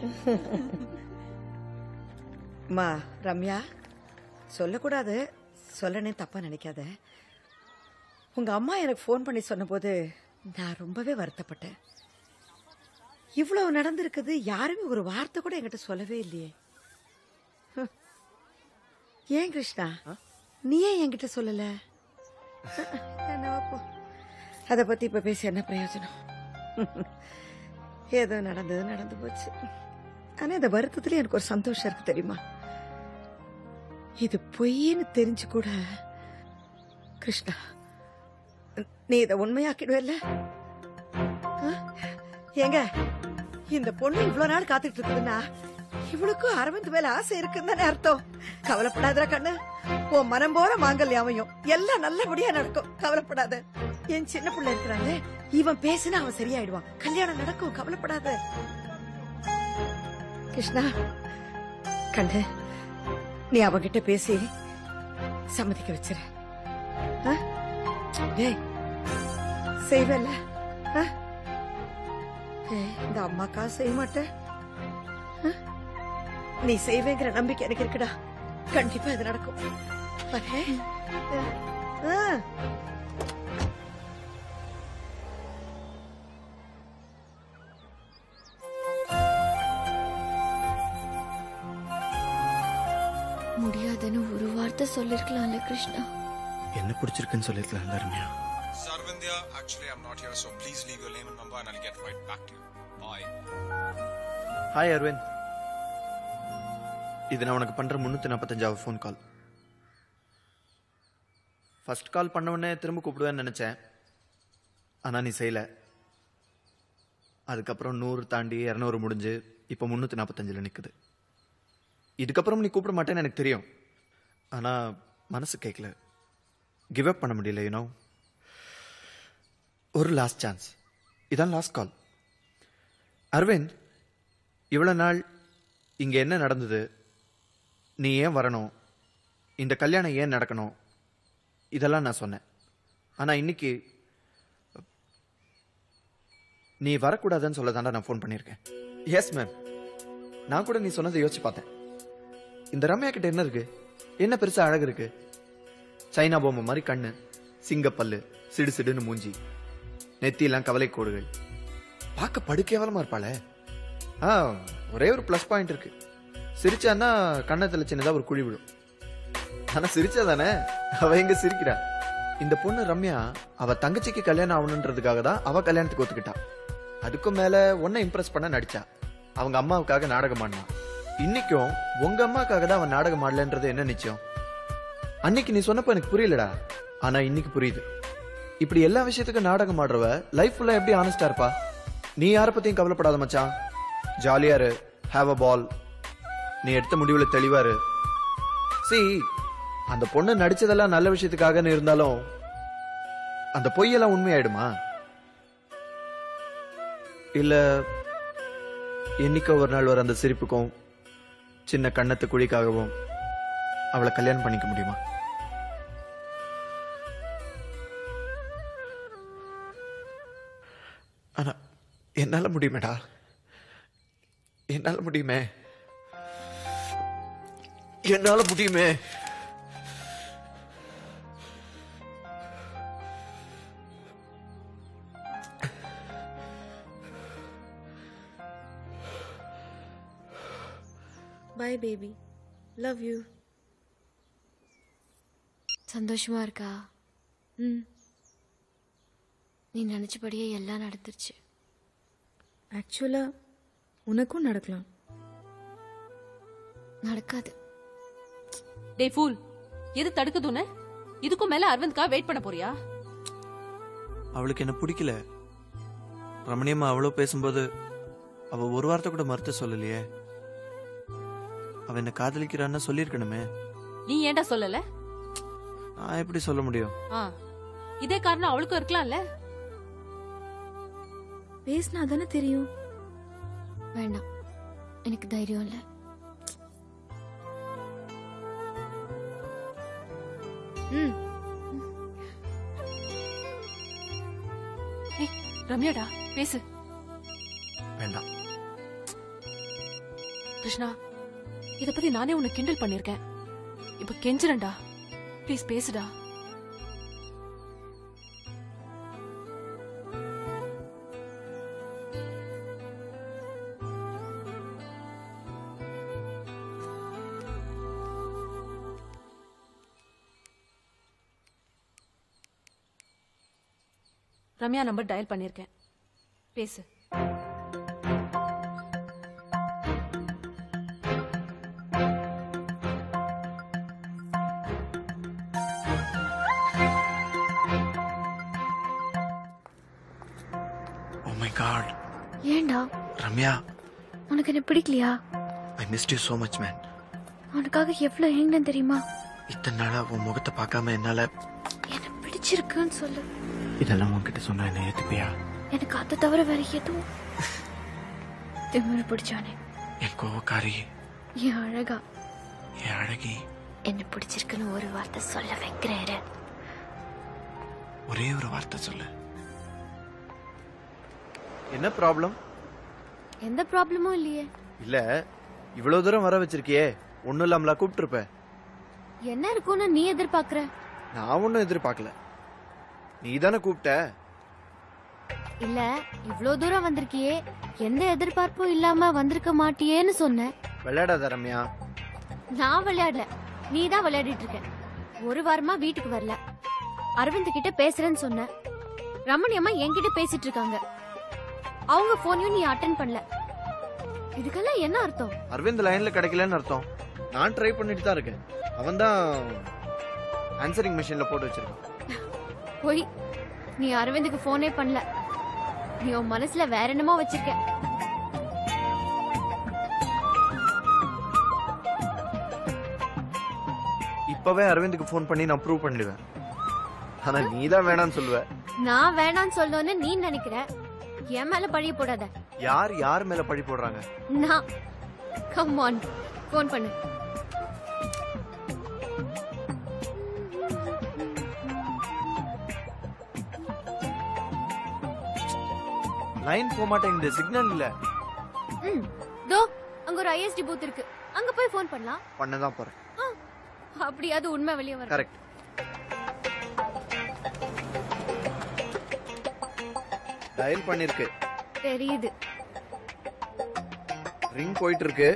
அம்மா ரம்யா சொல்லக்கூடாது சொல்லனே தப்பா நினைக்காத உங்க அம்மா எனக்கு ஃபோன் பண்ணி சொன்னபோது நான் ரொம்பவே வருத்தப்பட்டேன் இவ்வளவு நடந்திருக்குது யாருமே ஒரு வார்த்தை கூட என்கிட்ட சொல்லவே இல்லையே ஹம். ஏன் கிருஷ்ணா நீ ஏன் என்கிட்ட சொல்லல என்னவோ போ. அத பத்தி இப்ப பேசி என்ன பிரயோஜனம் ஏதோ நடந்தது நடந்து போச்சு ஆனா இந்த வருத்தத்துல எனக்கு ஒரு சந்தோஷம் இருக்கு தெரியுமா இது பொய்ன்னு தெரிஞ்சு கூட கிருஷ்ணா நீ இதை உண்மையாக்கிடுவல்ல ஏங்க இந்த பொண்ணு இவ்வளவு நாள் காத்துட்டு இருக்குதுன்னா இவளுக்கும் அரவிந்த் மேல ஆசை இருக்குன்னு தானே அர்த்தம் கவலைப்படாதடா கண்ணு உன் மனம் போற மாங்கல்யம் அமையும் எல்லாம் நல்லபடியா நடக்கும் கவலைப்படாத என் சின்ன பிள்ளை இருக்கிறாங்க இவன் பேசினா அவன் சரியாயிடுவான் கல்யாணம் நடக்கும் கவலைப்படாத கிருஷ்ணா கண்ணு நீ அவகிட்ட பேசி சம்மதிக்க வச்சிரு ஆ? டேய் செய்வல்ல ஆ? ஏய், இந்த அம்மாக்கா செய்ய மாட்டேன் ஆ? நீ செய்வேங்கிற நம்பிக்கை எனக்கு இருக்குடா கண்டிப்பா இது நடக்கும் வரேன். ஆ. ஆ. முடியாதுன்னு ஒரு வார்த்தை சொல்லிருக்கலாம்ல கிருஷ்ணா என்ன பிடிச்சிருக்குன்னு சொல்லிருக்கலாம் Ramya Sarvindya, actually I'm not here, so please leave your name and number and I'll get right back to you. Bye. Hi Aravind இது நான் உனக்கு பண்ற முன்னூத்தி நாற்பத்தஞ்சாவது ஃபோன் கால் ஃபர்ஸ்ட் கால் பண்ண உடனே திரும்ப கூப்பிடுவேன்னு நினைச்சேன் ஆனா நீ செய்யல அதுக்கப்புறம் நூறு தாண்டி இரநூறு முடிஞ்சு இப்போ முன்னூத்தி நாற்பத்தஞ்சில் நிற்குது இதுக்கப்புறம் நீ கூப்பிட மாட்டேன்னு எனக்கு தெரியும் ஆனா மனசு கேட்கல கிவ் அப் பண்ண முடியல யூனோ ஒரு லாஸ்ட் சான்ஸ் இதான் லாஸ்ட் கால் அரவிந்த் இவ்வளோ நாள் இங்கே என்ன நடந்தது நீ ஏன் வரணும் இந்த கல்யாணம் ஏன் நடக்கணும் இதெல்லாம் நான் சொன்னேன் ஆனால் இன்னைக்கு நீ வரக்கூடாதுன்னு சொல்ல நான் ஃபோன் பண்ணியிருக்கேன் எஸ் மேம் நான் கூட நீ சொன்னதை யோசிச்சு பார்த்தேன் இந்த ரம்யா கிட்ட என்ன இருக்கு என்ன பெருசா அழகு இருக்கு சைனா பொம்மை மாதிரி கண்ணு சிங்கப்பல்லு சிடு சிடுன்னு மூஞ்சி நெத்தியெல்லாம் கவலை கோடுகள் பார்க்க படு கேவலமா இருப்பாளே ஆ ஒரே ஒரு ப்ளஸ் பாயிண்ட் இருக்கு சிரிச்சான்னா கண்ணத்துல சின்னதா ஒரு குழி விழும் ஆனா சிரிச்சா தானே அவ எங்க சிரிக்கிறா இந்த பொண்ணு ரம்யா அவ தங்கச்சிக்கு கல்யாணம் ஆகணுன்றதுக்காக தான் அவ கல்யாணத்துக்கு ஒத்துக்கிட்டா அதுக்கும் மேல உன்னை இம்ப்ரெஸ் பண்ண நடிச்சா அவங்க அம்மாவுக்காக நாடகம் ஆடினா இன்னைக்கும் உங்க அம்மாக்காக தான் அவன் நாடகம் ஆடலன்றது என்ன நிச்சயம் அன்னைக்கு நீ சொன்னப்ப எனக்கு புரியலடா ஆனா இன்னைக்கு புரியுது இப்படி எல்லா விஷயத்துக்கும் நாடகம் ஆடுறவ லைஃப் ஃபுல்லா எப்படி ஆனஸ்டா இருப்பா நீ யார பத்தியும் கவலைப்படாத மச்சான் ஜாலியா இரு ஹாவ் அ பால் நீ எடுத்த முடிவுல தெளிவா இரு சி அந்த பொண்ணு நடிச்சதெல்லாம் நல்ல விஷயத்துக்காக இருந்தாலும் அந்த பொய்யெல்லாம் உண்மையாயிடுமா இல்ல என்னைக்கோ ஒரு நாள் வர அந்த சிரிப்புக்கும் சின்ன கண்ணத்து குழிக்காகவும் அவளை கல்யாணம் பண்ணிக்க முடியுமா ஆனா என்னால முடியுமேடா என்னால முடியுமே என்னால முடியுமே பாய் பேபி லவ் யூ சந்தோஷமா இருக்கா ம் நீ நினைச்சபடியே எல்லாம் நடந்துருச்சு ஆக்சுவலா உனக்கும் நடக்கலாம் நடக்காது டேய் ஃபூல் எது தடுக்குது உன்னை இதுக்கும் மேல அரவிந்த்கா வெயிட் பண்ண போறியா அவளுக்கு என்ன பிடிக்கல ரமணியம்மா அவ்வளோ பேசும்போது அவ ஒரு வார்த்தை கூட மறுத்து சொல்லலையே அவ என்ன காதலிக்கிறான்னு சொல்லியிருக்கணுமே நீ ஏன்டா சொல்லல நான் எப்படி சொல்ல முடியும் ஆ இதே காரணம் அவளுக்கும் இருக்கலாம்ல பேசினா தானே தெரியும் வேண்டாம் எனக்கு தைரியம் இல்லை ம் ஏய், ரம்யாடா பேசு வேண்டாம் கிருஷ்ணா இத பத்தி நானே உன்னை கிண்டல் பண்ணிருக்கேன் இப்ப கெஞ்சுறேன்டா ப்ளீஸ் பேசுடா ரம்யா நம்பர் டயல் பண்ணிருக்கேன் பேசு ஓ மை காட் ஏண்டா ரம்யா உனக்கு என்ன பிடிக்கலையா I missed you so much man உனக்காக எவ்வளவு ஏங்கினேன் தெரியுமா இத்தனை நாளா உன் முகத்தை பார்க்காம என்னால என்ன பிடிச்சிருக்குன்னு சொல்லு இதெல்லாம் உன்கிட்ட சொன்னா என்ன ஏத்துப்பியா எனக்கு அதை தவிர வேற எதுவும் திமிரு பிடிச்சானே என் கோவக்காரி என் அழகா என் அழகி என்ன பிடிச்சிருக்குன்னு ஒரு வார்த்தை சொல்ல வைக்கிறேன் ஒரே ஒரு வார்த்தை சொல்லு என்ன ப்ராப்ளம் எந்த ப்ராப்ளமும் இல்லையே இல்ல இவ்வளவு தூரம் வர வச்சிருக்கியே ஒண்ணும் இல்லாமலா கூப்பிட்டு என்ன இருக்கும்னு நீ எதிர்பார்க்கற நான் ஒன்னும் எதிர்பார்க்கல நீ தானே கூப்பிட்ட இல்ல இவ்ளோ தூரம் வந்திருக்கியே எந்த எதிர்பார்ப்பும் இல்லாம வந்திருக்க மாட்டியேன்னு சொன்னேன் விளையாடாத ரம்யா நான் விளையாடல நீ தான் விளையாடிட்டு இருக்க ஒரு வாரமா வீட்டுக்கு வரல அரவிந்த் கிட்ட பேசுறேன்னு சொன்ன ரமணி அம்மா என்கிட்ட பேசிட்டு இருக்காங்க அவங்க போனையும் நீ அட்டன் பண்ணல இதுக்கெல்லாம் என்ன அர்த்தம் அரவிந்த் லைன்ல கிடைக்கலன்னு அர்த்தம் நான் ட்ரை பண்ணிட்டு தான் இருக்கேன் அவன் தான் ஆன்சரிங் மிஷின்ல போட்டு வச்சிருக்கான் போய் நீ அரவிந்துக்கு போனே பண்ணல நீ உன் மனசுல வேற என்னமோ வச்சிருக்க இப்பவே அரவிந்துக்கு ஃபோன் பண்ணி நான் ப்ரூவ் பண்ணிடுவேன் ஆனா நீ தான் வேணாம்னு சொல்லுவ நான் வேணான்னு சொல்லணும்னு நீ நினைக்கிற என் மேல பழிய போடாத யார் யார் மேல பழி போடுறாங்க நான் கம் ஆன் ஃபோன் பண்ணு லைன் போக மாட்டேங்குது சிக்னல் இல்ல ம் தோ அங்க ஒரு ஐஎஸ்டி பூத் இருக்கு அங்க போய் ஃபோன் பண்ணலாம் பண்ண தான் போறேன் ஆ, அப்படியாவது உண்மை வெளியே வரும் கரெக்ட் டயல் பண்ணிருக்கு தெரியுது ரிங் போயிட்டு இருக்கு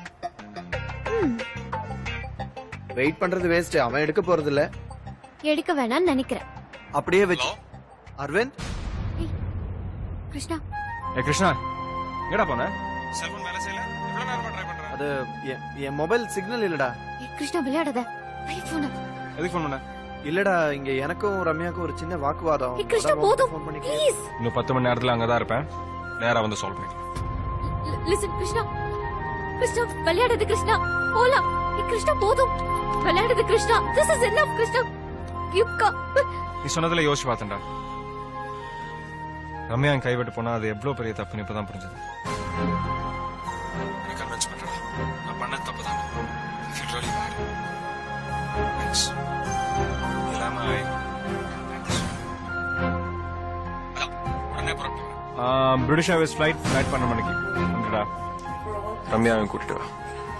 வெயிட் பண்றது வேஸ்ட் அவன் எடுக்க போறது இல்ல எடுக்க வேணாம்னு நினைக்கிறேன் அப்படியே வச்சு அரவிந்த் கிருஷ்ணா ஏ கிருஷ்ணா எங்கடா போன செல்போன் வேலை செய்யல எவ்வளவு நேரமா ட்ரை பண்றேன் அது என்- என் மொபைல் சிக்னல் இல்லடா ஏய், கிருஷ்ணா விளையாடாத ஐபோன் எதுக்கு ஃபோன் பண்ண இல்லடா இங்க எனக்கும் ரம்யாக்கும் ஒரு சின்ன வாக்குவாதம் ஏய், கிருஷ்ணா அதான் போதும் phone பண்ணி ப்ளீஸ் இன்னும் பத்து மணி நேரத்துல அங்கதான் இருப்பேன் நேரா வந்து சால்வ் பண்ணிக்கலாம் லிசன் கிருஷ்ணா கிருஷ்ணா விளையாடாத கிருஷ்ணா போலாம் ஏய், கிருஷ்ணா போதும் விளையாடாத கிருஷ்ணா திஸ் இஸ் என்னப் கிருஷ்ணா யுக்கா நீ சொன்னதுல யோசிச்சு பார்த்தேன்டா ரம்யா என் கைவிட்டு போனா அது எவ்வளவு பெரிய தப்புன்னு இப்பதான் புரிஞ்சது என்ன கன்வின்ஸ் பண்றடா நான் பண்ண தப்பு தான் ஃபீல் ரியலி பேட் தேங்க்ஸ் இல்லாம தேங்க்ஸ் அதான் உடனே புறப்பட்டு வரேன் பிரிட்டிஷ் ஏர்வேஸ் ஃபிளைட் ஃபிளைட் பண்ண மணிக்கு வந்துடா ரம்யாவையும் கூட்டிட்டு வா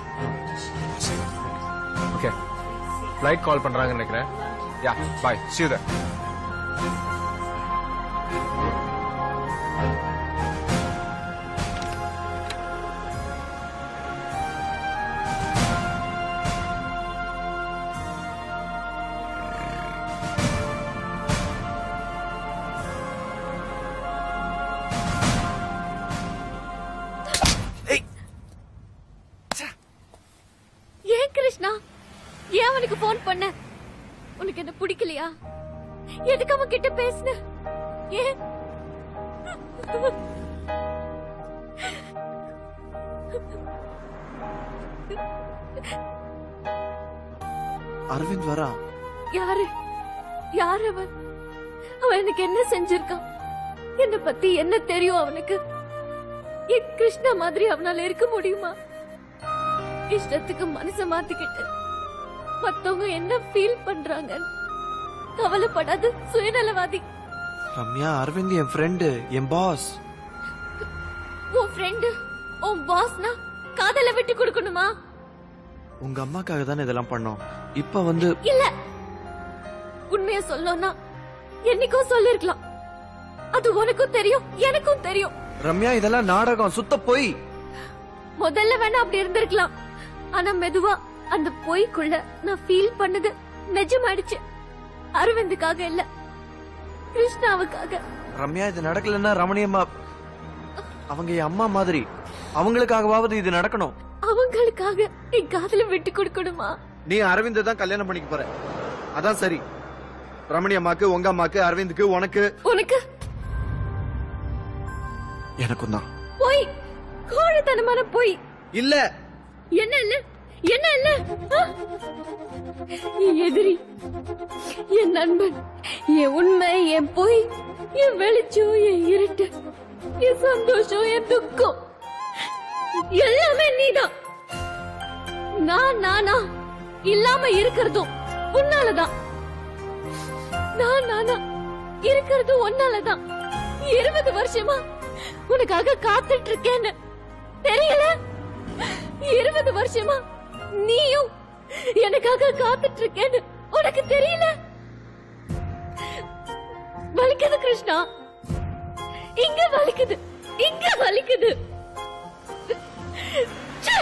ஓகே ஃபிளைட் கால் பண்றாங்கன்னு நினைக்கிறேன் யா பாய் see you there ஏன் கிருஷ்ணா ஏன் அவனுக்கு போன் பண்ண உனக்கு என்ன பிடிக்கலையா எதுக்கு அவன் கிட்ட பேசுன ஏன் அரவிந்த் வரா யாரு யார் அவன் அவன் எனக்கு என்ன செஞ்சிருக்கான் என்ன பத்தி என்ன தெரியும் அவனுக்கு என் கிருஷ்ணா மாதிரி அவனால இருக்க முடியுமா இஷ்டத்துக்கு மனச மாத்திக்கிட்டு மத்தவங்க என்ன ஃபீல் பண்றாங்க கவலைப்படாது சுயநலவாதி ரம்யா அரவிந்த் என் ஃப்ரெண்டு என் பாஸ் உன் ஃப்ரெண்டு உன் பாஸ்னா காதல விட்டு கொடுக்கணுமா உங்க அம்மாக்காக தானே இதெல்லாம் பண்ணோம் இப்ப வந்து இல்ல உண்மைய சொல்லணும்னா என்னைக்கும் சொல்லிருக்கலாம் அது உனக்கும் தெரியும் எனக்கும் தெரியும் ரம்யா இதெல்லாம் நாடகம் சுத்த போய் முதல்ல வேணா அப்படி இருந்திருக்கலாம் ஆனா மெதுவா அந்த பொய்க்குள்ள நான் ஃபீல் பண்ணது நிஜமாயிடுச்சு அரவிந்துக்காக இல்ல கிருஷ்ணாவுக்காக ரம்யா இது நடக்கலன்னா ரமணியம்மா அவங்க என் அம்மா மாதிரி அவங்களுக்காகவாவது இது நடக்கணும் அவங்களுக்காக என் காதல விட்டு கொடுக்கணுமா நீ அரவிந்த் தான் கல்யாணம் பண்ணிக்க போற அதான் சரி ரமணி அம்மாக்கு உங்க அம்மாக்கு அரவிந்துக்கு உனக்கு உனக்கு எனக்கும் தான் பொய் கோழைத்தனமான பொய் இல்ல என்ன இல்ல என்ன இல்ல ஆ? என் எதிரி என் நண்பன் என் உண்மை என் பொய் என் வெளிச்சம் என் இருட்டு என் சந்தோஷம் என் துக்கம் எல்லாமே நீதான் நான் நானா இல்லாம இருக்கிறதும் உன்னாலதான் நான் நானா இருக்கிறதும் உன்னாலதான் இருபது வருஷமா உனக்காக காத்துட்டு இருக்கேன்னு தெரியல இருபது வருஷமா நீயும் எனக்காக காத்துட்டு இருக்கேன்னு உனக்கு தெரியல வலிக்குது கிருஷ்ணா இங்க வலிக்குது இங்க வலிக்குது ச்சே.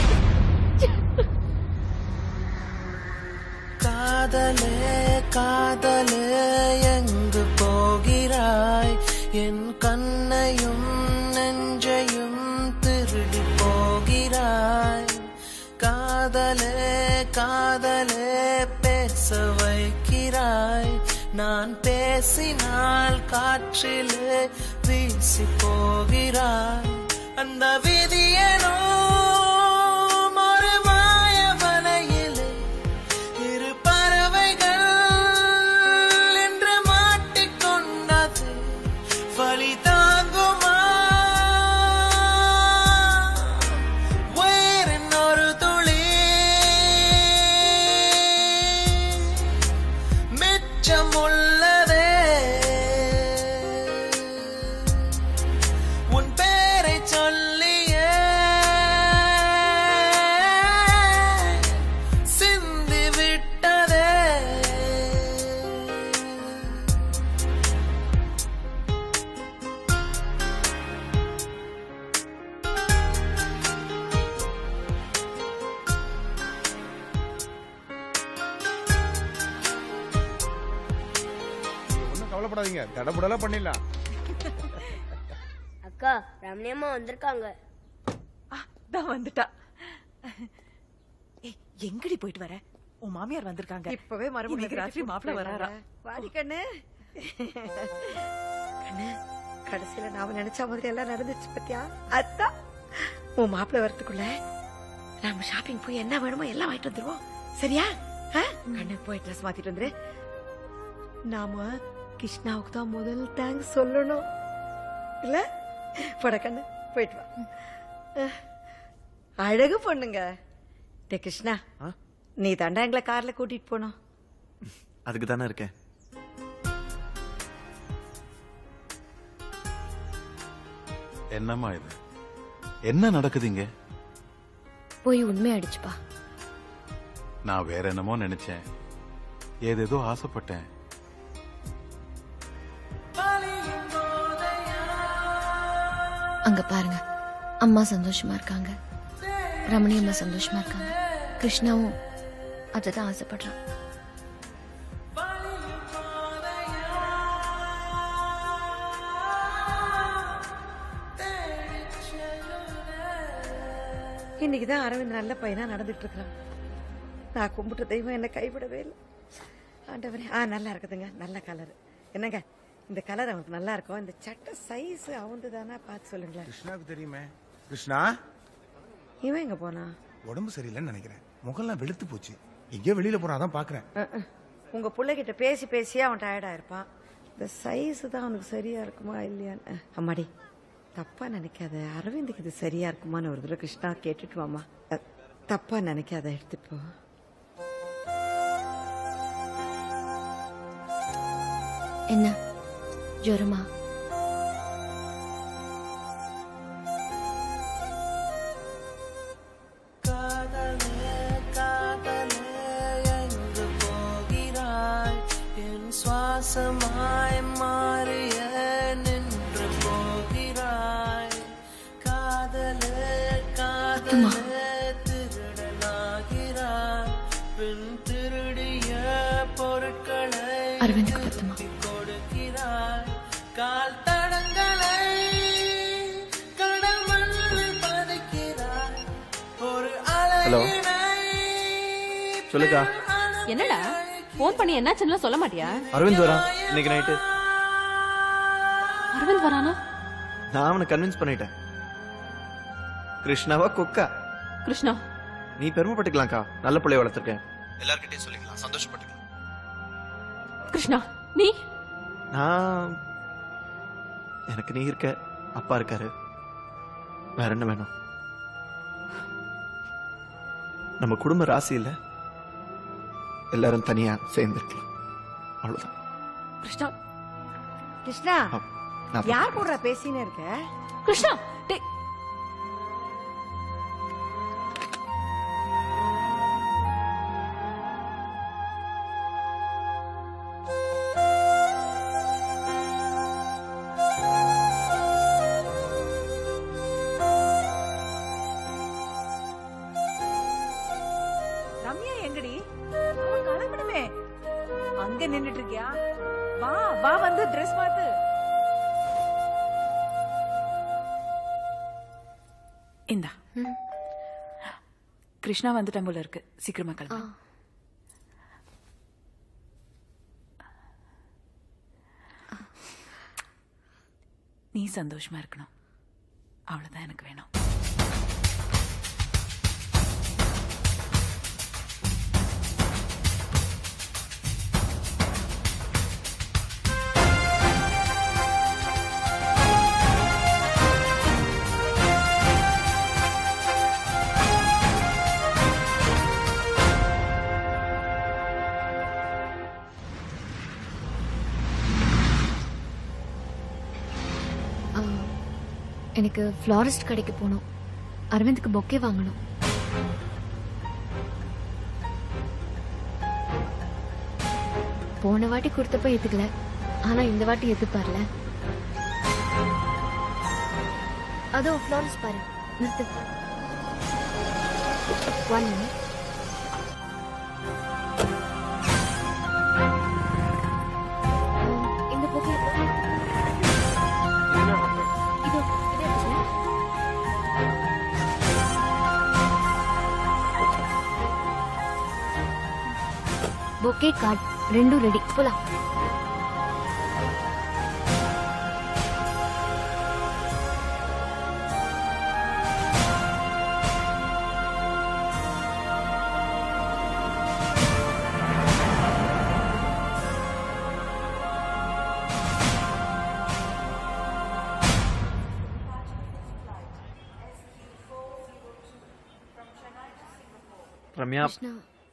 காதலே காதலே எங்கு போகிறாய் என் கண்ணையும் நெஞ்சையும் திருடி போகிறாய் காதலே காதலே பேச வைக்கிறாய் நான் பேசினால் காற்றிலே வீசி போகிறாய் அந்த விதியனோ ஒரு மாய வலையிலே இரு பறவைகள் என்று மாட்டிக்கொண்டது வழி தாங்குமா உயிரின் ஒரு துளி மிச்சம் உள்ளதே உன் பேரை சொல்லியே சிந்தி விட்டதே ஒன்றும் கவலைப்படாதீங்க தடபுடலாம் பண்ணிடலாம் அக்கா ரம்யம்மா வந்திருக்காங்க தான் வந்துட்டா ஏய், எங்கடி போயிட்டு வர உன் மாமியார் வந்திருக்காங்க இப்பவே மறுபடியும் இன்னைக்கு ராத்திரி மாப்பிள்ள வராரா வாடி கண்ணு கண்ணு கடைசியில நாம நினைச்ச மாதிரி எல்லாம் நடந்துச்சு பத்தியா அதான் உன் மாப்பிள்ளை வரதுக்குள்ள நாம ஷாப்பிங் போய் என்ன வேணுமோ எல்லாம் வாங்கிட்டு வந்துருவோம் சரியா ஆ? கண்ணு போய் ட்ரெஸ் மாத்திட்டு வந்துரு நாம கிருஷ்ணாவுக்கு தான் முதல் தேங்க்ஸ் சொல்லணும் இல்ல போட கண்ணு போயிட்டு வா அஹ், அழகு பொண்ணுங்க டே கிருஷ்ணா நீ தாண்டா எங்களை கார்ல கூட்டிட்டு போனோம் அதுக்கு தானே இருக்கேன் என்னம்மா இது என்ன நடக்குது இங்க போய் உண்மை அடிச்சுப்பா நான் வேற என்னமோ நினைச்சேன் ஏதேதோ ஆசைப்பட்டேன் அங்க பாருங்க அம்மா சந்தோஷமா இருக்காங்க ரமணி அம்மா சந்தோஷமா இருக்காங்க கிருஷ்ணாவும் அததான் ஆசைப்படுறான் இன்னைக்குதான் அரவிந்த் நல்ல பையனா நடந்துட்டு இருக்கிறான் நான் கும்பிட்ட தெய்வம் என்ன கைவிடவே இல்லை ஆண்டவரே ஆ நல்லா இருக்குதுங்க நல்ல கலர் என்னங்க இந்த கலர் அவனுக்கு நல்லா இருக்கும் இந்த சட்டை சைஸ் அவந்து தானே பார்த்து சொல்லுங்களேன் கிருஷ்ணாவுக்கு தெரியுமே கிருஷ்ணா இவன் எங்க போனா உடம்பு சரியில்லைன்னு நினைக்கிறேன் முகம்லாம் வெளுத்து போச்சு எங்கேயோ வெளியில போனா தான் பாக்குறேன் அஹ், அஹ். உங்க பிள்ளைகிட்ட பேசி பேசியே அவன் டயர்டா இருப்பான் இந்த சைஸ் தான் அவனுக்கு சரியா இருக்குமா இல்லையான்னு அஹ், அம்மாடி தப்பா நினைக்காத அரவிந்துக்கு இது சரியா இருக்குமான்னு ஒரு தடவை கிருஷ்ணா கேட்டுட்டு வாமா அஹ், தப்பா நினைக்காத எடுத்துட்டு போ என்ன ஜுரமா காதலே காதலே எங்கு போகிறாய் என் சுவாசமாய் மாறிய நின்று போகிறாய் காதலே காதலே திருடனாகிறாய் பின் திருடிய பொருட்களை அரவிந்துக்கு பத்துமா கொடுக்கிறாய் கால் தடங்களை கடல் மண்ணில் பதைக்கிறாய் ஒரு ஹலோ சொல்லுக்கா என்னடா போன் பண்ணி என்னாச்சுன்னு சொல்ல மாட்டியா அரவிந்த் வரான் இன்னைக்கு நைட்டு அரவிந்த் வரானா நான் அவனை கன்வின்ஸ் பண்ணிட்டேன் கிருஷ்ணாவா குக்கா கிருஷ்ணா நீ பெருமைப்பட்டுக்கலாம்க்கா நல்ல பிள்ளைய வளர்த்துருக்கேன் எல்லார்கிட்டயும் சொல்லிக்கலாம் சந்தோஷப்பட்டுக்கலாம் கிருஷ்ணா நீ நான் எனக்கு நீ இருக்க அப்பா இருக்காரு வேற என்ன வேணும் நம்ம குடும்ப ராசி இல்ல எல்லாரும் தனியா சேர்ந்துருக்கலாம் அவ்வளவுதான் கிருஷ்ணா கிருஷ்ணா நான் யார் கூட பேசினே இருக்க கிருஷ்ணா டேய் ரம்யா எங்கடி அவ கிளம்பணுமே அங்க நின்னுட்டு இருக்கியா வா வா வந்து ட்ரெஸ் மாத்து இந்தா கிருஷ்ணா வந்துட்டான் போல இருக்கு சீக்கிரமா கிளம்பு நீ சந்தோஷமா இருக்கணும் அவ்வளவுதான் எனக்கு வேணும் ஆ, எனக்கு ஃப்ளாரிஸ்ட் கடைக்கு போகணும் அரவிந்துக்கு பொக்கே வாங்கணும் போன வாட்டி கொடுத்தப்ப ஏத்துக்கல ஆனா இந்த வாட்டி எதிர்பார்ல அதோ ஃப்ளாரிஸ்ட் பாரு நிறுத்து ஒன் மினிட் இந்த பொக்கே இதோ இதே வச்சுக்கோ. பொக்கே கார்டு ரெண்டும் ரெடி போலாம் ரம்யா கிருஷ்ணா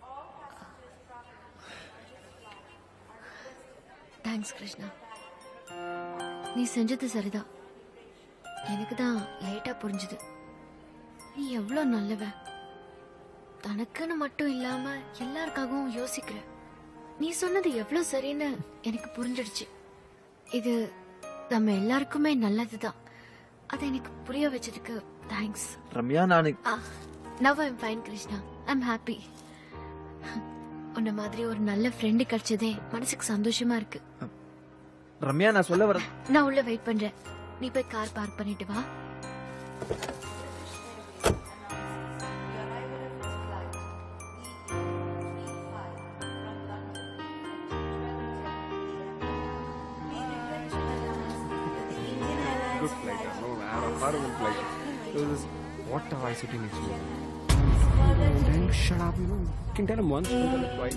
தேங்க்ஸ் கிருஷ்ணா நீ செஞ்சது சரிதான் எனக்கு தான் லேட்டா புரிஞ்சுது நீ எவ்வளோ நல்லவ தனக்குன்னு மட்டும் இல்லாம எல்லாருக்காகவும் யோசிக்கிற நீ சொன்னது எவ்வளவு சரின்னு எனக்கு புரிஞ்சிடுச்சு இது நம்ம எல்லாருக்குமே நல்லதுதான் அதை எனக்கு புரிய வச்சதுக்கு தேங்க்ஸ் ரம்யா நான் now I'm fine Krishna I'm happy உன்ன மாதிரி ஒரு நல்ல ஃப்ரெண்டு கிடைச்சதே மனசுக்கு சந்தோஷமா இருக்கு ரம்யா நான் சொல்ல வர நான் உள்ள வெயிட் பண்றேன் நீ போய் கார் பார்க் பண்ணிட்டு வா Good flight. No, I had a horrible flight. It was this, what a I sitting next to you. Then shut up, you know. You can tell him once, you can tell him twice.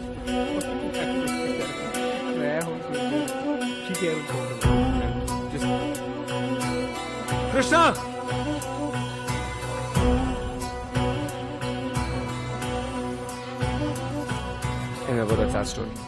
Where was it? She cares about him. And Just. Krishna! And about that sad story.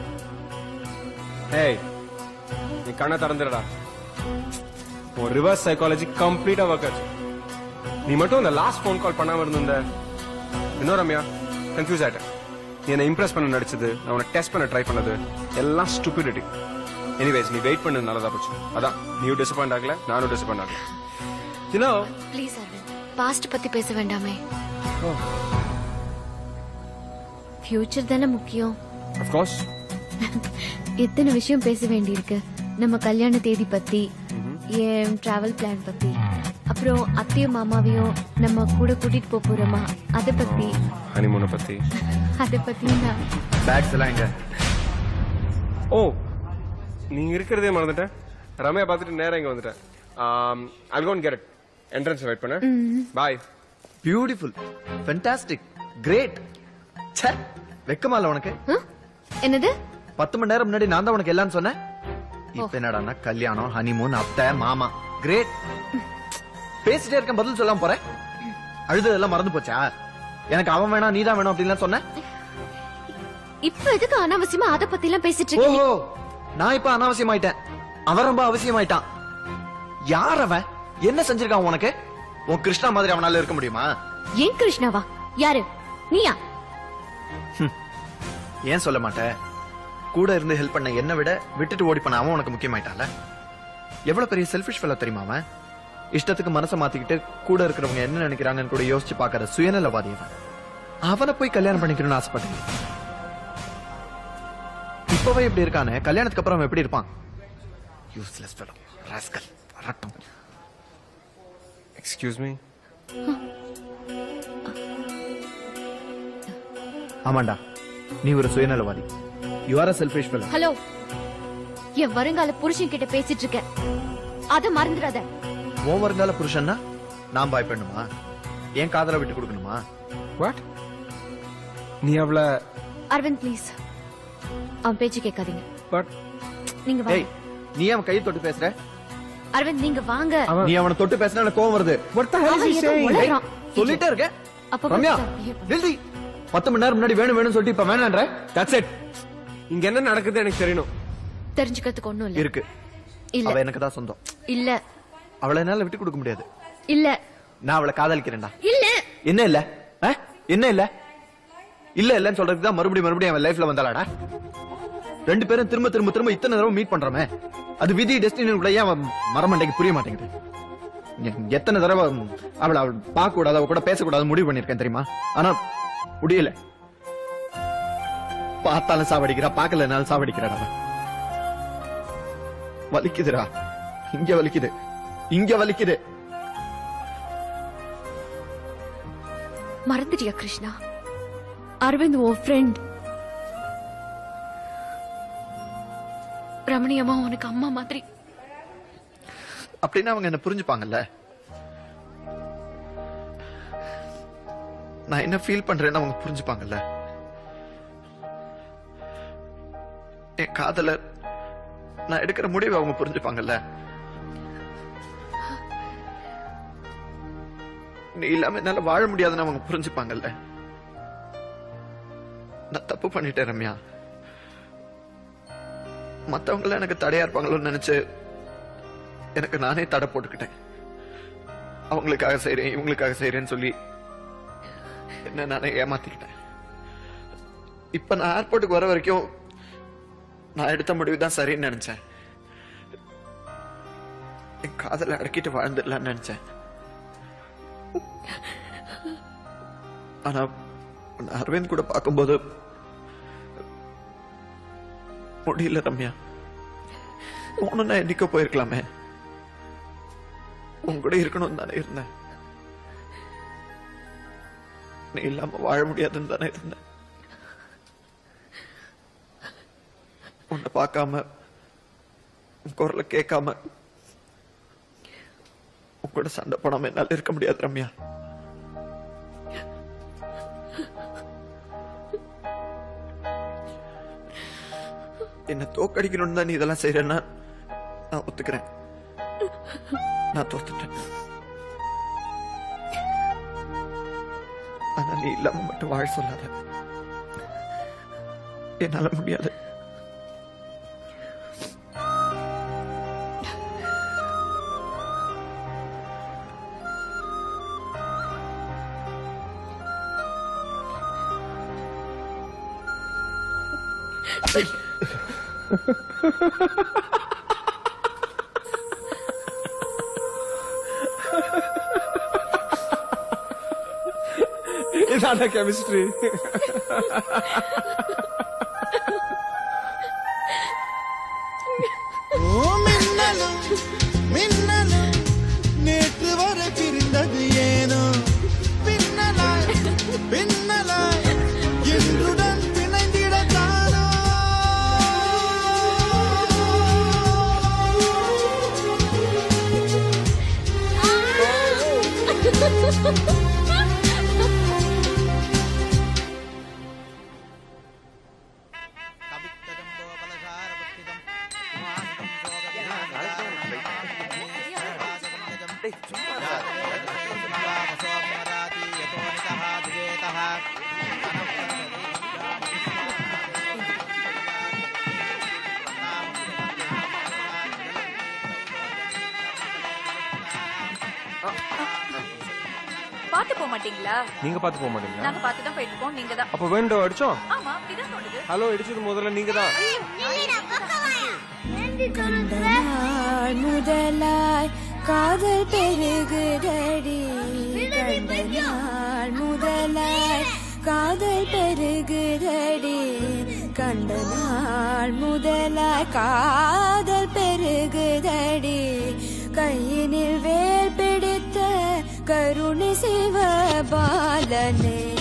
Hey, நீ கண்ணை திறந்துடா உன் reverse psychology கம்ப்ளீட்டா work ஆச்சு நீ மட்டும் அந்த last phone call பண்ணாம இருந்த இன்னும் ரம்யா கன்ஃபியூஸ் ஆயிட்டேன் நீ என்னை இம்ப்ரெஸ் பண்ண நடிச்சது நான் உன்னை டெஸ்ட் பண்ண ட்ரை பண்ணது எல்லாம் ஸ்டூபிடிட்டி எனிவேஸ் நீ வெயிட் பண்ணது நல்லதா போச்சு அதான் நீயும் டிசப்பாயிண்ட் ஆகல நானும் டிசப்பாயிண்ட் ஆகல யூனோ ப்ளீஸ் அரவிந்த் பாஸ்ட் பத்தி பேச வேண்டாமே ஃபியூச்சர் தானே முக்கியம் ஆஃப் கோர்ஸ் எத்தனை விஷயம் பேச வேண்டியிருக்கு நம்ம கல்யாண தேதி பத்தி என் டிராவல் பிளான் பத்தி அப்புறம் அத்தையும் மாமாவையும் நம்ம கூட கூட்டிட்டு போக போறோமா அத பத்தி ஹனிமூனை பத்தி அத பத்தி நான் பேக்ஸ் எல்லாம் இங்க ஓ நீ இருக்கிறதே மறந்துட்டேன் ரம்யா பார்த்துட்டு நேரா இங்க வந்துட்டேன் அல்கோன் கெட் என்ட்ரன்ஸ் வெயிட் பண்ண ம். பாய் பியூட்டிஃபுல் ஃபென்டாஸ்டிக் கிரேட் ச்சே வெக்கமா இல்ல உனக்கு என்னது பத்து மணி நேரம் முன்னாடி நான் தான் உனக்கு எல்லாம் சொன்னேன் இப்ப என்னடான்னா கல்யாணம் ஹனிமூன் அத்தை மாமா கிரேட் பேசிட்டே இருக்கேன் பதில் சொல்லாம போறேன் அழுததெல்லாம் மறந்து போச்சா எனக்கு அவன் வேணாம் நீதான் வேணும் அப்படின்லாம் சொன்னேன் இப்ப எதுக்கு அனாவசியமா அத பத்தி எல்லாம் பேசிட்டு இருக்கீங்க ஓஹோ நான் இப்ப அனாவசியமாயிட்டேன் அவன் ரொம்ப அவசியமாயிட்டான் யார் அவன் என்ன செஞ்சிருக்கான் உனக்கு உன் கிருஷ்ணா மாதிரி அவனால இருக்க முடியுமா ஏன் கிருஷ்ணாவா யாரு நீயா ஏன் சொல்ல மாட்டேன் கூட இருந்து ஹெல்ப் பண்ண என்ன விட விட்டுட்டு ஓடி பண்ண அவன் உனக்கு முக்கியமாயிட்டான்ல எவ்வளவு பெரிய செல்ஃபிஷ் ஃபெல்லோ தெரியுமா அவன் இஷ்டத்துக்கு மனசை மாத்திக்கிட்டு கூட இருக்கிறவங்க என்ன நினைக்கிறாங்கன்னு கூட யோசிச்சு பாக்குற சுயநலவாதி அவன் அவனை போய் கல்யாணம் பண்ணிக்கணும்னு ஆசைப்பட்டேன் இப்பவே இப்படி இருக்கானே கல்யாணத்துக்கு அப்புறம் அவன் எப்படி இருப்பான் யூஸ்லெஸ் ஃபெல்லோ ராஸ்கல் ரட்டம் எக்ஸ்கியூஸ் மீ ஆமாண்டா நீ ஒரு சுயநலவாதி you are a selfish fellow hello என் வருங்கால புருஷன் கிட்ட பேசிட்டு இருக்கேன் அத மறந்துடாத உன் வருங்கால புருஷன்னா நான் பயப்படணுமா என் காதல விட்டு கொடுக்கணுமா வாட் நீ அவள அரவிந்த் ப்ளீஸ் அவன் பேச்சு கேட்காதீங்க பட் நீங்க ஏய் வாங்க நீ அவன் கையை தொட்டு பேசுற அரவிந்த் நீங்க வாங்க நீ அவனை தொட்டு பேசினா எனக்கு கோவம் வருது அவன் ஏதோ உளறான். சொல்லிட்டே இருக்க அப்ப ரம்யா behave டெல்லி பத்து மணி நேரம் முன்னாடி வேணும் வேணும்னு சொல்லிட்டு இப்ப வேணான்ற தட்ஸ் இட் இங்க என்ன நடக்குது எனக்கு தெரியணும் தெரிஞ்சுக்கிறதுக்கு ஒண்ணும் இல்ல இருக்கு இல்ல அவ எனக்கு தான் சொந்தம் இல்ல அவளை என்னால விட்டு கொடுக்க முடியாது இல்ல நான் அவளை காதலிக்கிறேன்டா இல்ல என்ன இல்ல ஆ? என்ன இல்ல இல்ல இல்லன்னு சொல்றதுக்கு தான் மறுபடியும் மறுபடியும் அவன் லைஃப்ல வந்தாளாடா ரெண்டு பேரும் திரும்ப திரும்ப திரும்ப இத்தனை தடவை மீட் பண்றோமே அது விதி டெஸ்டினி கூட ஏன் அவன் மரமண்டைக்கு புரிய மாட்டேங்குது எ- எத்தனை தடவை அவளை அவள் பார்க்க கூடாது அவ கூட பேசக்கூடாது முடிவு பண்ணிருக்கேன் தெரியுமா ஆனா முடியல பார்த்தாலும் சாவடிக்கிறா பார்க்கலனாலும் சாவடிக்கிறாடா அவன் வலிக்குதுடா இங்க வலிக்குது இங்க வலிக்குது மறந்துட்டியா கிருஷ்ணா அரவிந்த் உன் ஃப்ரெண்ட் ரமணி அம்மா உனக்கு அம்மா மாதிரி அப்படின்னு அவங்க என்ன புரிஞ்சுப்பாங்கல்ல நான் என்ன ஃபீல் பண்றேன்னு அவங்க புரிஞ்சுப்பாங்கல்ல என் காதல நான் எடுக்கிற முடிவை அவங்க புரிஞ்சுப்பாங்கல்ல நீ இல்லாம என்னால வாழ முடியாதுன்னு அவங்க புரிஞ்சுப்பாங்கல்ல நான் தப்பு பண்ணிட்டேன் ரம்யா மத்தவங்கள எனக்கு தடையா இருப்பாங்களோன்னு நினைச்சு எனக்கு நானே தடை போட்டுக்கிட்டேன் அவங்களுக்காக செய்றேன் இவங்களுக்காக செய்றேன்னு சொல்லி என்ன நானே ஏமாத்திக்கிட்டேன் இப்ப நான் ஏர்போர்ட்டுக்கு வர வரைக்கும் நான் எடுத்த முடிவு தான் சரின்னு நினைச்சேன் என் காதலை அடக்கிட்டு வாழ்ந்துடலாம்னு நினைச்சேன் ஆனா உன்னை அரவிந்த் கூட பார்க்கும்போது முடியல ரம்யா போகணும்னா என்னைக்கோ போயிருக்கலாமே உன் கூட இருக்கணும்னு தானே இருந்தேன் நீ இல்லாம வாழ முடியாதுன்னு தானே இருந்தேன் உன்னை பார்க்காம உன் குரலை கேட்காம உன் கூட சண்டை போடாம என்னால இருக்க முடியாது ரம்யா என்ன தோக்கடிக்கணும்னு தான் நீ இதெல்லாம் செய்யறேன்னா நான் ஒத்துக்கிறேன் நான் தோத்துட்டேன் ஆனா நீ இல்லாம மட்டும் வாழ சொல்லாத என்னால முடியாது இதான கெமிஸ்ட்ரி ஓ மின்னலும் மின்னலும் நேற்று வரை பிரிந்தது ஏனோ பின்னலாய் பின்னலாய் என்றுடன் பிணைந்திடத்தானோ Ah! பாத்து போக மாட்டீங்களா நீங்க பார்த்து போக மாட்டீங்களா நாங்க பார்த்து தான் போயிட்டு இருக்கோம் நீங்க தான் அப்ப வேண்டோ அடிச்சோம் ஆமா அப்படிதான் தோணுது ஹலோ அடிச்சது முதல்ல நீங்க தான் கண்ட நாள் முதலாய் காதல் பெருகுதடி கண்ட நாள் முதலாய் காதல் பெருகுதடி கண்ட நாள் முதலாய் காதல் பெருகுதடி கையினில் வேல் பிடித்த கருணை சிவ பாலனே